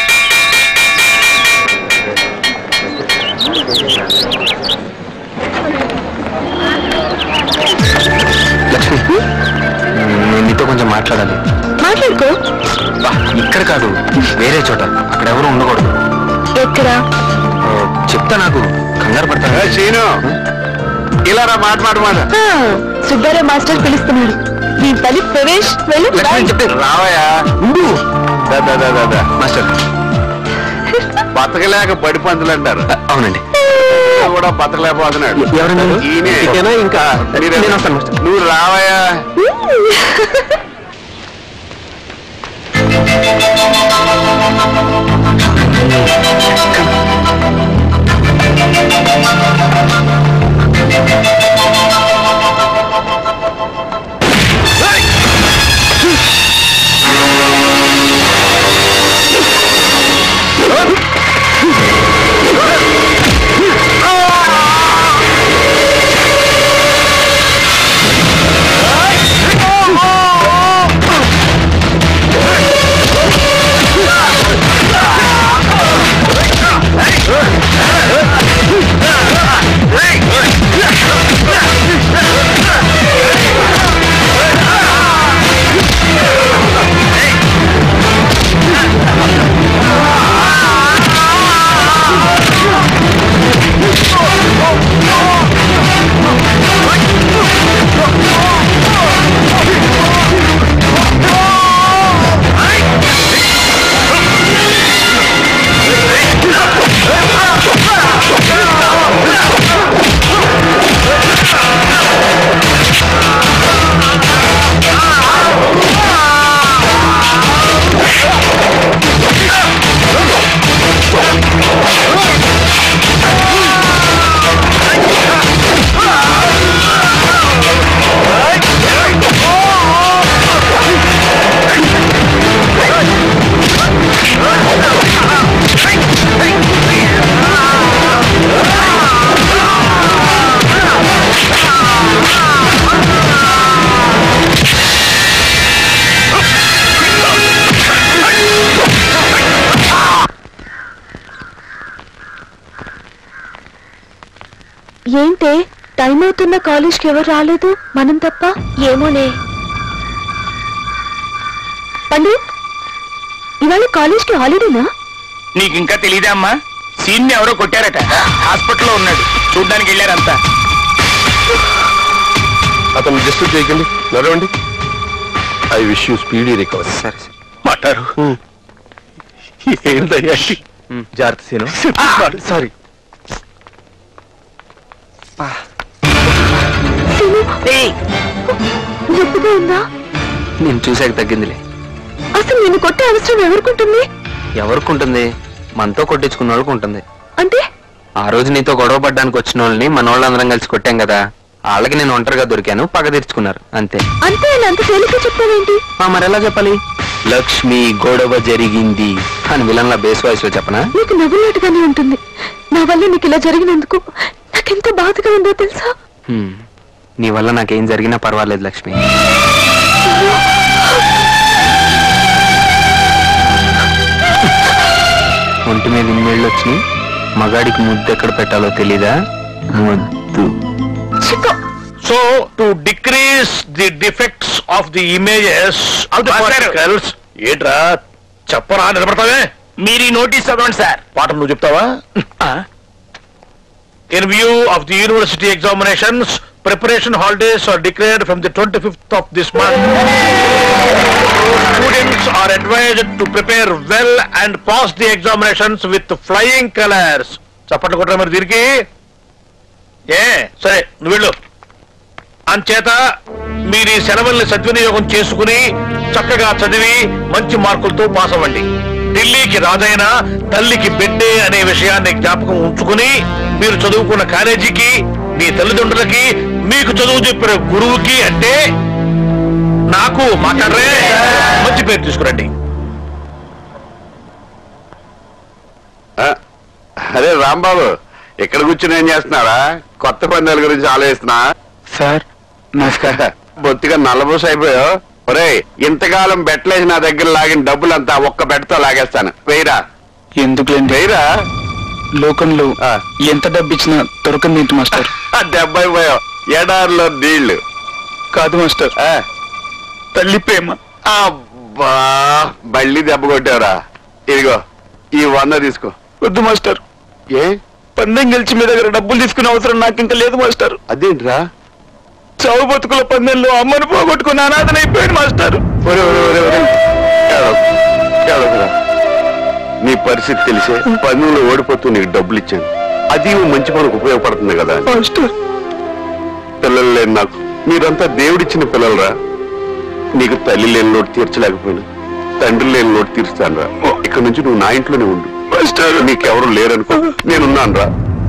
లక్ష్మి నేను నీతో కొంచెం మాట్లాడాలి మాట్లాడుకో బా, ఇక్కడ కాదు వేరే చోట అక్కడ ఎవరు ఉండకూడదు ఎక్కడ ఆ, చెప్తా నాకు కంగారు పడతాను సీను ఇలా రా మాట మాట మాట ఆ, సుబ్బారావు మాస్టర్ పిలుస్తున్నాడు నీ పని ప్రవేశ్ వెళ్ళు లక్ష్మి చెప్తే రావయ్యా ఉండు దా, దా, దా, దా, దా. మాస్టర్ బతకలేక పడి పంతులు అంటారు ఆ, అవునండి కూడా బతకలేకపోతున్నాడు ఎవరండి? ఈయనే. ఇదేనా ఇంకా? మీరే. నేను వస్తాను, మాస్టర్. నువ్వు రావయ్యా ఏంటే టైం అవుతున్న కాలేజ్కి ఎవరు రాలేదు మనం తప్ప ఏమోనే పండు ఇవాళ కాలేజ్కి హాలిడేనా నీకు ఇంకా తెలియదా అమ్మా సీన్ ఎవరో కొట్టారట హాస్పిటల్లో ఉన్నాడు చూడ్డానికి వెళ్ళారంతా అతను డిస్టర్బ్ చేయకండి నడవండి I wish you speedy recovery సరే సరే మాట్లాడు ఏంటయ్యా జాగ్రత్త సీను సారీ నొప్పిగా ఉందా నేను చూసాక తగ్గిందిలే అసలు నేను కొట్టే అవసరం ఎవరుకుంటుంది ఎవరికి ఉంటుంది మనతో కొట్టించుకున్న వాళ్ళకి ఉంటుంది అంటే ఆ రోజు నీతో గొడవ పడ్డానికి వచ్చిన వాళ్ళని మన వాళ్ళందరం కలిసి కొట్టాం కదా వాళ్ళకి నేను ఒంటరిగా దొరికాను పగ తీర్చుకున్నారు అంతే అంతే ఇలా అంత తేలిక చెప్తావేంటి ఆ, మరి ఎలా చెప్పాలి లక్ష్మి గొడవ జరిగింది అని విలన్ల బేస్ వాయిస్ లో చెప్పనా నీకు నవ్వులాటుగానే ఉంటుంది నా వల్ల నీకు ఇలా జరిగినందుకు నాకెంత బాధగా ఉందో తెలుసా హ్మ్. నీ వల్ల నాకేం జరిగినా పర్వాలేదు లక్ష్మి ఒంటి మీద ఇన్నేళ్ళు వచ్చినాయి మగాడికి ముద్దు ఎక్కడ పెట్టాలో తెలీదా ముద్దు so to decrease the defects of the images of the particles ఏంట్రా చెప్పరా నిలబడతావే మీరు ఈ నోటీస్ చదవండి సార్ పాఠం నువ్వు చెప్తావా in view of the university examinations preparation holidays are declared from the twenty fifth of this month students are advised to prepare well and pass the examinations with flying colours చప్పట్లు కొట్టరా మరి దీనికి ఏ సరే నువ్వు వెళ్ళు అంచేత మీరు ఈ సెలవుల్ని సద్వినియోగం చేసుకుని చక్కగా చదివి మంచి మార్కులతో పాస్ అవ్వండి ఢిల్లీకి రాజైన తల్లికి బిడ్డే అనే విషయాన్ని జ్ఞాపకం ఉంచుకుని మీరు చదువుకున్న కాలేజీకి మీ తల్లిదండ్రులకి మీకు చదువు చెప్పిన గురువుకి అంటే నాకు మాట్లాడరే మంచి పేరు తీసుకురండి అరే రాంబాబు ఇక్కడ కూర్చుని ఏం చేస్తున్నారా కొత్త పందాల గురించి ఆలోచిస్తున్నా సార్ నమస్కారం బొత్తిగా నల్లబూస అయిపోయావు ఒరే ఇంతకాలం బెట్టలేసి నా దగ్గర లాగిన డబ్బులంతా ఒక్క బెట్టతో లాగేస్తాను వెయ్యరా ఎందుకులేండి వెయ్యరా లోకంలో ఎంత డబ్బు ఇచ్చినా దొరకంది ఏంటి మాస్టర్ డెబ్బై అయిపోయావు ఎడారిలో నీళ్లు కాదు మాస్టర్ తల్లి ప్రేమ అబ్బా బళ్ళి దెబ్బ కొట్టావురా ఇదిగో ఈ వంద తీసుకో వద్దు మాస్టర్ ఏ పందెం గెలిచి మీ దగ్గర డబ్బులు తీసుకునే అవసరం నాకు ఇంకా లేదు మాస్టర్ అదేంట్రా చావు బతుకుల పందెంలో అమ్మను పోగొట్టుకుని అనాథనైపోయాడు మాస్టర్ ఒరే, ఒరే, ఒరే, ఒరే. ఏడవకు. ఏడవకురా. నీ పరిస్థితి తెలిసే పన్నులు ఓడిపోతూ నీకు డబ్బులు ఇచ్చాను అది ఓ మంచి పనికి ఉపయోగపడుతుంది కదా అని. మాస్టర్ పిల్లలు లేని నాకు మీరంతా దేవుడిచ్చిన పిల్లలరా నీకు తల్లి లేని లోటు తీర్చలేకపోయినా తండ్రి లేని లోటు తీరుస్తాను రా ఇక్కడ నుంచి నువ్వు నా ఇంట్లోనే ఉండు నీకెవరు లేరనుకో నేనున్నాను రా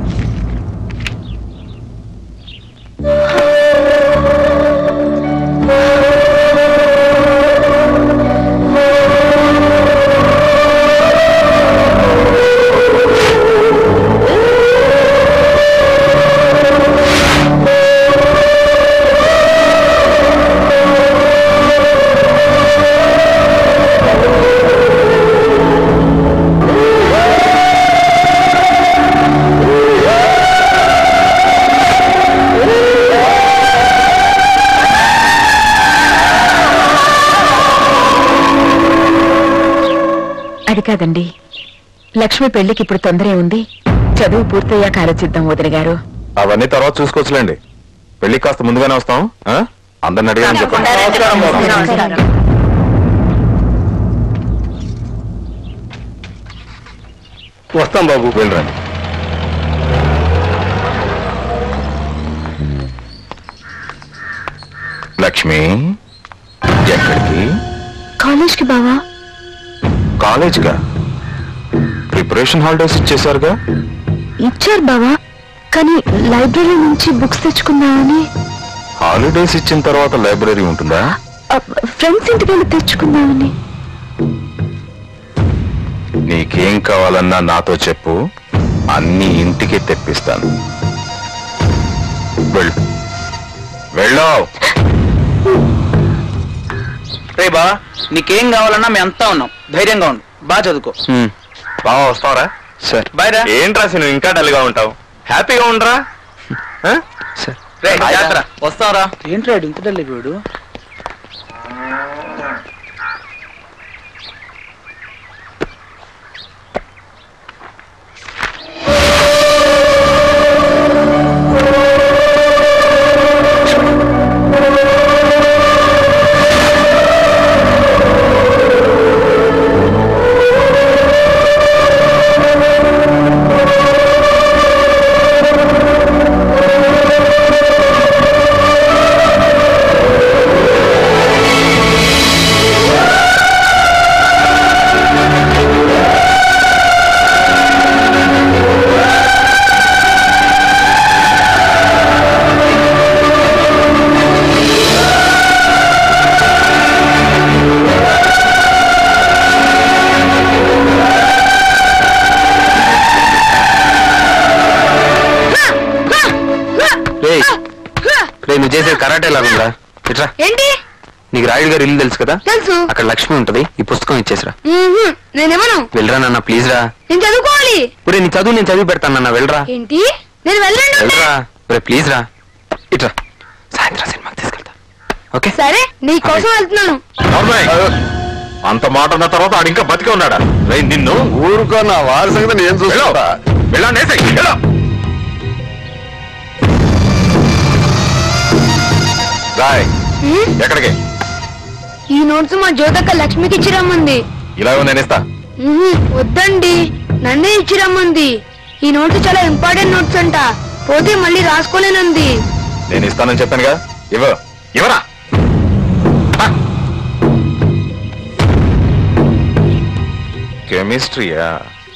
అది కాదండి లక్ష్మి పెళ్లికి ఇప్పుడు తొందరే ఉంది చదువు పూర్తయ్యాక ఆలోచిద్దాం వదిన గారు అవన్నీ తర్వాత చూసుకోవచ్చులేండి పెళ్లి కాస్త ముందుగానే వస్తాం ఆ? అందరిని అడిగాను చెప్పండి వస్తాం బాబు వెళ్ళరండి లక్ష్మి ఎక్కడికి కాలేజ్కి బావా కాలేజ్గా ప్రిపరేషన్ హాలిడేస్ ఇచ్చేశారుగా ఇచ్చారు బావా కానీ లైబ్రరీ నుంచి బుక్స్ తెచ్చుకుందామని హాలిడేస్ ఇచ్చిన తర్వాత లైబ్రరీ ఉంటుందా ఫ్రెండ్స్ ఇంటికి వెళ్ళి తెచ్చుకుందామని నీకేం కావాలన్నా నాతో చెప్పు అన్ని ఇంటికి తెప్పిస్తాను వెళ్ళు వెళ్ళావు రే బా నీకేం కావాలన్నా మేము అంతా ఉన్నాం ధైర్యంగా ఉండు బాగా చదువుకో బాగా వస్తావరా సార్ బాయ్ రా ఏంట్రా నువ్వు ఇంకా డల్ గా ఉంటావు హ్యాపీగా ఉండరా సార్ రే జాగ్రత్త వస్తావరా ఏంట్రా ఇంత డల్ వీడు రే రే నువ్వు చేసేది కరాటే లాగుందా ఇట్రా ఏంటి నీకు రాయుడు గారు ఇల్లు తెలుసు కదా తెలుసు అక్కడ లక్ష్మి ఉంటది ఈ పుస్తకం ఇచ్చేసిరా మ్మ్హ్మ్. నేనేమను వెళ్ళరా నాన్న ప్లీజ్ రా నేను చదువుకోవాలి ఒరే నీ చదువు నేను చదివి పెడతాను నాన్న వెళ్ళరా ఏంటి నేను వెళ్ళండి వెళ్ళరా ఒరే ప్లీజ్ రా ఇట్రా సాయంత్రం సినిమాకి తీసుకెళ్తా ఓకే సరే నీ కోసం వెళ్తున్నాను నార్మల్. అంత మాట అన్న తర్వాత ఆడు ఇంకా బతికే ఉన్నాడా రేయ్, నిన్ను ఊరుకో నా వారి సంగతి నేను చూస్తా వెళ్ళండి రాయ్ హ్మ్? ఎక్కడికి ఈ నోట్స్ మా జ్యోతక్క లక్ష్మికి ఇచ్చి రమ్మంది ఇలా నేను ఇస్తా మ్మ్హ్మ్. వద్దండి నన్నే ఇచ్చి రమ్మంది ఈ నోట్స్ చాలా ఇంపార్టెంట్ నోట్స్ అంట పోతే మళ్ళీ రాసుకోలేనంది నేను ఇస్తానని చెప్పానుగా ఇవ్వ ఇవరా కెమిస్ట్రీయా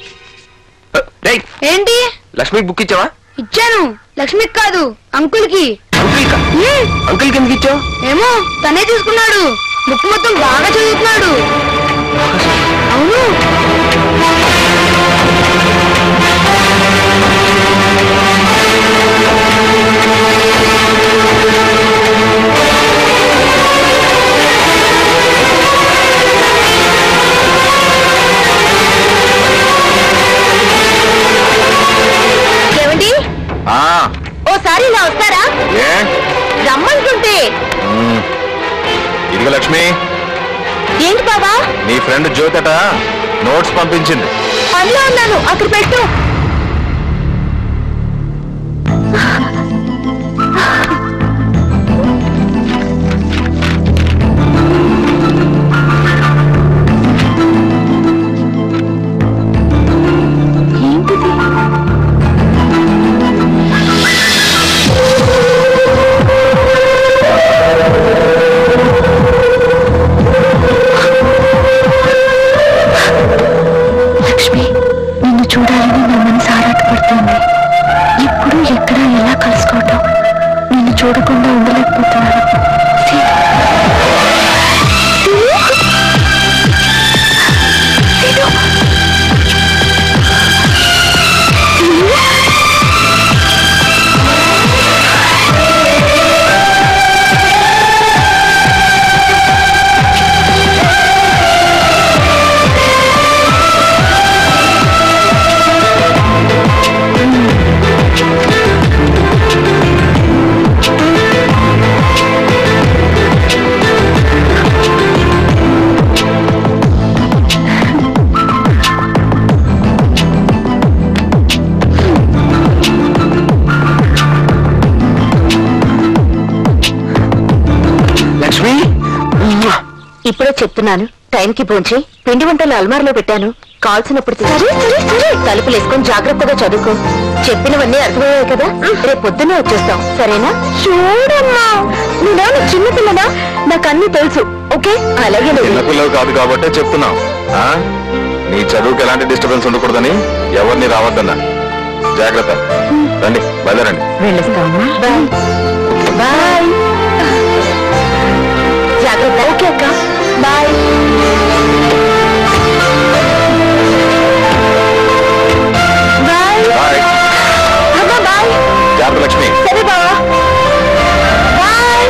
ఏంటి లక్ష్మికి బుక్ ఇచ్చావా ఇచ్చాను లక్ష్మికి కాదు అంకుల్ కి అంకుల్ కిందకి ఇచ్చావు ఏమో తనే తీసుకున్నాడు బుక్ మొత్తం బాగా చదువుతున్నాడు అవును ఏమండి ఆ, ఓసారి ఇలా వస్తారా ఏ రమ్మంటుంటే మ్మ్. ఇదిగో లక్ష్మి ఏంటి బాబా నీ ఫ్రెండ్ జ్యోతట నోట్స్ పంపించింది పనిలో ఉన్నాను అక్కడ పెట్టు లక్ష్మి నిన్ను చూడాలని నా మనసు ఆరాటపడుతుంది ఎప్పుడు ఎక్కడ ఎలా కలుసుకోవటం నిన్ను చూడకుండా ఉండలేకపోతున్నాను సీను. సీను. సీను. లక్ష్మి ఇప్పుడే చెప్తున్నాను టైంకి పోంచి పిండి వంటలు అల్మార్లో పెట్టాను కాల్సినప్పుడు సరే సరే సరే తలుపులు వేసుకొని జాగ్రత్తగా చదువుకో చెప్పినవన్నీ అర్థమయ్యాయి కదా రేపు పొద్దున్నే వచ్చేస్తాం సరేనా చూడమ్మా నేనేమన్నా చిన్న పిల్లనా నాకు అన్ని తెలుసు ఓకే అలాగే నువ్వు. చిన్నపిల్లలు కాదు కాబట్టే చెప్తున్నాం ఆ? నీ చదువుకి ఎలాంటి డిస్టర్బెన్స్ ఉండకూడదని ఎవరిని రావద్దన్నా జాగ్రత్త రండి బయలుదేరండి వెళ్ళొస్తామా బాయ్ బాయ్ జాగ్రత్త ఓకే అక్క బాయ్ బాయ్ బాయ్ అమ్మా బాయ్ జాగ్రత్త లక్ష్మి సరే బావా బాయ్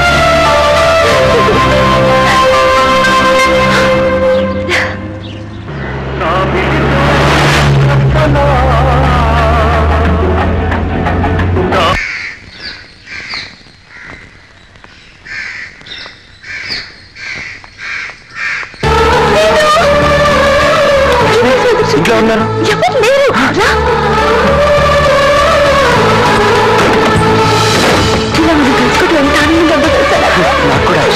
ఇంట్లో ఉన్నారు ఎవరు లేరు రా ఇలా మనం కలుసుకోవడం ఎంత ఆనందంగా ఉందో తెలుసా నాకు కూడా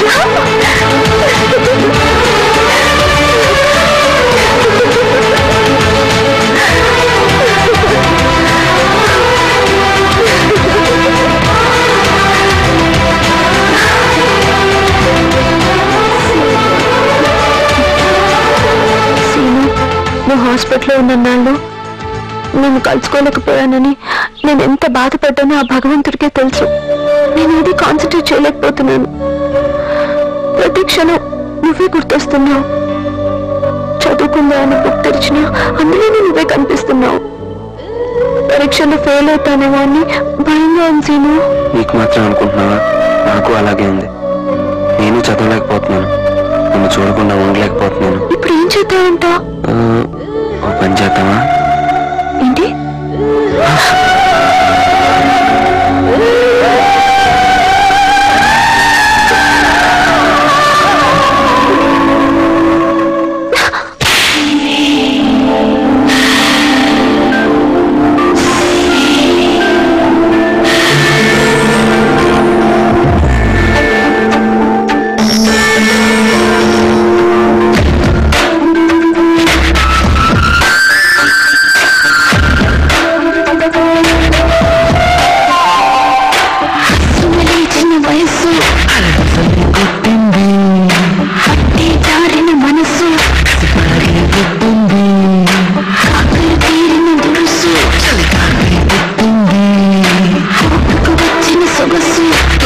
సీను నువ్వు హాస్పిటల్లో ఉన్న నాళ్ళు నేను కలుసుకోలేకపోయానని నేను ఎంత బాధపడ్డానో ఆ భగవంతుడికే తెలుసు నేను ఏది కాన్సన్ట్రేట్ చేయలేకపోతున్నాను ప్రతి క్షణం నువ్వే గుర్తొస్తున్నావు చదువుకుందా అని బుక్ తెరిచినా అందులోనే నువ్వే కనిపిస్తున్నావు పరీక్షలో ఫెయిల్ అవుతానేమో అని భయంగా ఉంది సీను నీకు మాత్రం అనుకుంటున్నావా నాకు అలాగే ఉంది నేను చదవలేకపోతున్నాను నిన్ను చూడకుండా ఉండలేకపోతున్నాను ఇప్పుడు ఏం చేద్దామంటావు ఆ, ఓ పని చేద్దామా ఏంటి సుమలేచిన వయస్సు పట్టి జారిన మనసు కాకలు తీరిన దురుసు కోపుకు వచ్చిన సొగసు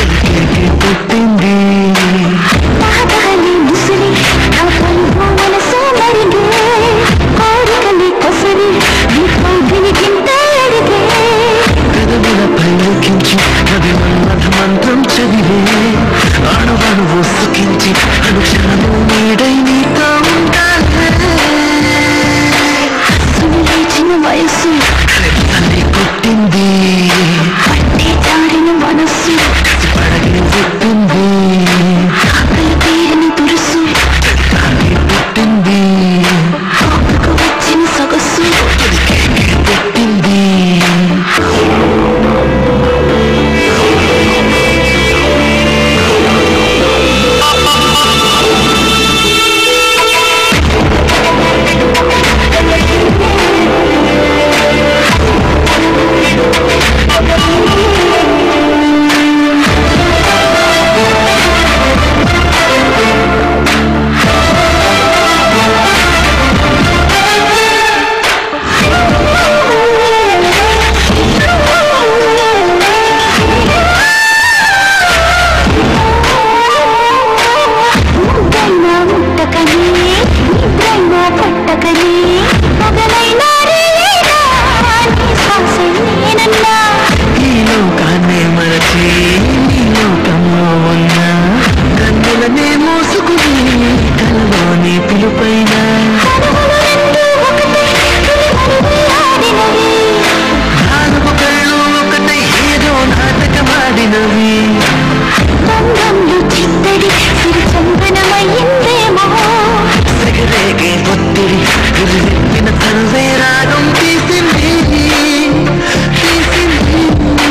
పాదాలి ముసిరి నా కలుపు మనసు మరిగే కోరికలి కొసరి నీ పౌధిని కింద అడిగే పెదవులపై లిఖించి అది మన్మథ మంత్రం చదివే అణువణువు సుఖించి అనుక్షణము నీడై నీతో ఉండాలే సుమలేచిన వయస్సు తల్లి పుట్టింది పట్టి జారిన మనస్సు పడగి పుట్టింది కాకలు తీరిన దురుసు తల్లి పుట్టింది కోపుకు వచ్చిన సొగసు పుట్టింది ముద్దైనా ముట్టకని నిద్రైనా పట్టకని పగలైనా రేనా నీ శ్వాసే నేనన్నా ఈ లోకాన్నే మరచి నీ లోకంలో ఉన్నా కన్నులనే మోసుకుని కలలోని పిలుపైన నాలుగు కళ్ళు ఒకటే ఏదో నాటకమాడినవి బంధంలో చిత్తడి సిరి చందనమయ్యిందేమో సెగరేగే ఒత్తిడి విరివిప్పిన తనువే రాగం తీసింది తీసింది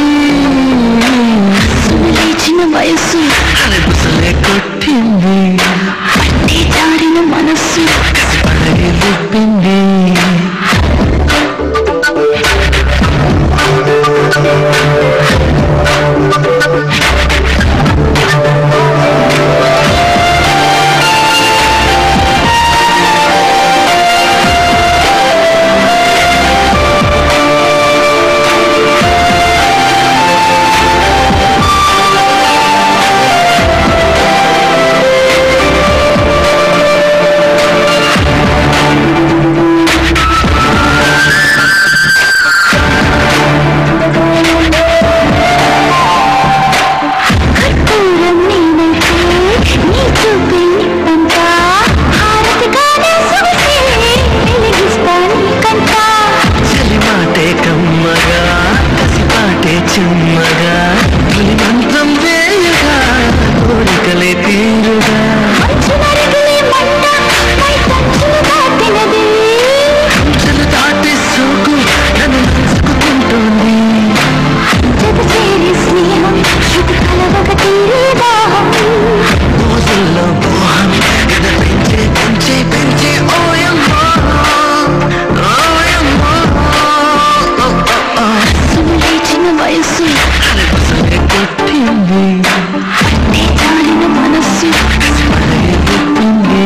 సుమలేచిన వయస్సు అలగుసలే కొట్టింది పట్టి జారిన మనస్సు పడగి విప్పింది కర్పూరం నేనైతే నీ చూపే నిప్పంతా హారతిగానే సొగసే వెలిగిస్తా నీకంతా చలిమాటే కమ్మగా కసిపాటే చెమ్మగా తొలి మంత్రం వేయగా కోరికలే తీరుగా మంచు నరకలే మంట పై కంచులు దాటినది కంచెలు దాటి సోకు నన్ను తెలుసుకుంటోంది జత చేరి స్నేహం శృతి కలవక తీరే దాహం రోజుల్లో మోహం ఎద పెంచే పెంచే పెంచే ఓయమ్మో ఓయమ్మో ఓ, ఓ, ఓ. సుమలేచిన వయస్సు అలగుసలే కొట్టింది పట్టి జారిన మనస్సు పడగి విప్పింది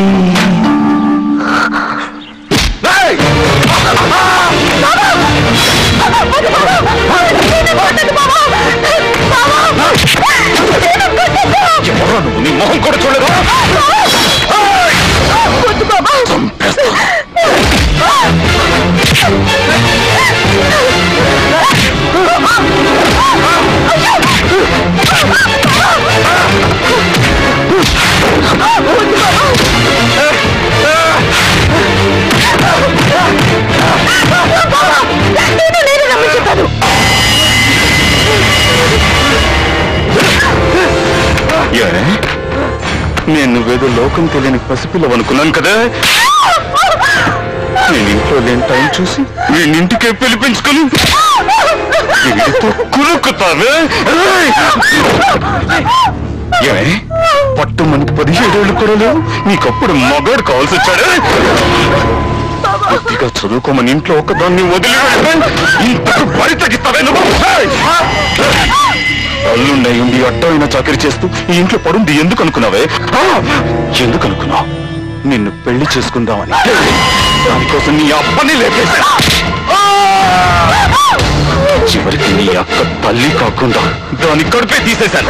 ఎవరో నువ్వు నీ మొహం కూడా చూడదు అయ్యో నేను నువ్వేదో లోకం తెలియని పసిపిల్లవనుకున్నాను కదా నేను ఇంట్లో లేని టైం చూసి నేను ఇంటికే పిలిపించుకుని వీడితో కురుక్కుతావే ఏయ్! ఏమే పట్టు మనకి పదిహేడేళ్ళు కూడా లేవు నీకప్పుడు మగాడు కావాల్సి వచ్చాడు గట్టిగా చదువుకోమని ఇంట్లో ఒకదాన్ని వదిలి వెళ్తే ఇంతకు బరి తగ్గిస్తావే నువ్వు ఏయ్! అల్లుండయి ఉండి అడ్డమైన చాకరీ చేస్తూ ఈ ఇంట్లో పడుంది ఎందుకు అనుకున్నావే ఆ! ఎందుకు అనుకున్నావు నిన్ను పెళ్లి చేసుకుందామని దానికోసం నీ అప్పని లేపేశా చివరికి నీ అక్క తల్లి కాకుండా దాని కడుపే తీసేశాను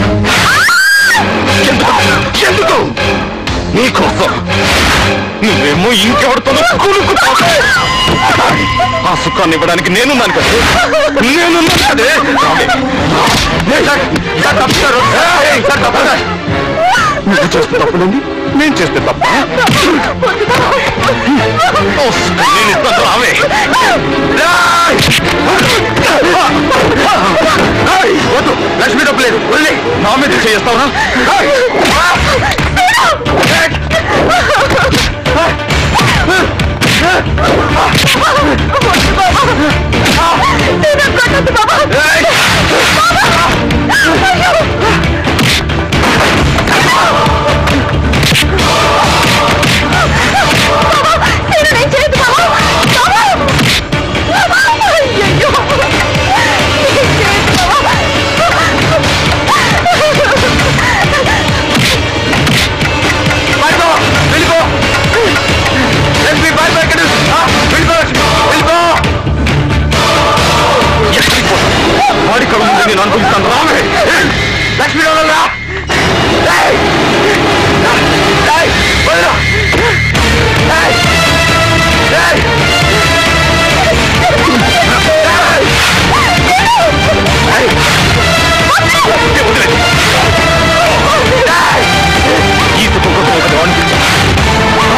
ఎందుకు ఎందుకు నీకోసం నువ్వేమో ఇంకెవరితోనో కులుకుతావు ఆ సుఖాన్ని ఇవ్వడానికి నేనున్నాను కదా నేనున్నాను కదే రావే. ఏయ్, సార్, సార్, తప్పుతారు. ఏయ్, సార్, తప్పుతారు. నువ్వు చేస్తే తప్పులేండి నేను చేస్తే తప్ప నేను ఇస్తాను రావే రాయ్! ఏయ్, వద్దు లక్ష్మి డబ్బు లేదు వదిలే నా మీద చేస్తావురా వెళ్ళిపో లక్ష్మి బాయ్ బాయ్ ఇక్కడ వెళ్ళిపో వెళ్ళిపో ఎక్కడికి పో? వాడి కళ్ళ ముందు నేను అనుకుంటాను రావే లక్ష్మి రావాలా ఈ సుఖం కోసం ఒకటి అనిపించు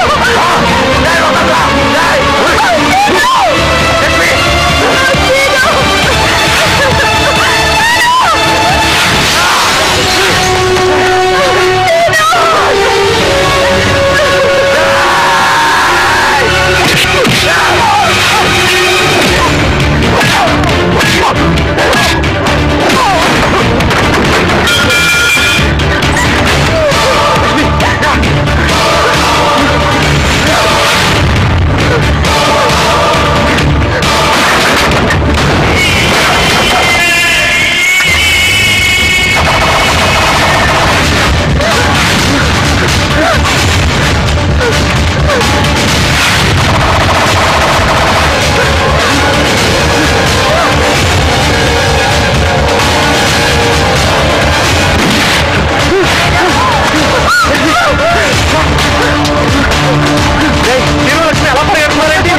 లక్ష్మి ఎలా పరిగెడుతున్నారేంటి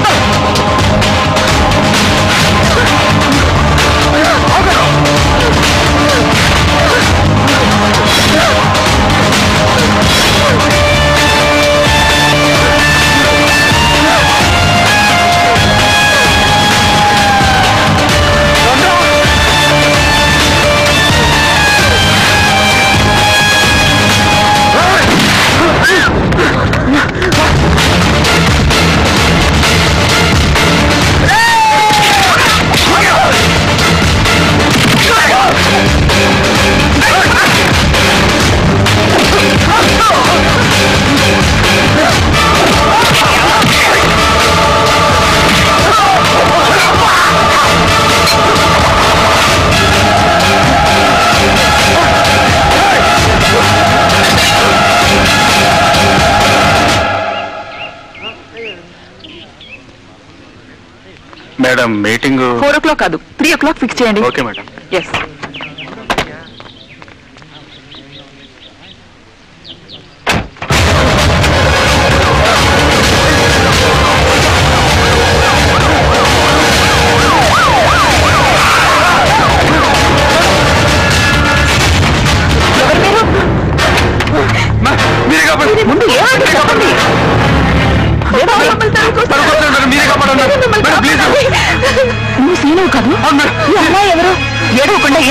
madam meeting four o'clock కాదు త్రీ ఓ క్లాక్ ఫిక్స్ చేయండి ఓకే మేడం ఎస్ మీరే కాపాడు ముందు ఏమంటే చెప్పండి మీరే కాపాడు మేడం ప్లీజ్ నువ్వు సీను కాదు ఈ అమ్మాయి ఎవరు ఏడవకుండా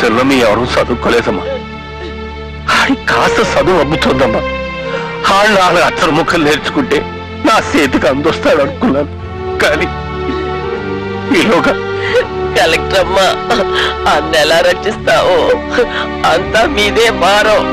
చెల్లమి ఎవరు చదువుకోలేదమ్మా ఆడి కాస్త చదువు అమ్ముతుందమ్మా ఆళ్ళు వాళ్ళ అచ్చరు ముక్కలు నేర్చుకుంటే నా చేతికి అందొస్తాడు అనుకున్నాను కానీ ఈలోగా కలెక్టర్ అమ్మా అన్న ఎలా రక్షిస్తావు అంతా మీదే భారం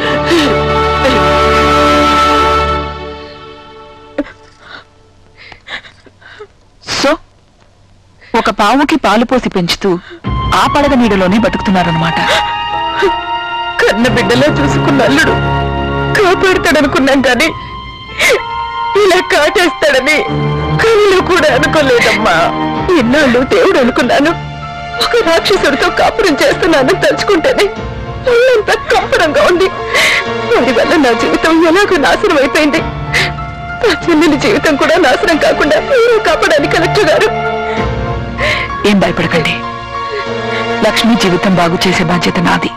సో ఒక పావుకి పాలు పోసి పెంచుతూ ఆ పడగ నీడలోనే బతుకుతున్నారనమాట కన్న బిడ్డలా చూసుకున్న అల్లుడు కాపాడుతాడనుకున్నాం కానీ ఇలా కాటేస్తాడని కళ్ళు కూడా అనుకోలేదమ్మా ఎన్నాళ్ళు దేవుడు అనుకున్నాను ఒక రాక్షసుడితో కాపురం చేస్తున్నాను తలుచుకుంటేనే ఒళ్ళంతా కంపరంగా ఉంది వాడి వల్ల నా జీవితం ఎలాగో నాశనం అయిపోయింది నా చెల్లెలి జీవితం కూడా నాశనం కాకుండా మీరు కాపాడాలి కలెక్టర్ గారు ఏం భయపడకండి లక్ష్మి జీవితం బాగు చేసే బాధ్యత నాది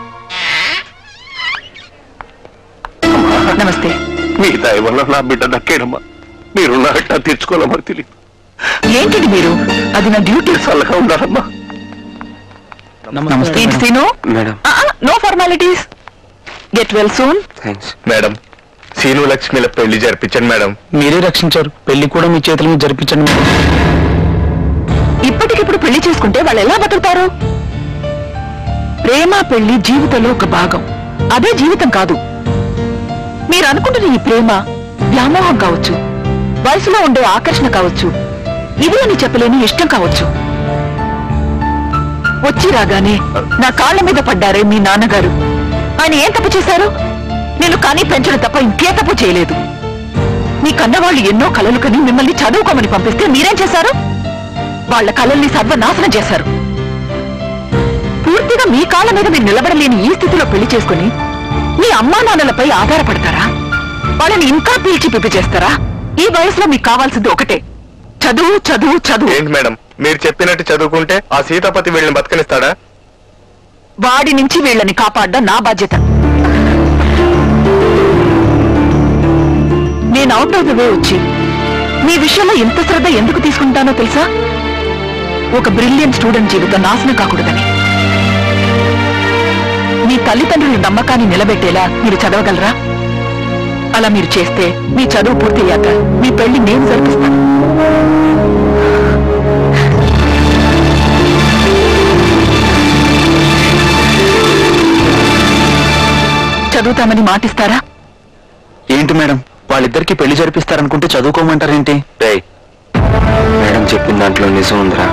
నమస్తే మీ దయ వల్ల నా బిడ్డ దక్కేనమ్మా మీరు నా అట్టా తీర్చుకోవాలమ్మా తెలియదు ఏంటిది మీరు అది నా డ్యూటీ చల్లగా ఉండాలమ్మా నమస్తే ఏంటి Seenu madam no formalities get well soon thanks madam Seenu లక్ష్మిల పెళ్లి జరిపించండి మేడం మీరే రక్షించారు పెళ్లి కూడా మీ చేతుల మీద జరిపించండి మేడం. ఇప్పటికిప్పుడు పెళ్లి చేసుకుంటే వాళ్ళు ఎలా బతుకుతారు ప్రేమ పెళ్లి జీవితంలో ఒక భాగం అదే జీవితం కాదు మీరు అనుకుంటున్న ఈ ప్రేమ వ్యామోహం కావచ్చు వయసులో ఉండే ఆకర్షణ కావచ్చు ఇది అని చెప్పలేని ఇష్టం కావచ్చు వచ్చి రాగానే నా కాళ్ళ మీద పడ్డారే మీ నాన్నగారు ఆయన ఏం తప్పు చేశారు నేను కానీ పెంచడం తప్ప ఇంకే తప్పు చేయలేదు మీ కన్నవాళ్ళు ఎన్నో కలలు కని మిమ్మల్ని చదువుకోమని పంపిస్తే మీరేం చేశారు వాళ్ళ కళల్ని సర్వనాశనం చేశారు పూర్తిగా మీ కాళ్ళ మీద మీరు నిలబడలేని ఈ స్థితిలో పెళ్లి చేసుకుని మీ అమ్మా నాన్నలపై ఆధారపడతారా వాళ్ళని ఇంకా పీల్చి పిప్పి చేస్తారా ఈ వయసులో మీకు కావాల్సింది ఒకటే చదువు చదువు చదువు ఏంటి మేడం మీరు చెప్పినట్టు చదువుకుంటే ఆ సీతాపతి వీళ్ళని బతకనిస్తాడా వాడి నుంచి వీళ్ళని కాపాడడం నా బాధ్యత నేను అవుట్ ఆఫ్ ద వే వచ్చి మీ విషయంలో ఇంత శ్రద్ధ ఎందుకు తీసుకుంటానో తెలుసా ఒక బ్రిలియంట్ స్టూడెంట్ జీవితం నాశనం కాకూడదని మీ తల్లిదండ్రుల నమ్మకాన్ని నిలబెట్టేలా మీరు చదవగలరా అలా మీరు చేస్తే మీ చదువు పూర్తయ్యాక మీ పెళ్లి నేను జరిపిస్తాను చదువుతామని మాటిస్తారా ఏంటి మేడం వాళ్ళిద్దరికి పెళ్లి జరిపిస్తారనుకుంటే చదువుకోమంటారేంటి రేయ్ మేడం చెప్పిన దాంట్లో నిజం ఉందిరా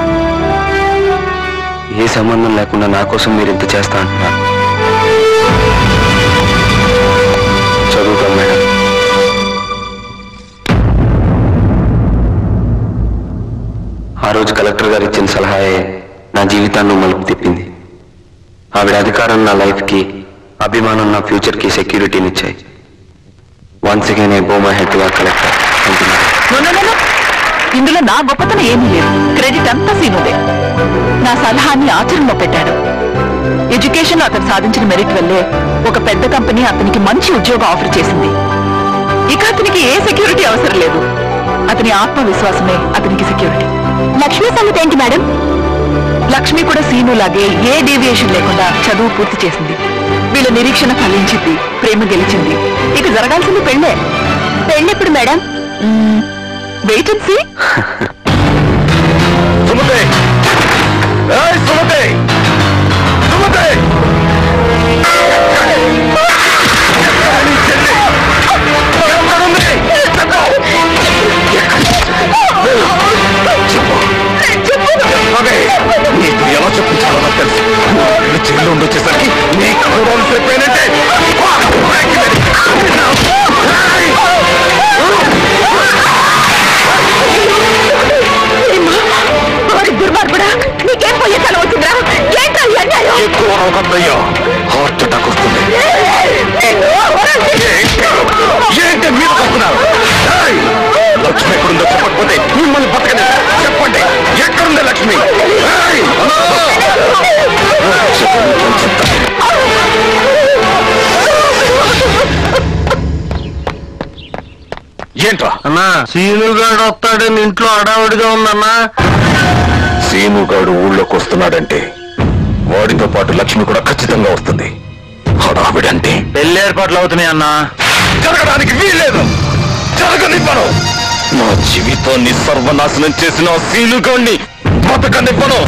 ఏ సంబంధం లేకుండా నా కోసం మీరు ఇంత చేస్తా అంటున్నారు చదువుతాం మేడం ఆ రోజు కలెక్టర్ గారు ఇచ్చిన సలహాయే నా జీవితాన్ని మలుపు తిప్పింది ఆవిడ అధికారం నా లైఫ్కి అభిమానం నా ఫ్యూచర్కి సెక్యూరిటీనిచ్చాయి once again I bow my head to collector అంటున్నారు No, no, no, no. ఇందులో నా గొప్పతనం ఏమీ లేదు క్రెడిట్ అంతా సీనుదే నా సలహాన్ని ఆచరణలో పెట్టాడు ఎడ్యుకేషన్ అతను సాధించిన మెరిట్ వల్లే ఒక పెద్ద కంపెనీ అతనికి మంచి ఉద్యోగం ఆఫర్ చేసింది ఇక అతనికి ఏ సెక్యూరిటీ అవసరం లేదు అతని ఆత్మవిశ్వాసమే అతనికి సెక్యూరిటీ లక్ష్మీ సంగతి ఏంటి మేడం లక్ష్మి కూడా సీను లాగే ఏ డీవియేషన్ లేకుండా చదువు పూర్తి చేసింది వీళ్ళ నిరీక్షణ ఫలించింది ప్రేమ గెలిచింది ఇక జరగాల్సింది పెళ్ళే పెళ్ళెప్పుడు madam wait and see Sumathi ఏయ్ సుమతి సుమతి నీకు ఎలా చెప్పించాలో నాకు తెలుసు నువ్వు చెల్లి ఉండొచ్చేసరికి నీ కూడా చెప్పానంటే దుర్మార్గుడా నీకేం పోయే తల అవుతుందా ఏంటో ఈ అన్యాయం ఎక్కువ రోగందయ్యా హార్ట్ అటాక్ వస్తుంది ఏంటి మీరు వస్తున్నారు ఏయ్! లక్ష్మి ఎక్కడుందో చెప్పకపోతే మిమ్మల్ని బతకని చెప్పండి ఎక్కడుంది లక్ష్మి ఏయ్! ఏంట్రా అన్నా సీనుగాడు వస్తాడని ఇంట్లో అడావిడిగా ఉందన్నా సీనుగాడు ఊళ్ళోకి వస్తున్నాడంటే వాడితో పాటు లక్ష్మి కూడా ఖచ్చితంగా వస్తుంది హడావిడంటే పెళ్లి ఏర్పాట్లు అవుతున్నాయి అన్నా జరగడానికి వీల్లేదు జరగనివ్వను నా జీవితాన్ని సర్వనాశనం చేసిన ఆ సీలుగాన్ని బతకనివ్వను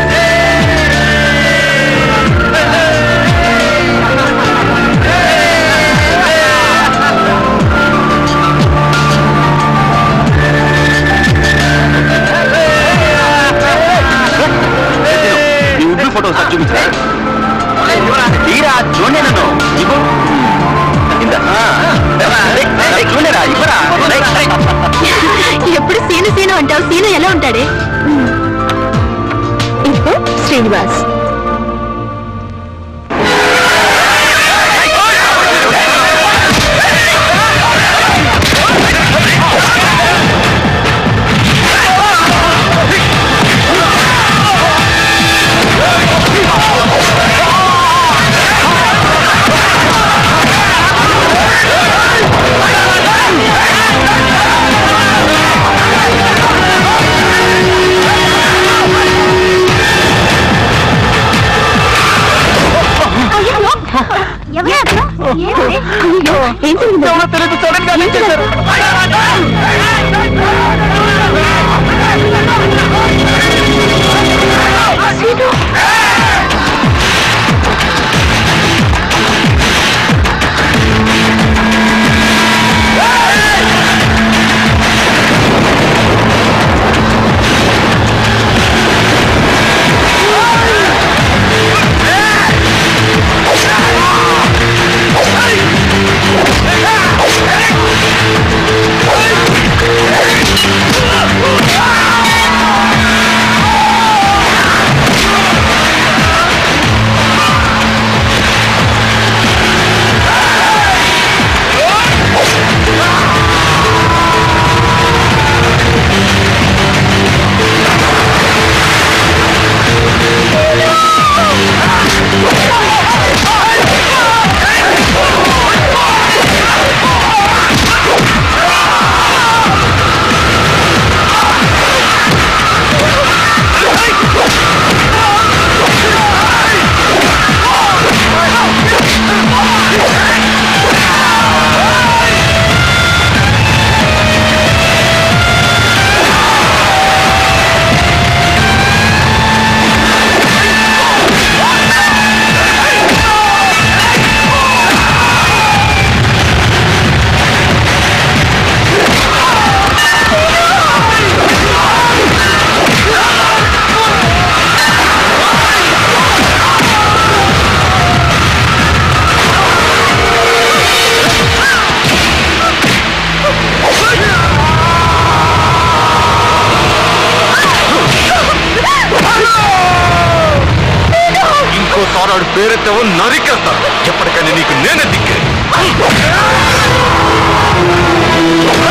ఈ ఉడ్డు ఫోటో ఒకసారి చూపించరా తీరా చూడండి నన్ను ఇవ్వు ఇందా. రేయ్, రేయ్, చూడరా ఇవ్వరా రేయ్, రేయ్. ఎప్పుడు సీను సీను అంటావు సీను ఎలా ఉంటాడే ఇప్పుడు శ్రీనివాస్ అయ్యో ఏం జరిగింది ఇంకోసారి ఆడు పేరెత్తావో నరికేస్తా ఎప్పటికైనా నీకు నేనే దిక్కే